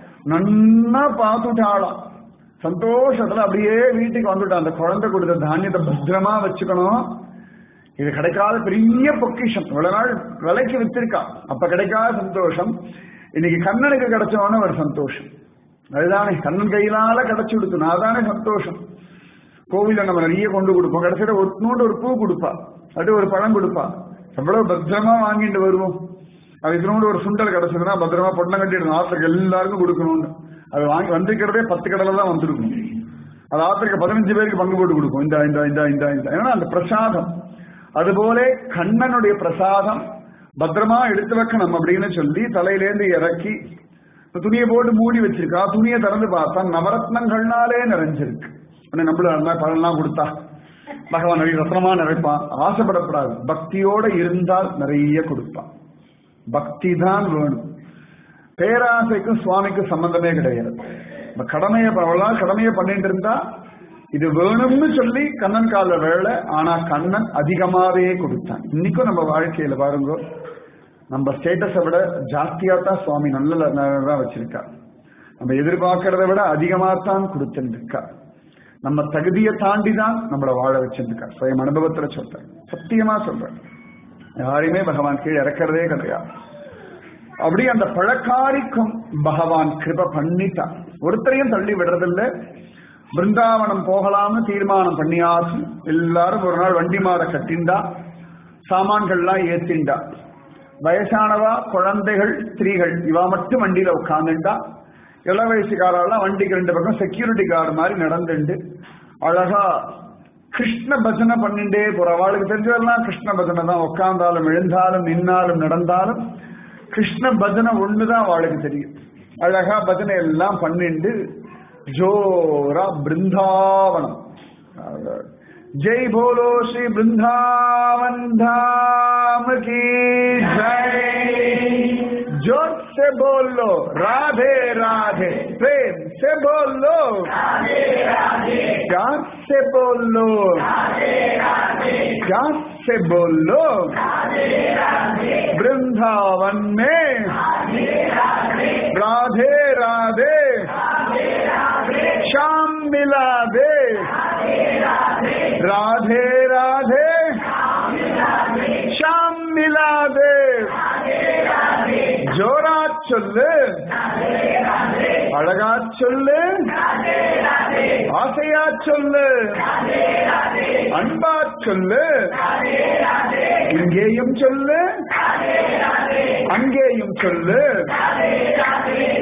நன்னா பார்த்துட்டாளாம் சந்தோஷத்துல அப்படியே வீட்டுக்கு வந்துட்டான் அந்த குழந்தை கொடுத்த தானியத்தை பத்திரமா வச்சுக்கணும் இது கிடைக்காத பெரிய பொக்கிஷம் இவ்வளவு நாள் விலைக்கு வித்திருக்கா அப்ப கிடைக்காத சந்தோஷம் இன்னைக்கு கண்ணனுக்கு கிடைச்சவன ஒரு சந்தோஷம் அதுதானே கண்ணன் கையிலால கிடைச்சு கொடுக்கணும் அதானே சந்தோஷம் கோவில நம்ம நிறைய கொண்டு கொடுப்போம் கடைசியில ஒரு நூண்டு ஒரு பூ கொடுப்பா அது ஒரு பழம் கொடுப்பா எவ்வளவு பத்திரமா வாங்கிட்டு வருவோம் அது இதனோட ஒரு சுண்டல் கிடைச்சதுன்னா பத்திரமா பொண்ணம் கட்டிடணும் ஆத்திரக்கு எல்லாருக்கும் கொடுக்கணும்னு அது வாங்கி வந்திருக்கிறதே பத்து கடலை தான் வந்திருக்கும் அது ஆத்திரக்கு பதினஞ்சு பேருக்கு பங்கு போட்டு கொடுக்கும் இந்த இந்த இந்த இந்த இந்த ஏன்னா அந்த பிரசாதம் அதுபோல கண்ணனுடைய பிரசாதம் பத்திரமா எடுத்து வைக்கணும் அப்படின்னு சொல்லி தலையிலேருந்து இறக்கி துணியை போட்டு மூடி வச்சிருக்கா துணியை திறந்து பார்த்தா நவரத்னங்கள்னாலே நிறைஞ்சிருக்கு உடனே நம்மள அந்த மாதிரி பழம்லாம் கொடுத்தா பகவான் நிறைய ரத்னமா நிறைப்பான் ஆசைப்படக்கூடாது பக்தியோட இருந்தால் நிறைய கொடுப்பான் பக்தி தான் வேணும் பேராசைக்கும் சுவாமிக்கும் சம்பந்தமே கிடையாது நம்ம கடமையை அவ்வளவு கடமையை பண்ணிட்டு இருந்தா இது வேணும்னு சொல்லி கண்ணன் கால வேலை ஆனா கண்ணன் அதிகமாவே கொடுத்தான் இன்னைக்கும் நம்ம வாழ்க்கையில பாருங்க நம்ம ஸ்டேட்டஸை விட ஜாஸ்தியா தான் சுவாமி நல்ல தான் வச்சிருக்கா நம்ம எதிர்பார்க்கறத விட அதிகமாகத்தான் கொடுத்துருக்கா நம்ம தகுதியை தாண்டி தான் நம்மளை வாழ வச்சிருக்கா சுயம் அனுபவத்துல சொல்றேன் சத்தியமா சொல்றேன் யாரையுமே பகவான் கீழே இறக்கிறதே கிடையாது அப்படி அந்த பழக்காரிக்கும் பகவான் கிருப பண்ணிட்டான் ஒருத்தரையும் தள்ளி விடுறதில்ல பிருந்தாவனம் போகலாம்னு தீர்மானம் பண்ணியாச்சு எல்லாரும் ஒரு நாள் வண்டி மாட கட்டிண்டா சாமான்கள்லாம் ஏத்திண்டா வயசானவா குழந்தைகள் ஸ்திரீகள் இவா மட்டும் வண்டியில உட்காந்துட்டா இள வயசுக்காரெல்லாம் வண்டிக்கு ரெண்டு பக்கம் செக்யூரிட்டி கார்டு மாதிரி நடந்துண்டு அழகா கிருஷ்ண பஜனை பண்ணிட்டே போற அவளுக்கு தெரிஞ்சதெல்லாம் கிருஷ்ண பஜனை தான் உட்கார்ந்தாலும் எழுந்தாலும் நின்னாலும் நடந்தாலும் கிருஷ்ண பஜனை ஒண்ணுதான் அவளுக்கு தெரியும் அழகா பஜனை எல்லாம் பண்ணிண்டு ஜோரா பிருந்தாவனம் ஜெய் போலோ ஸ்ரீ பிருந்தாவன் धाम की जय जोर से बोलो राधे राधे प्रेम से बोलो प्यार से बोलो प्यार से बोलो वृंदावन में राधे राधे शाम मिला दे राधे राधे शाम मिला दे ஜோரா சொல்லு அழகா சொல்லு ஆசையா சொல்லு அன்பா சொல்லு இங்கேயும் சொல்லு அங்கேயும் சொல்லு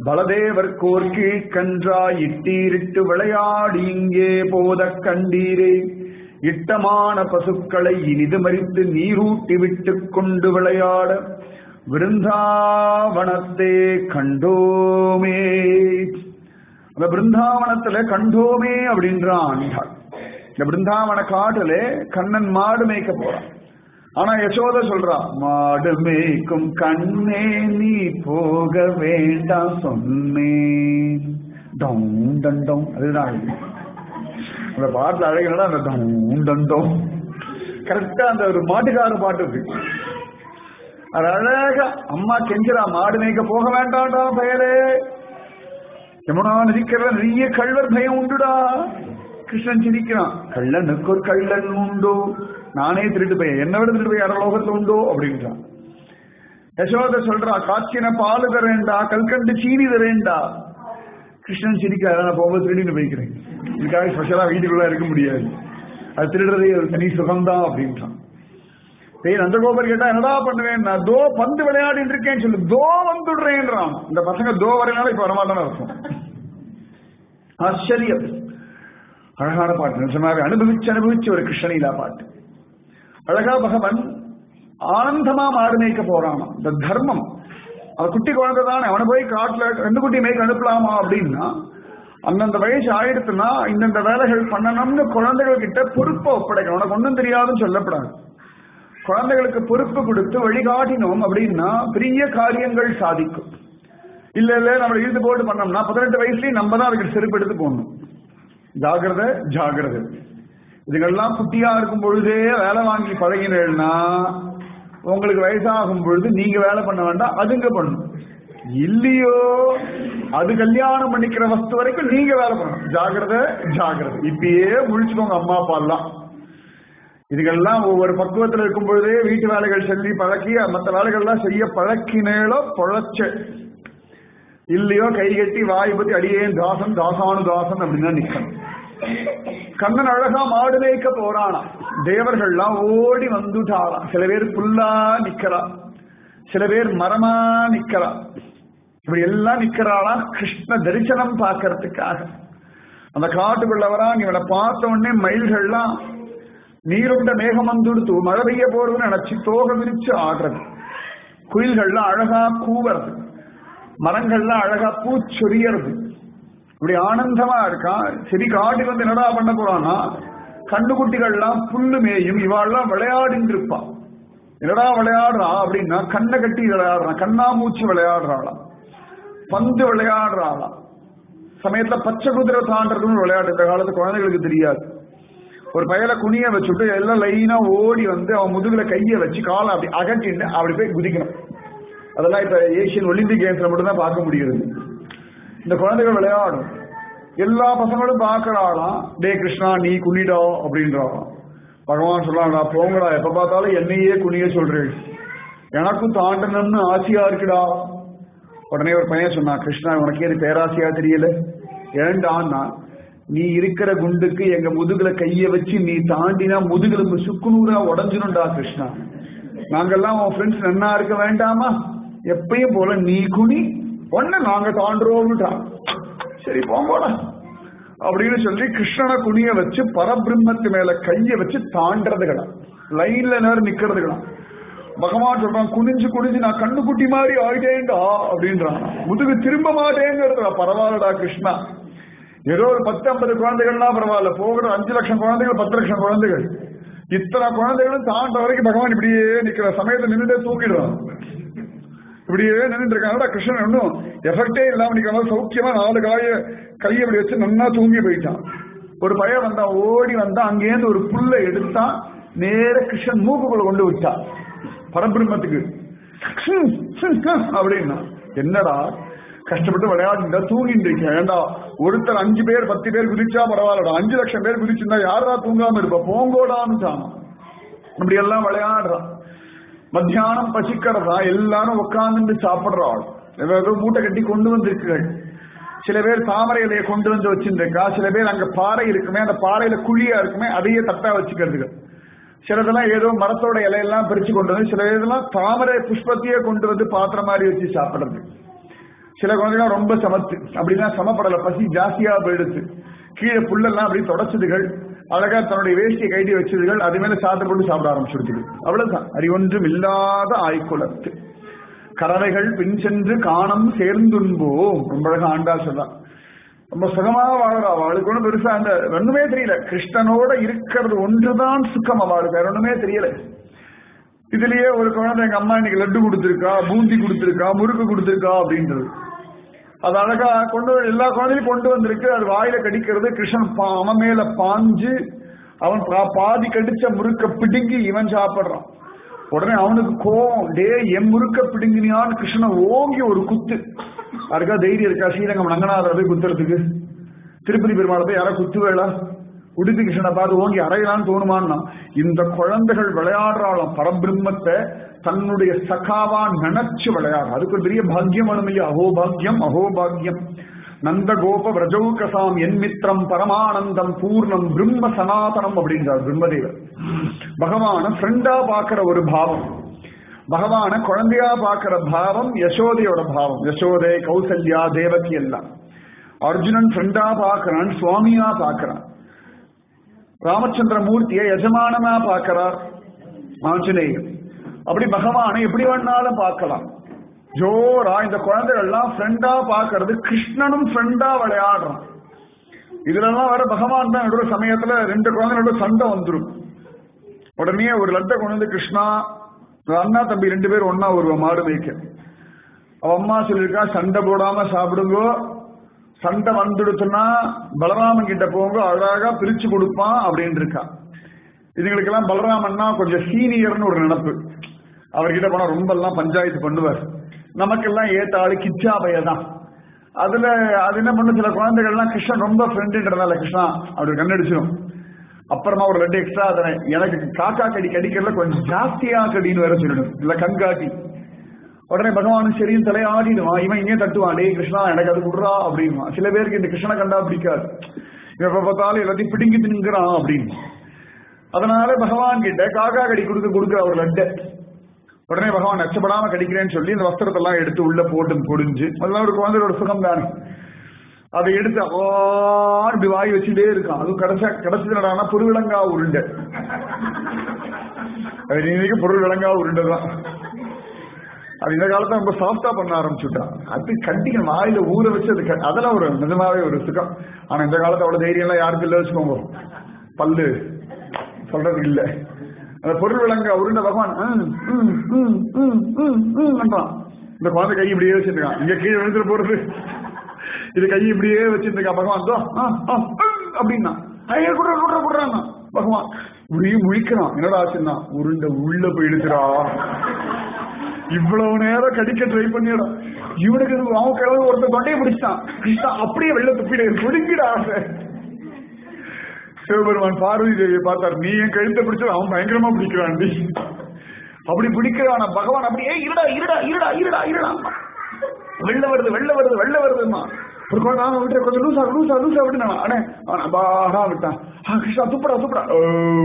பலதேவர் கோர்க்கு கன்றாய் இட்டீரிட்டு விளையாடி இங்கே போத கண்டீரே இட்டமான பசுக்களை இனிது மறித்து நீரூட்டி விட்டு கொண்டு விளையாட விருந்தாவனத்தே கண்டோமே அந்த பிருந்தாவனத்துல கண்டோமே அப்படின்றான் ஆண்டாள் இந்த பிருந்தாவன காட்டுல கண்ணன் மாடு மேய்க்க போறான் ஆனா யசோத சொல்றா மாடு மேய்க்கும் கண்ணே நீ போக வேண்டாம் சொன்னேன் டௌம் டண்டோம் அதுதான் அந்த பாட்டுல அழகுனா அந்த டௌம் டண்டோம் கரெக்டா அந்த ஒரு மாட்டுக்கார பாட்டு இருக்கு அது அழகா அம்மா கெஞ்சிரா மாடு மேய்க்க போக வேண்டாம்டா பயலே யமுனா நதிக்கரையில நிறைய கள்ளர் பயம் உண்டுடா கிருஷ்ணன் சிரிக்கிறான் கள்ளனுக்கு ஒரு கள்ளன் உண்டோ நானே திருட்டு பையன் என்ன விட திருட்டு பையன் லோகத்துல உண்டோ அப்படின்றான் யசோத சொல்றா காய்ச்சின பால் தரேன்டா கல்கண்டு சீனி தரேன்டா கிருஷ்ணன் சிரிக்காத நான் போகும்போது திருடின்னு போய்க்கிறேன் இதுக்காக ஸ்பெஷலா வீட்டுக்குள்ள இருக்க முடியாது அது திருடுறதே ஒரு தனி சுகம்தான் அப்படின்றான் டேய் நந்தகோபர் கேட்டா என்னடா பண்ணுவேன் நான் தோ பந்து விளையாடிட்டு இருக்கேன்னு சொல்லு தோ வந்துடுறேன்றான் இந்த பசங்க தோ வரையினால இப்ப வரமாட்டான்னு அர்த்தம் ஆச்சரியம் அழகான பாட்டு நிஜமாவே அனுபவிச்சு அனுபவிச்சு ஒரு கிருஷ்ணலீலா பாட்டு அழகா பகவன் ஆனந்தமா மாடு மேய்க்க போறான் இந்த தர்மம் அவன் குட்டி குழந்தை தானே அவனை போய் காட்டுல ரெண்டு குட்டி மேய்க்க அனுப்பலாமா அப்படின்னா அந்தந்த வயசு ஆயிடுத்துன்னா இந்தந்த வேலைகள் பண்ணணும்னு குழந்தைகள் கிட்ட பொறுப்பை ஒப்படைக்கணும் உனக்கு ஒன்றும் தெரியாதுன்னு சொல்லப்படாது குழந்தைகளுக்கு பொறுப்பு கொடுத்து வழிகாட்டினோம் அப்படின்னா பெரிய காரியங்கள் சாதிக்கும் இல்ல இல்ல நம்ம இழுத்து போட்டு பண்ணோம்னா பதினெட்டு வயசுலயும் நம்ம தான் அதுக்கு செருப்பு எடுத்து போடணும் ஜாகிரதை ஜாகிரதை இதுகள்லாம் குட்டியா இருக்கும் பொழுதே வேலை வாங்கி பழகினேன்னா உங்களுக்கு வயசாகும் பொழுது நீங்க வேலை பண்ண வேண்டாம் அதுங்க பண்ணும் இல்லையோ அது கல்யாணம் பண்ணிக்கிற வஸ்து வரைக்கும் நீங்க வேலை பண்ணணும் ஜாகிரதை ஜாகிரதை இப்பயே முழிச்சுக்கோங்க அம்மா அப்பா எல்லாம் இதுகெல்லாம் ஒவ்வொரு பக்குவத்தில் இருக்கும் பொழுதே வீட்டு வேலைகள் சொல்லி பழக்கி மற்ற வேலைகள்லாம் செய்ய பழக்கினேளோ பொழைச்ச இல்லையோ கை கட்டி வாய் பத்தி அடியேன் தாசன் தாசானு தாசன் அப்படின்னு நிக்கணும் கண்ணன் அழகா மாடு மேய்க்க போறானா தேவர்கள்லாம் ஓடி வந்துட்டாளாம் சில பேர் புல்லா நிக்கிறா சில பேர் மரமா நிக்கிறா இப்படி எல்லாம் நிக்கிறாளா கிருஷ்ண தரிசனம் பார்க்கறதுக்காக அந்த காட்டுக்குள்ள வரான் இவனை பார்த்த உடனே மயில்கள்லாம் நீருண்ட மேகம் வந்துடுத்து மழை பெய்ய போறதுன்னு நினைச்சு தோக விரிச்சு ஆடுறது குயில்கள்லாம் அழகா கூவுறது மரங்கள்லாம் அழகா பூச்சொரியறது இப்படி ஆனந்தமா இருக்கான் சரி காட்டுக்கு வந்து என்னடா பண்ண போறான்னா கண்ணுக்குட்டிகள்லாம் புல்லு மேயும் இவாள்லாம் விளையாடிட்டு இருப்பான் என்னடா விளையாடுறா அப்படின்னா கண்ணை கட்டி விளையாடுறான் கண்ணாமூச்சி விளையாடுறாளாம் பந்து விளையாடுறாளாம் சமயத்துல பச்சை குதிரை தாண்டறதுன்னு விளையாட்டு இந்த காலத்து குழந்தைகளுக்கு தெரியாது ஒரு பயல குனிய வச்சுட்டு எல்லாம் லைனா ஓடி வந்து அவன் முதுகுல கைய வச்சு காலை அப்படி அகட்டின்னு அப்படி போய் குதிக்கணும் அதெல்லாம் இப்ப ஏசியன் ஒலிம்பிக் கேம்ஸ்ல மட்டும் தான் பார்க்க முடிகிறது இந்த குழந்தைகள் விளையாடும் எல்லா பசங்களும் பார்க்கறாளாம் டே கிருஷ்ணா நீ குனிடா அப்படின்றாளாம் பகவான் சொல்லலாம்டா போங்கடா எப்ப பார்த்தாலும் என்னையே குனிய சொல்றேன் எனக்கும் தாண்டணும்னு ஆசையா இருக்குடா உடனே ஒரு பையன் சொன்னான் கிருஷ்ணா உனக்கே இது பேராசையா தெரியல ஏண்டான்னா நீ இருக்கிற குண்டுக்கு எங்க முதுகுல கைய வச்சு நீ தாண்டினா முதுகுல சுக்குநூறா உடஞ்சிரும்டா கிருஷ்ணா நாங்கெல்லாம் உன் ஃப்ரெண்ட்ஸ் நன்னா இருக்க வேண்டாமா எப்பயும் போல நீ குனி ஒன்னு நாங்க தாண்டுறோம்னுட்டா சரி போங்கோடா அப்படின்னு சொல்லி கிருஷ்ணனை குனிய வச்சு பரபிரம்மத்து மேல கைய வச்சு தாண்டறதுகளா லைன்ல நேரம் நிக்கிறதுகளா பகவான் சொல்றான் குனிஞ்சு குனிஞ்சு நான் கண்ணுக்குட்டி மாதிரி ஆயிட்டேன்டா அப்படின்றான் முதுகு திரும்ப மாட்டேங்கிறதுடா பரவாயில்லடா கிருஷ்ணா ஏதோ ஒரு பத்து ஐம்பது குழந்தைகள்லாம் பரவாயில்ல போகிற அஞ்சு லட்சம் குழந்தைகள் பத்து லட்சம் குழந்தைகள் இத்தனை குழந்தைகளும் தாண்ட வரைக்கும் பகவான் இப்படியே நிக்கிற சமயத்தை நின்றுட்டே தூக்கிடுறான் இப்படியே நின்றுட்டு இருக்காங்க கிருஷ்ணன் ஒன்றும் எஃபெக்டே இல்லாம நிக்கிற சௌக்கியமா நாலு காய கையை இப்படி வச்சு நன்னா தூங்கி போயிட்டான் ஒரு பையன் வந்தா ஓடி வந்தா அங்கேருந்து ஒரு புல்லை எடுத்தா நேர கிருஷ்ணன் மூக்குக்குள்ள கொண்டு விட்டா பரபிரம்மத்துக்கு அப்படின்னா என்னடா கஷ்டப்பட்டு விளையாடுங்க தூங்கிட்டு இருக்கேன் ஏண்டா ஒருத்தர் அஞ்சு பேர் பத்து பேர் குதிச்சா பரவாயில்லடா அஞ்சு லட்சம் பேர் குதிச்சிருந்தா யாரா தூங்காம இருப்பா போங்கோடான்னு தான் இப்படி எல்லாம் விளையாடுறான் மத்தியானம் பசிக்கிறதா எல்லாரும் உட்கார்ந்து சாப்பிடுறாள் ஏதோ மூட்டை கட்டி கொண்டு வந்திருக்குகள் சில பேர் தாமரை இலையை கொண்டு வந்து வச்சிருந்திருக்கா சில பேர் அங்க பாறை இருக்குமே அந்த பாறையில குழியா இருக்குமே அதையே தட்டா வச்சுக்கிறதுக்கு சிலதெல்லாம் ஏதோ மரத்தோட இலையெல்லாம் பிரிச்சு கொண்டு வந்து சில இதெல்லாம் தாமரை புஷ்பத்தையே கொண்டு வந்து பாத்திரம் மாதிரி வச்சு சாப்பிடுறது சில குழந்தைகள் ரொம்ப சமத்து அப்படின்னா சமப்படல பசி ஜாஸ்தியா போயிடுச்சு கீழே புல்லெல்லாம் அப்படி தொடச்சதுகள் அழகா தன்னுடைய வேஷ்டியை கைட்டி வச்சதுகள் அது மேல சாப்பிட்டு போட்டு சாப்பிட ஆரம்பிச்சுடுது அவ்வளவுதான் அறிவொன்றும் இல்லாத ஆய்குலத்து கறவைகள் பின் சென்று காணம் சேர்ந்துன்போம் ரொம்ப அழகா ஆண்டா சொல்லலாம் ரொம்ப சுகமா வாழறா அவளுக்கு ஒன்றும் பெருசா அந்த ஒண்ணுமே தெரியல கிருஷ்ணனோட இருக்கிறது ஒன்றுதான் சுகம் அவளுக்கு வேற ஒண்ணுமே தெரியல இதுலயே ஒரு குழந்தை எங்க அம்மா இன்னைக்கு லட்டு கொடுத்துருக்கா பூந்தி கொடுத்துருக்கா முறுக்கு கொடுத்துருக்கா அப்படின்றது அது அழகா கொண்டு வந்து- எல்லா குழந்தையும் கொண்டு வந்திருக்கு அது வாயில கடிக்கிறது கிருஷ்ணன் பா- அவன் மேல பாஞ்சு அவன் பா- பாதி கடிச்ச முறுக்க பிடுங்கி இவன் சாப்பிடுறான் உடனே அவனுக்கு கோவம் டே என் முறுக்க பிடுங்கினியான்னு கிருஷ்ணனை ஓங்கி ஒரு குத்து யாருக்கா தைரியம் இருக்கா ஸ்ரீரங்கம் ரங்கநாதரை போய் குத்துறதுக்கு திருப்பதி பெருமாளை போய் யாரா குத்துவேளா உடுப்பி கிருஷ்ணனை பார்த்து ஓங்கி அறையலான்னு தோணுமான்னா இந்த குழந்தைகள் விளையாடுறாளாம் பரபிரம்மத்தை தன்னுடைய சகாவா நினைச்சு விளையாடுற அதுக்கு ஒரு பெரிய பாக்கியம் வேணும் இல்லையா அஹோ பாக்கியம் அஹோ பாக்கியம் நந்த கோப விரஜௌகசாம் என் மித்திரம் பரமானந்தம் பூர்ணம் பிரம்ம சனாதனம் அப்படின்றார் பிரம்மதேவர் பகவான ஃப்ரெண்டா பார்க்கிற ஒரு பாவம் பகவான குழந்தையா பார்க்கிற பாவம் யசோதையோட பாவம் யசோதை கௌசல்யா தேவகி எல்லாம் அர்ஜுனன் ஃப்ரெண்டா பார்க்கறான் சுவாமியா பார்க்கறான் ராமச்சந்திர மூர்த்தியை எஜமானனா பார்க்கிறார் ஆஞ்சநேயர் அப்படி பகவானை எப்படி வேணாலும் பார்க்கலாம் ஜோரா இந்த குழந்தைகள்லாம் ஃப்ரெண்டா பார்க்கறது கிருஷ்ணனும் ஃப்ரெண்டா விளையாடுறான் இதுலலாம் வர பகவான் தான் நடுற சமயத்துல ரெண்டு குழந்தைகளோட சண்டை வந்துரும் உடனே ஒரு லட்டை கொண்டு வந்து கிருஷ்ணா அண்ணா தம்பி ரெண்டு பேரும் ஒன்னா வருவா மாடு மேய்க்க அவ அம்மா சொல்லியிருக்கா சண்டை போடாம சாப்பிடுங்கோ சண்டை வந்துடுச்சுன்னா பலராமன் கிட்ட போங்க அழகா பிரிச்சு கொடுப்பான் அப்படின்னு இருக்கா இதுங்களுக்கெல்லாம் பலராமன்னா கொஞ்சம் சீனியர்னு ஒரு நினப்பு அவர்கிட்ட போனா ரொம்ப எல்லாம் பஞ்சாயத்து பண்ணுவார் நமக்கெல்லாம் ஏத்த ஆளு கிச்சா பையதான் அதுல அது என்ன பண்ண சில குழந்தைகள்லாம் கிருஷ்ணன் ரொம்ப ஃப்ரெண்டுன்றதால கிருஷ்ணா அப்படி கண்ணடிச்சிடும் அப்புறமா ஒரு ரெண்டு எக்ஸ்ட்ரா தரேன் எனக்கு காக்கா கடி கடிக்கிறதுல கொஞ்சம் ஜாஸ்தியா கடின்னு வேற சொல்லணும் இல்ல கண்காட்டி உடனே பகவானும் சரியும் தலையாடிடுவான் இவன் இங்கே தட்டுவான் டேய் கிருஷ்ணா எனக்கு அது விடுறா அப்படின்வான் சில பேருக்கு இந்த கிருஷ்ணனை கண்டா பிடிக்காது இவன் எப்ப பார்த்தாலும் எல்லாத்தையும் பிடுங்கி தின்னுங்கிறான் அப்படின்னு அதனால பகவான் கிட்ட காக்கா கடி கொடுக்க கொடுக்குற ஒரு லட்டை உடனே பகவான் நச்சப்படாம கடிக்கிறேன்னு சொல்லி இந்த வஸ்திரத்தெல்லாம் எடுத்து உள்ள போட்டு பொடிஞ்சு அதெல்லாம் ஒரு குழந்தையோட சுகம் தானே அதை எடுத்து ஆறு இப்படி வாய் வச்சுட்டே இருக்கான் அதுவும் கடைசா கடைசி என்னடான்னா பொருவிலங்கா உருண்டை அது இன்னைக்கு பொருள் விளங்கா உருண்டை தான் அது இந்த காலத்துல ரொம்ப சாஃப்டா பண்ண ஆரம்பிச்சுட்டான் அது கண்டிக்க வாயில ஊற வச்சு அது க- அதெல்லாம் ஒரு நிஜமாவே ஒரு சுகம் ஆனா இந்த காலத்துல அவ்வளவு தைரியம் எல்லாம் யாருக்கு இல்ல வச்சுக்கோங்க பல்லு சொல்றது இல்ல அந்த பொருள் விளங்க உருண்ட பகவான் ம், ம், ம், ம், ம், ம் பண்றான். இந்த குழந்தை கை இப்படியே வச்சிருக்கான் இங்க கீழே விழுந்துட்டு போறது இது கை இப்படியே வச்சிருக்கா பகவான் தோ, ஆ, ஆ, ம், அப்படின்னா ஐயா குடுற குடுற குடுறான் பகவான் இப்படியே முழிக்கிறான் என்னடா ஆச்சுன்னா உருண்டை உள்ள போயிடுச்சுடா இவ்வளவு நேரம் கடிக்க ட்ரை பண்ணிடா இவனுக்கு இது அவன் கிழமை ஒருத்தர் தொண்டையை பிடிச்சான் கிருஷ்ணா அப்படியே வெள்ள துப்பிட பிடிக்கிடா சிவபெருமான் பார்வதி தேவியை பார்த்தார் நீ என் கழுத்தை பிடிச்சது அவன் பயங்கரமா பிடிக்கிறான் நீ அப்படி பிடிக்கிறான் பகவான் அப்படியே இருடா இருடா இருடா இருடா இருடா வெள்ள வருது வெள்ள வருது வெள்ள வருதுமா ஒரு குழந்தை அவன் விட்டு கொஞ்சம் லூசா லூசா லூசா விட்டு நான் அண்ணே அவன் அபாடா விட்டான் ஆ, கிருஷ்ணா துப்புடா துப்புடா ஓ.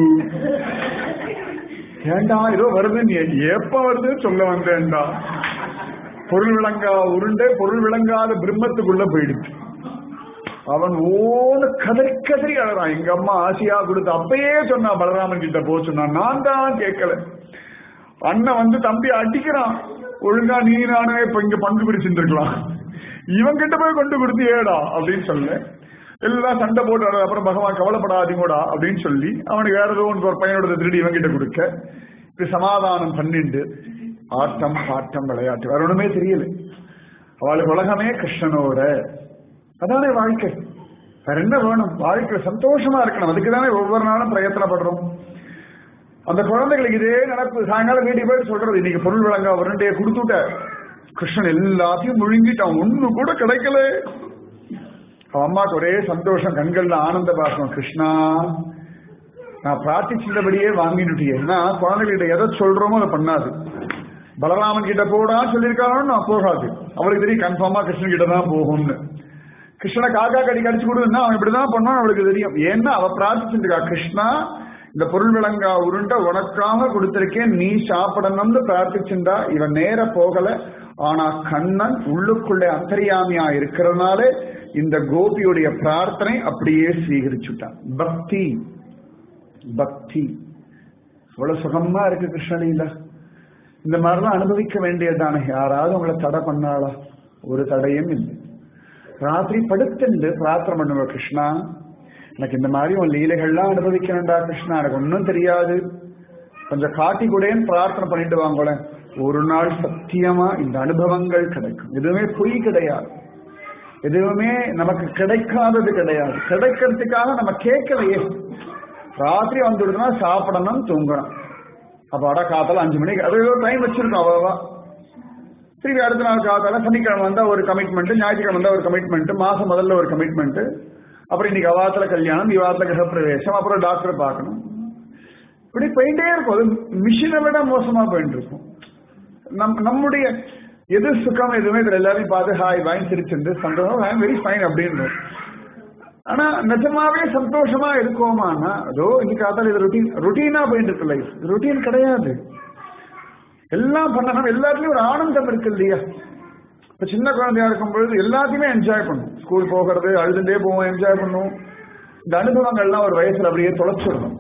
ஏண்டா ஏதோ வருது நீ எப்ப வருதுன்னு சொல்ல வந்தேன்டா பொருள் விளங்கா உருண்டை பொருள் விளங்காத பிரம்மத்துக்குள்ள போயிடுச்சு அவன் ஓன கதறி கதறி அழறான் எங்க அம்மா ஆசையா கொடுத்து அப்பயே சொன்னா பலராமன் கிட்ட போ சொன்னா நான் தான் கேட்கல அண்ணன் வந்து தம்பி அடிக்கிறான் ஒழுங்கா நீ நானே இப்ப இங்க பங்கு பிடிச்சிருக்கலாம் இவன் கிட்ட போய் கொண்டு கொடுத்து ஏடா அப்படின்னு சொல்ல எல்லாம் சண்டை போட்டு அழ- அப்புறம் பகவான் கவலைப்படாதீங்கடா அப்படின்னு சொல்லி அவனுக்கு வேற ஏதோ ஒன்று ஒரு பையனோட திருடி இவன் கிட்ட கொடுக்க இப்படி சமாதானம் பண்ணிண்டு ஆட்டம் பாட்டம் விளையாட்டு வேற ஒண்ணுமே தெரியல அவளுக்கு உலகமே கிருஷ்ணனோட அதானே வாழ்க்கை வேற என்ன வேணும் வாழ்க்கை சந்தோஷமா இருக்கணும் அதுக்கு தானே ஒவ்வொரு நாளும் பிரயத்தனப்படுறோம் அந்த குழந்தைகளுக்கு இதே நடப்பு சாயங்காலம் வீட்டுக்கு போயிட்டு சொல்றது இன்னைக்கு பொருள் விளங்கா உருண்டையை கொடுத்துட்ட கிருஷ்ணன் எல்லாத்தையும் முழுங்கிட்டான் ஒண்ணு கூட கிடைக்கல அவன் அம்மாக்கு ஒரே சந்தோஷம் கண்கள்ல ஆனந்த பாசம் கிருஷ்ணா நான் பிரார்த்திச்சிருந்தபடியே வாங்கிட்டுட்டியே ஏன்னா குழந்தைகிட்ட எதை சொல்றோமோ அதை பண்ணாது பலராமன் கிட்ட போடா சொல்லியிருக்காலும் நான் போகாது அவளுக்கு தெரியும் கன்ஃபார்மா கிருஷ்ணன் கிட்ட தான் போகும்னு கிருஷ்ணனை காக்கா கடி கடிச்சு கொடுன்னா அவன் இப்படிதான் பண்ணான் அவளுக்கு தெரியும் ஏன்னா அவ பிரார்த்திச்சுருக்கா கிருஷ்ணா இந்த பொருள் விளங்கா உருண்டை உனக்காக கொடுத்திருக்கேன் நீ சாப்பிடணும்னு பிரார்த்திச்சுண்டா இவன் நேர போகல ஆனா கண்ணன் உள்ளுக்குள்ளே அந்தரியாமியா இருக்கிறதுனால இந்த கோபியுடைய பிரார்த்தனை அப்படியே ஸ்வீகரிச்சுட்டான் பக்தி பக்தி அவ்வளவு சுகமா இருக்கு கிருஷ்ணலீலா இந்த மாதிரிலாம் அனுபவிக்க வேண்டியதுதானே யாராவது உங்களை தடை பண்ணாளா ஒரு தடையும் இல்லை ராத்திரி படுத்துண்டு பிரார்த்தனை பண்ணுவோம் கிருஷ்ணா எனக்கு இந்த மாதிரி உன் லீலைகள்லாம் அனுபவிக்கணும்டா கிருஷ்ணா எனக்கு ஒன்றும் தெரியாது கொஞ்சம் காட்டி கூடேன்னு பிரார்த்தனை பண்ணிட்டு வாங்கோளேன் ஒரு நாள் சத்தியமா இந்த அனுபவங்கள் கிடைக்கும் எதுவுமே பொய் கிடையாது எதுவுமே நமக்கு கிடைக்காதது கிடையாது கிடைக்கிறதுக்காக நம்ம கேட்கலையே ராத்திரி வந்துடுதுன்னா சாப்பிடணும் தூங்கணும் அப்ப அட காத்தால அஞ்சு மணிக்கு அது ஏதோ டைம் வச்சிருக்கோம் அவ்வளவா திருப்பி அடுத்த நாள் காத்தால சனிக்கிழமை வந்தா ஒரு கமிட்மெண்ட் ஞாயிற்றுக்கிழமை வந்தா ஒரு கமிட்மெண்ட் மாசம் முதல்ல ஒரு கமிட்மெண்ட் அப்புறம் இன்னைக்கு அவாத்துல கல்யாணம் இவாத்துல கிரகப்பிரவேசம் அப்புறம் டாக்டர் பார்க்கணும் இப்படி போயிட்டே இருக்கும் அது மிஷினை விட மோசமா போயிட்டு இருக்கும் நம் நம்முடைய எது சுகம் எதுவுமே இதுல எல்லாரையும் பார்த்து ஹாய் வாங்கி சிரிச்சிருந்து சந்தோஷம் ஐ வெரி ஃபைன் அப்படின்னு ஆனா நிஜமாவே சந்தோஷமா இருக்கோமானா அதோ இன்னைக்கு அதான் இது ருட்டீன் ருட்டீனா போயிட்டு இருக்கு லைஃப் ருட்டீன் கிடையாது எல்லாம் பண்ணணும் எல்லாத்துலயும் ஒரு ஆனந்தம் இருக்கு இல்லையா இப்ப சின்ன குழந்தையா இருக்கும் பொழுது எல்லாத்தையுமே என்ஜாய் பண்ணும் ஸ்கூல் போகிறது அழுதுண்டே போவோம் என்ஜாய் பண்ணுவோம் இந்த அனுபவங்கள்லாம் ஒரு வயசுல அப்படியே தொலைச்சிடணும்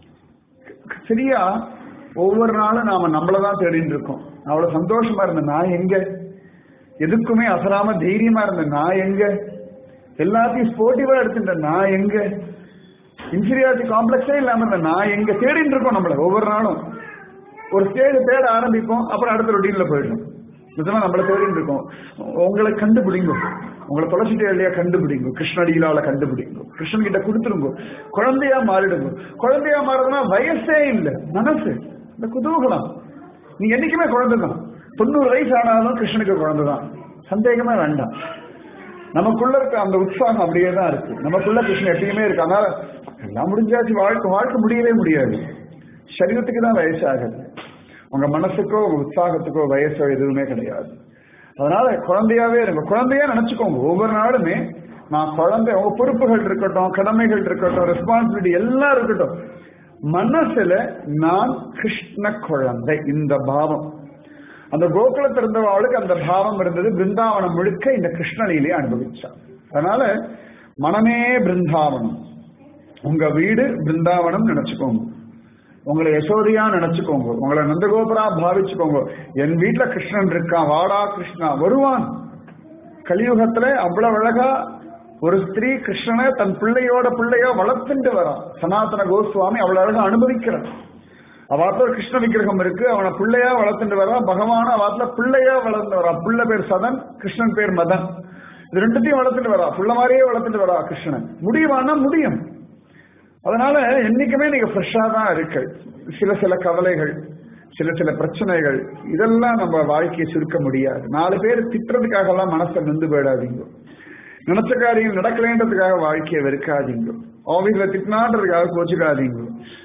சரியா ஒவ்வொரு நாளும் நாம நம்மளதான் தேடிட்டு இருக்கோம் அவ்வளவு சந்தோஷமா இருந்த நான் எங்க எதுக்குமே அசராம தைரியமா இருந்த நான் எங்க எல்லாத்தையும் ஸ்போர்ட்டிவா எடுத்துட்ட நான் எங்க இன்ஃபீரியாரிட்டி காம்ப்ளெக்ஸே இல்லாம இருந்த நான் எங்க தேடிட்டு இருக்கோம் நம்மள ஒவ்வொரு நாளும் ஒரு ஸ்டேஜ் தேட ஆரம்பிப்போம் அப்புறம் அடுத்த ரொட்டீன்ல போயிடும் நிஜமா நம்மள தேடிட்டு இருக்கோம் உங்களை கண்டுபிடிங்க உங்களை தொலைச்சிட்டே இல்லையா கண்டுபிடிங்க கிருஷ்ணடிகளால கண்டுபிடிங்க கிருஷ்ணன் கிட்ட கொடுத்துருங்க குழந்தையா மாறிடுங்க குழந்தையா மாறுறதுனா வயசே இல்லை மனசு இந்த குதூகலம் நீங்க என்னைக்குமே குழந்தை தான் தொண்ணூறு வயசு ஆனாலும் கிருஷ்ணனுக்கு குழந்தை தான் சந்தேகமே வேண்டாம் நமக்குள்ள இருக்க அந்த உற்சாகம் அப்படியே தான் இருக்கு நமக்குள்ள கிருஷ்ணன் எப்பயுமே இருக்கு அதனால எல்லாம் முடிஞ்சாச்சு வாழ்க்கை வாழ்க்கை முடியவே முடியாது சரீரத்துக்கு தான் வயசாகுது உங்க மனசுக்கோ உங்க உற்சாகத்துக்கோ வயசோ எதுவுமே கிடையாது அதனால குழந்தையாவே இருங்க குழந்தையா நினைச்சுக்கோங்க ஒவ்வொரு நாளுமே நான் குழந்தை உங்க பொறுப்புகள் இருக்கட்டும் கடமைகள் இருக்கட்டும் ரெஸ்பான்சிபிலிட்டி எல்லாம் இருக்கட்டும் மனசுல நான் கிருஷ்ண குழந்தை இந்த பாவம் அந்த கோகுலத்தில் இருந்தவளுக்கு அந்த பாவம் இருந்தது பிருந்தாவனம் முழுக்க இந்த கிருஷ்ணலீலையை அனுபவிச்சான் அதனால மனமே பிருந்தாவனம் உங்க வீடு பிருந்தாவனம் நினைச்சுக்கோங்க உங்களை யசோதியா நினைச்சுக்கோங்க உங்களை நந்தகோபுரா பாவிச்சுக்கோங்க என் வீட்டுல கிருஷ்ணன் இருக்கான் வாடா கிருஷ்ணா வருவான் கலியுகத்துல அவ்வளவு அழகா ஒரு ஸ்திரீ கிருஷ்ணனை தன் பிள்ளையோட பிள்ளையோ வளர்த்துட்டு வரான் சனாதன கோஸ்வாமி அவ்வளவு அழகா அனுபவிக்கிறான் அவாத்துல கிருஷ்ண விக்கிரகம் இருக்கு அவனை பிள்ளையா வளர்த்துட்டு வரா பகவான அவாத்துல பிள்ளையா வளர்ந்து வரா புள்ள பேர் சதன் கிருஷ்ணன் பேர் மதன் இது ரெண்டுத்தையும் வளர்த்துட்டு வரா புள்ள மாதிரியே வளர்த்துட்டு வரா கிருஷ்ணன் முடியுமானா முடியும் அதனால என்னைக்குமே நீங்க ஃப்ரெஷ்ஷா தான் இருக்கு சில சில கவலைகள் சில சில பிரச்சனைகள் இதெல்லாம் நம்ம வாழ்க்கையை சுருக்க முடியாது நாலு பேர் திட்டுறதுக்காக எல்லாம் மனசை நொந்து போயிடாதீங்க நினைச்ச காரியம் நடக்கலேன்றதுக்காக வாழ்க்கையை வெறுக்காதீங்க ஆபீஸ்ல திட்டினான்றதுக்காக கோச்சுக்காதீங்க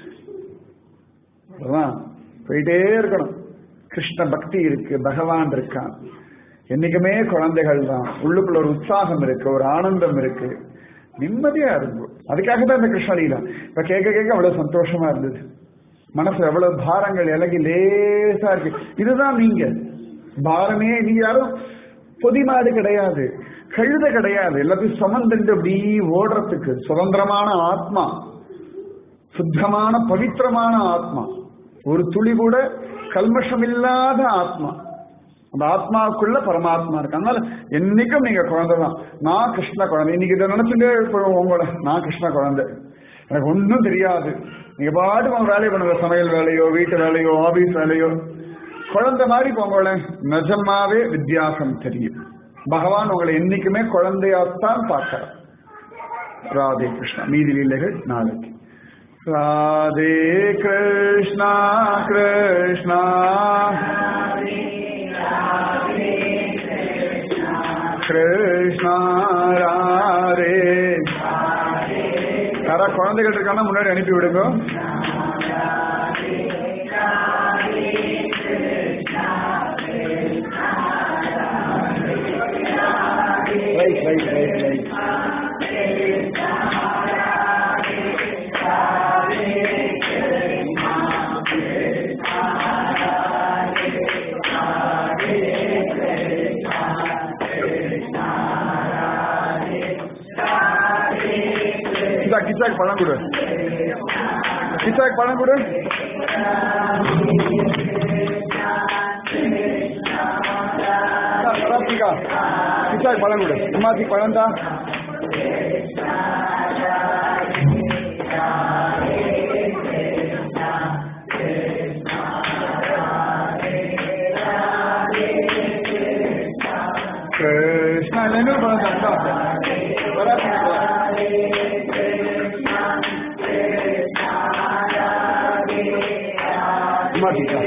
அதான் போயிட்டே இருக்கணும் கிருஷ்ண பக்தி இருக்கு பகவான் இருக்கான் என்னைக்குமே குழந்தைகள் தான் உள்ளுக்குள்ள ஒரு உற்சாகம் இருக்கு ஒரு ஆனந்தம் இருக்கு நிம்மதியா இருக்கும் அதுக்காக தான் இந்த கிருஷ்ணலீலா இப்ப கேட்க கேட்க அவ்வளவு சந்தோஷமா இருந்தது மனசு எவ்வளவு பாரங்கள் இலகி லேசா இருக்கு இதுதான் நீங்க பாரமே நீங்க யாரும் பொதி மாடு கிடையாது கழுத கிடையாது எல்லாத்தையும் சுமந்துட்டு அப்படி ஓடுறதுக்கு சுதந்திரமான ஆத்மா சுத்தமான பவித்திரமான ஆத்மா ஒரு துளி கூட கல்மஷம் இல்லாத ஆத்மா அந்த ஆத்மாவுக்குள்ள பரமாத்மா இருக்கு அதனால என்னைக்கும் நீங்க குழந்தை தான் நான் கிருஷ்ண குழந்தை இன்னைக்கு இதை நினைச்சுட்டே உங்களோட நான் கிருஷ்ண குழந்தை எனக்கு ஒன்றும் தெரியாது நீங்க பாட்டு உங்க வேலையை பண்ணுங்க சமையல் வேலையோ வீட்டு வேலையோ ஆபீஸ் வேலையோ குழந்தை மாதிரி போங்களேன் நிஜமாவே வித்தியாசம் தெரியும் பகவான் உங்களை என்னைக்குமே குழந்தையாத்தான் பார்க்கிறார் ராதே கிருஷ்ணா மீதி லீலைகள் நாளைக்கு ராதே கிருஷ்ணா கிருஷ்ணா கிருஷ்ணா ராரே யாரா குழந்தைகள் இருக்கானா முன்னாடி அனுப்பி விடுங்க ரைட் ரைட் ரைட் ரைட் கிச்சாக்கு பழம் கொடு கிச்சாக்கு பழம் கொடு ராத்திகா கிச்சாக்கு பழம் கொடு அம்மாத்தி பழம் தான் கிருஷ்ணா என்ன பழம் தான் மாட்டிக்கா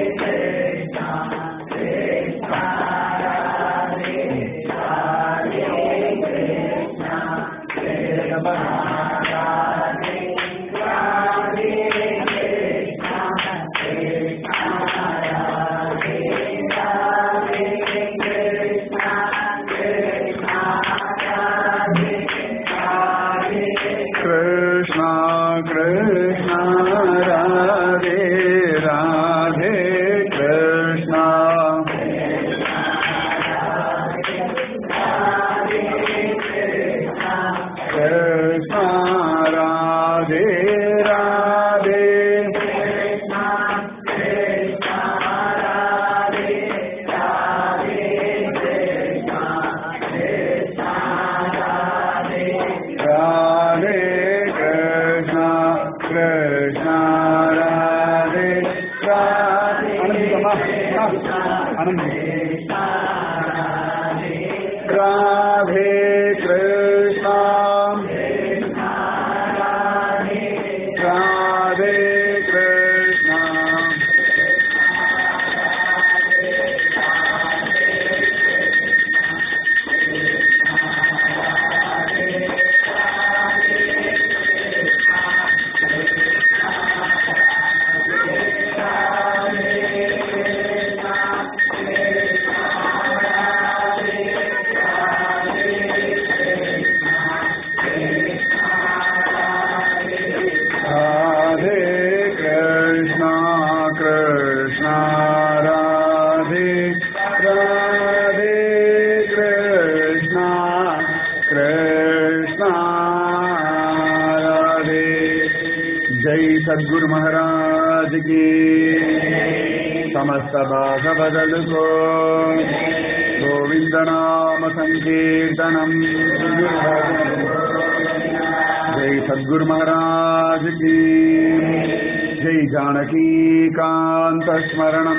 कृष्णा कृष्णा राधे राधे कृष्णा कृष्णा राधे राधे राधे कृष्णा कृष्णा राधे राधे आनंद राधे कृष्णा राधे कृष्णा राधे कृष्णा कृष्णा राधे राधे कृष्णा कृष्णा राधे जय सद्गुरु महाराज की समस्त भागवदल को गोविंद नाम संकीर्तनम जय सद्गुरु महाराज की जय जानकी कांत स्मरणम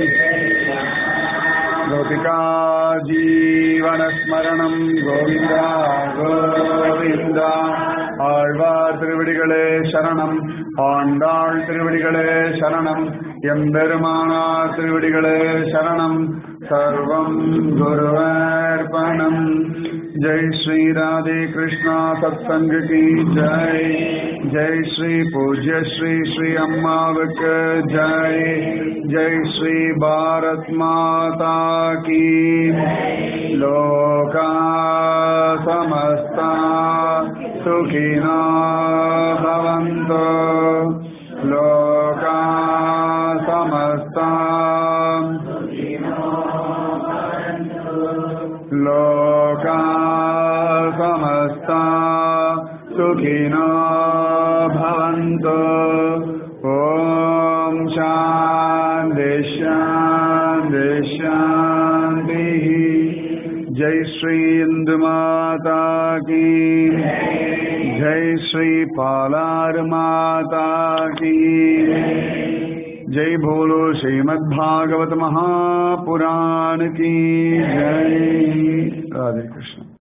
गोपिका जीवन स्मरणम गोविंद गोविंद ஆழ்வார் திருவடிகளே சரணம் ஆண்டாள் திருவடிகளே சரணம் எம்பெருமானார் திருவடிகளே சரணம் சர்வம் குருவர்ப்பணம் जय श्री राधे कृष्णा सत्संग की जय जय श्री पूज्य श्री श्री अम्मावक जय जय श्री भारत माता की लोका समस्ता सुखिना भवन्तु लोका समस्ता लोका समस्ता सुखिनो भवन्तु ॐ शान्ति शान्ति शान्तिः जय श्री इन्दुमाता की जय श्री पालार माता की जय बोलो श्रीमद्भागवत महापुराण की जय राधे कृष्ण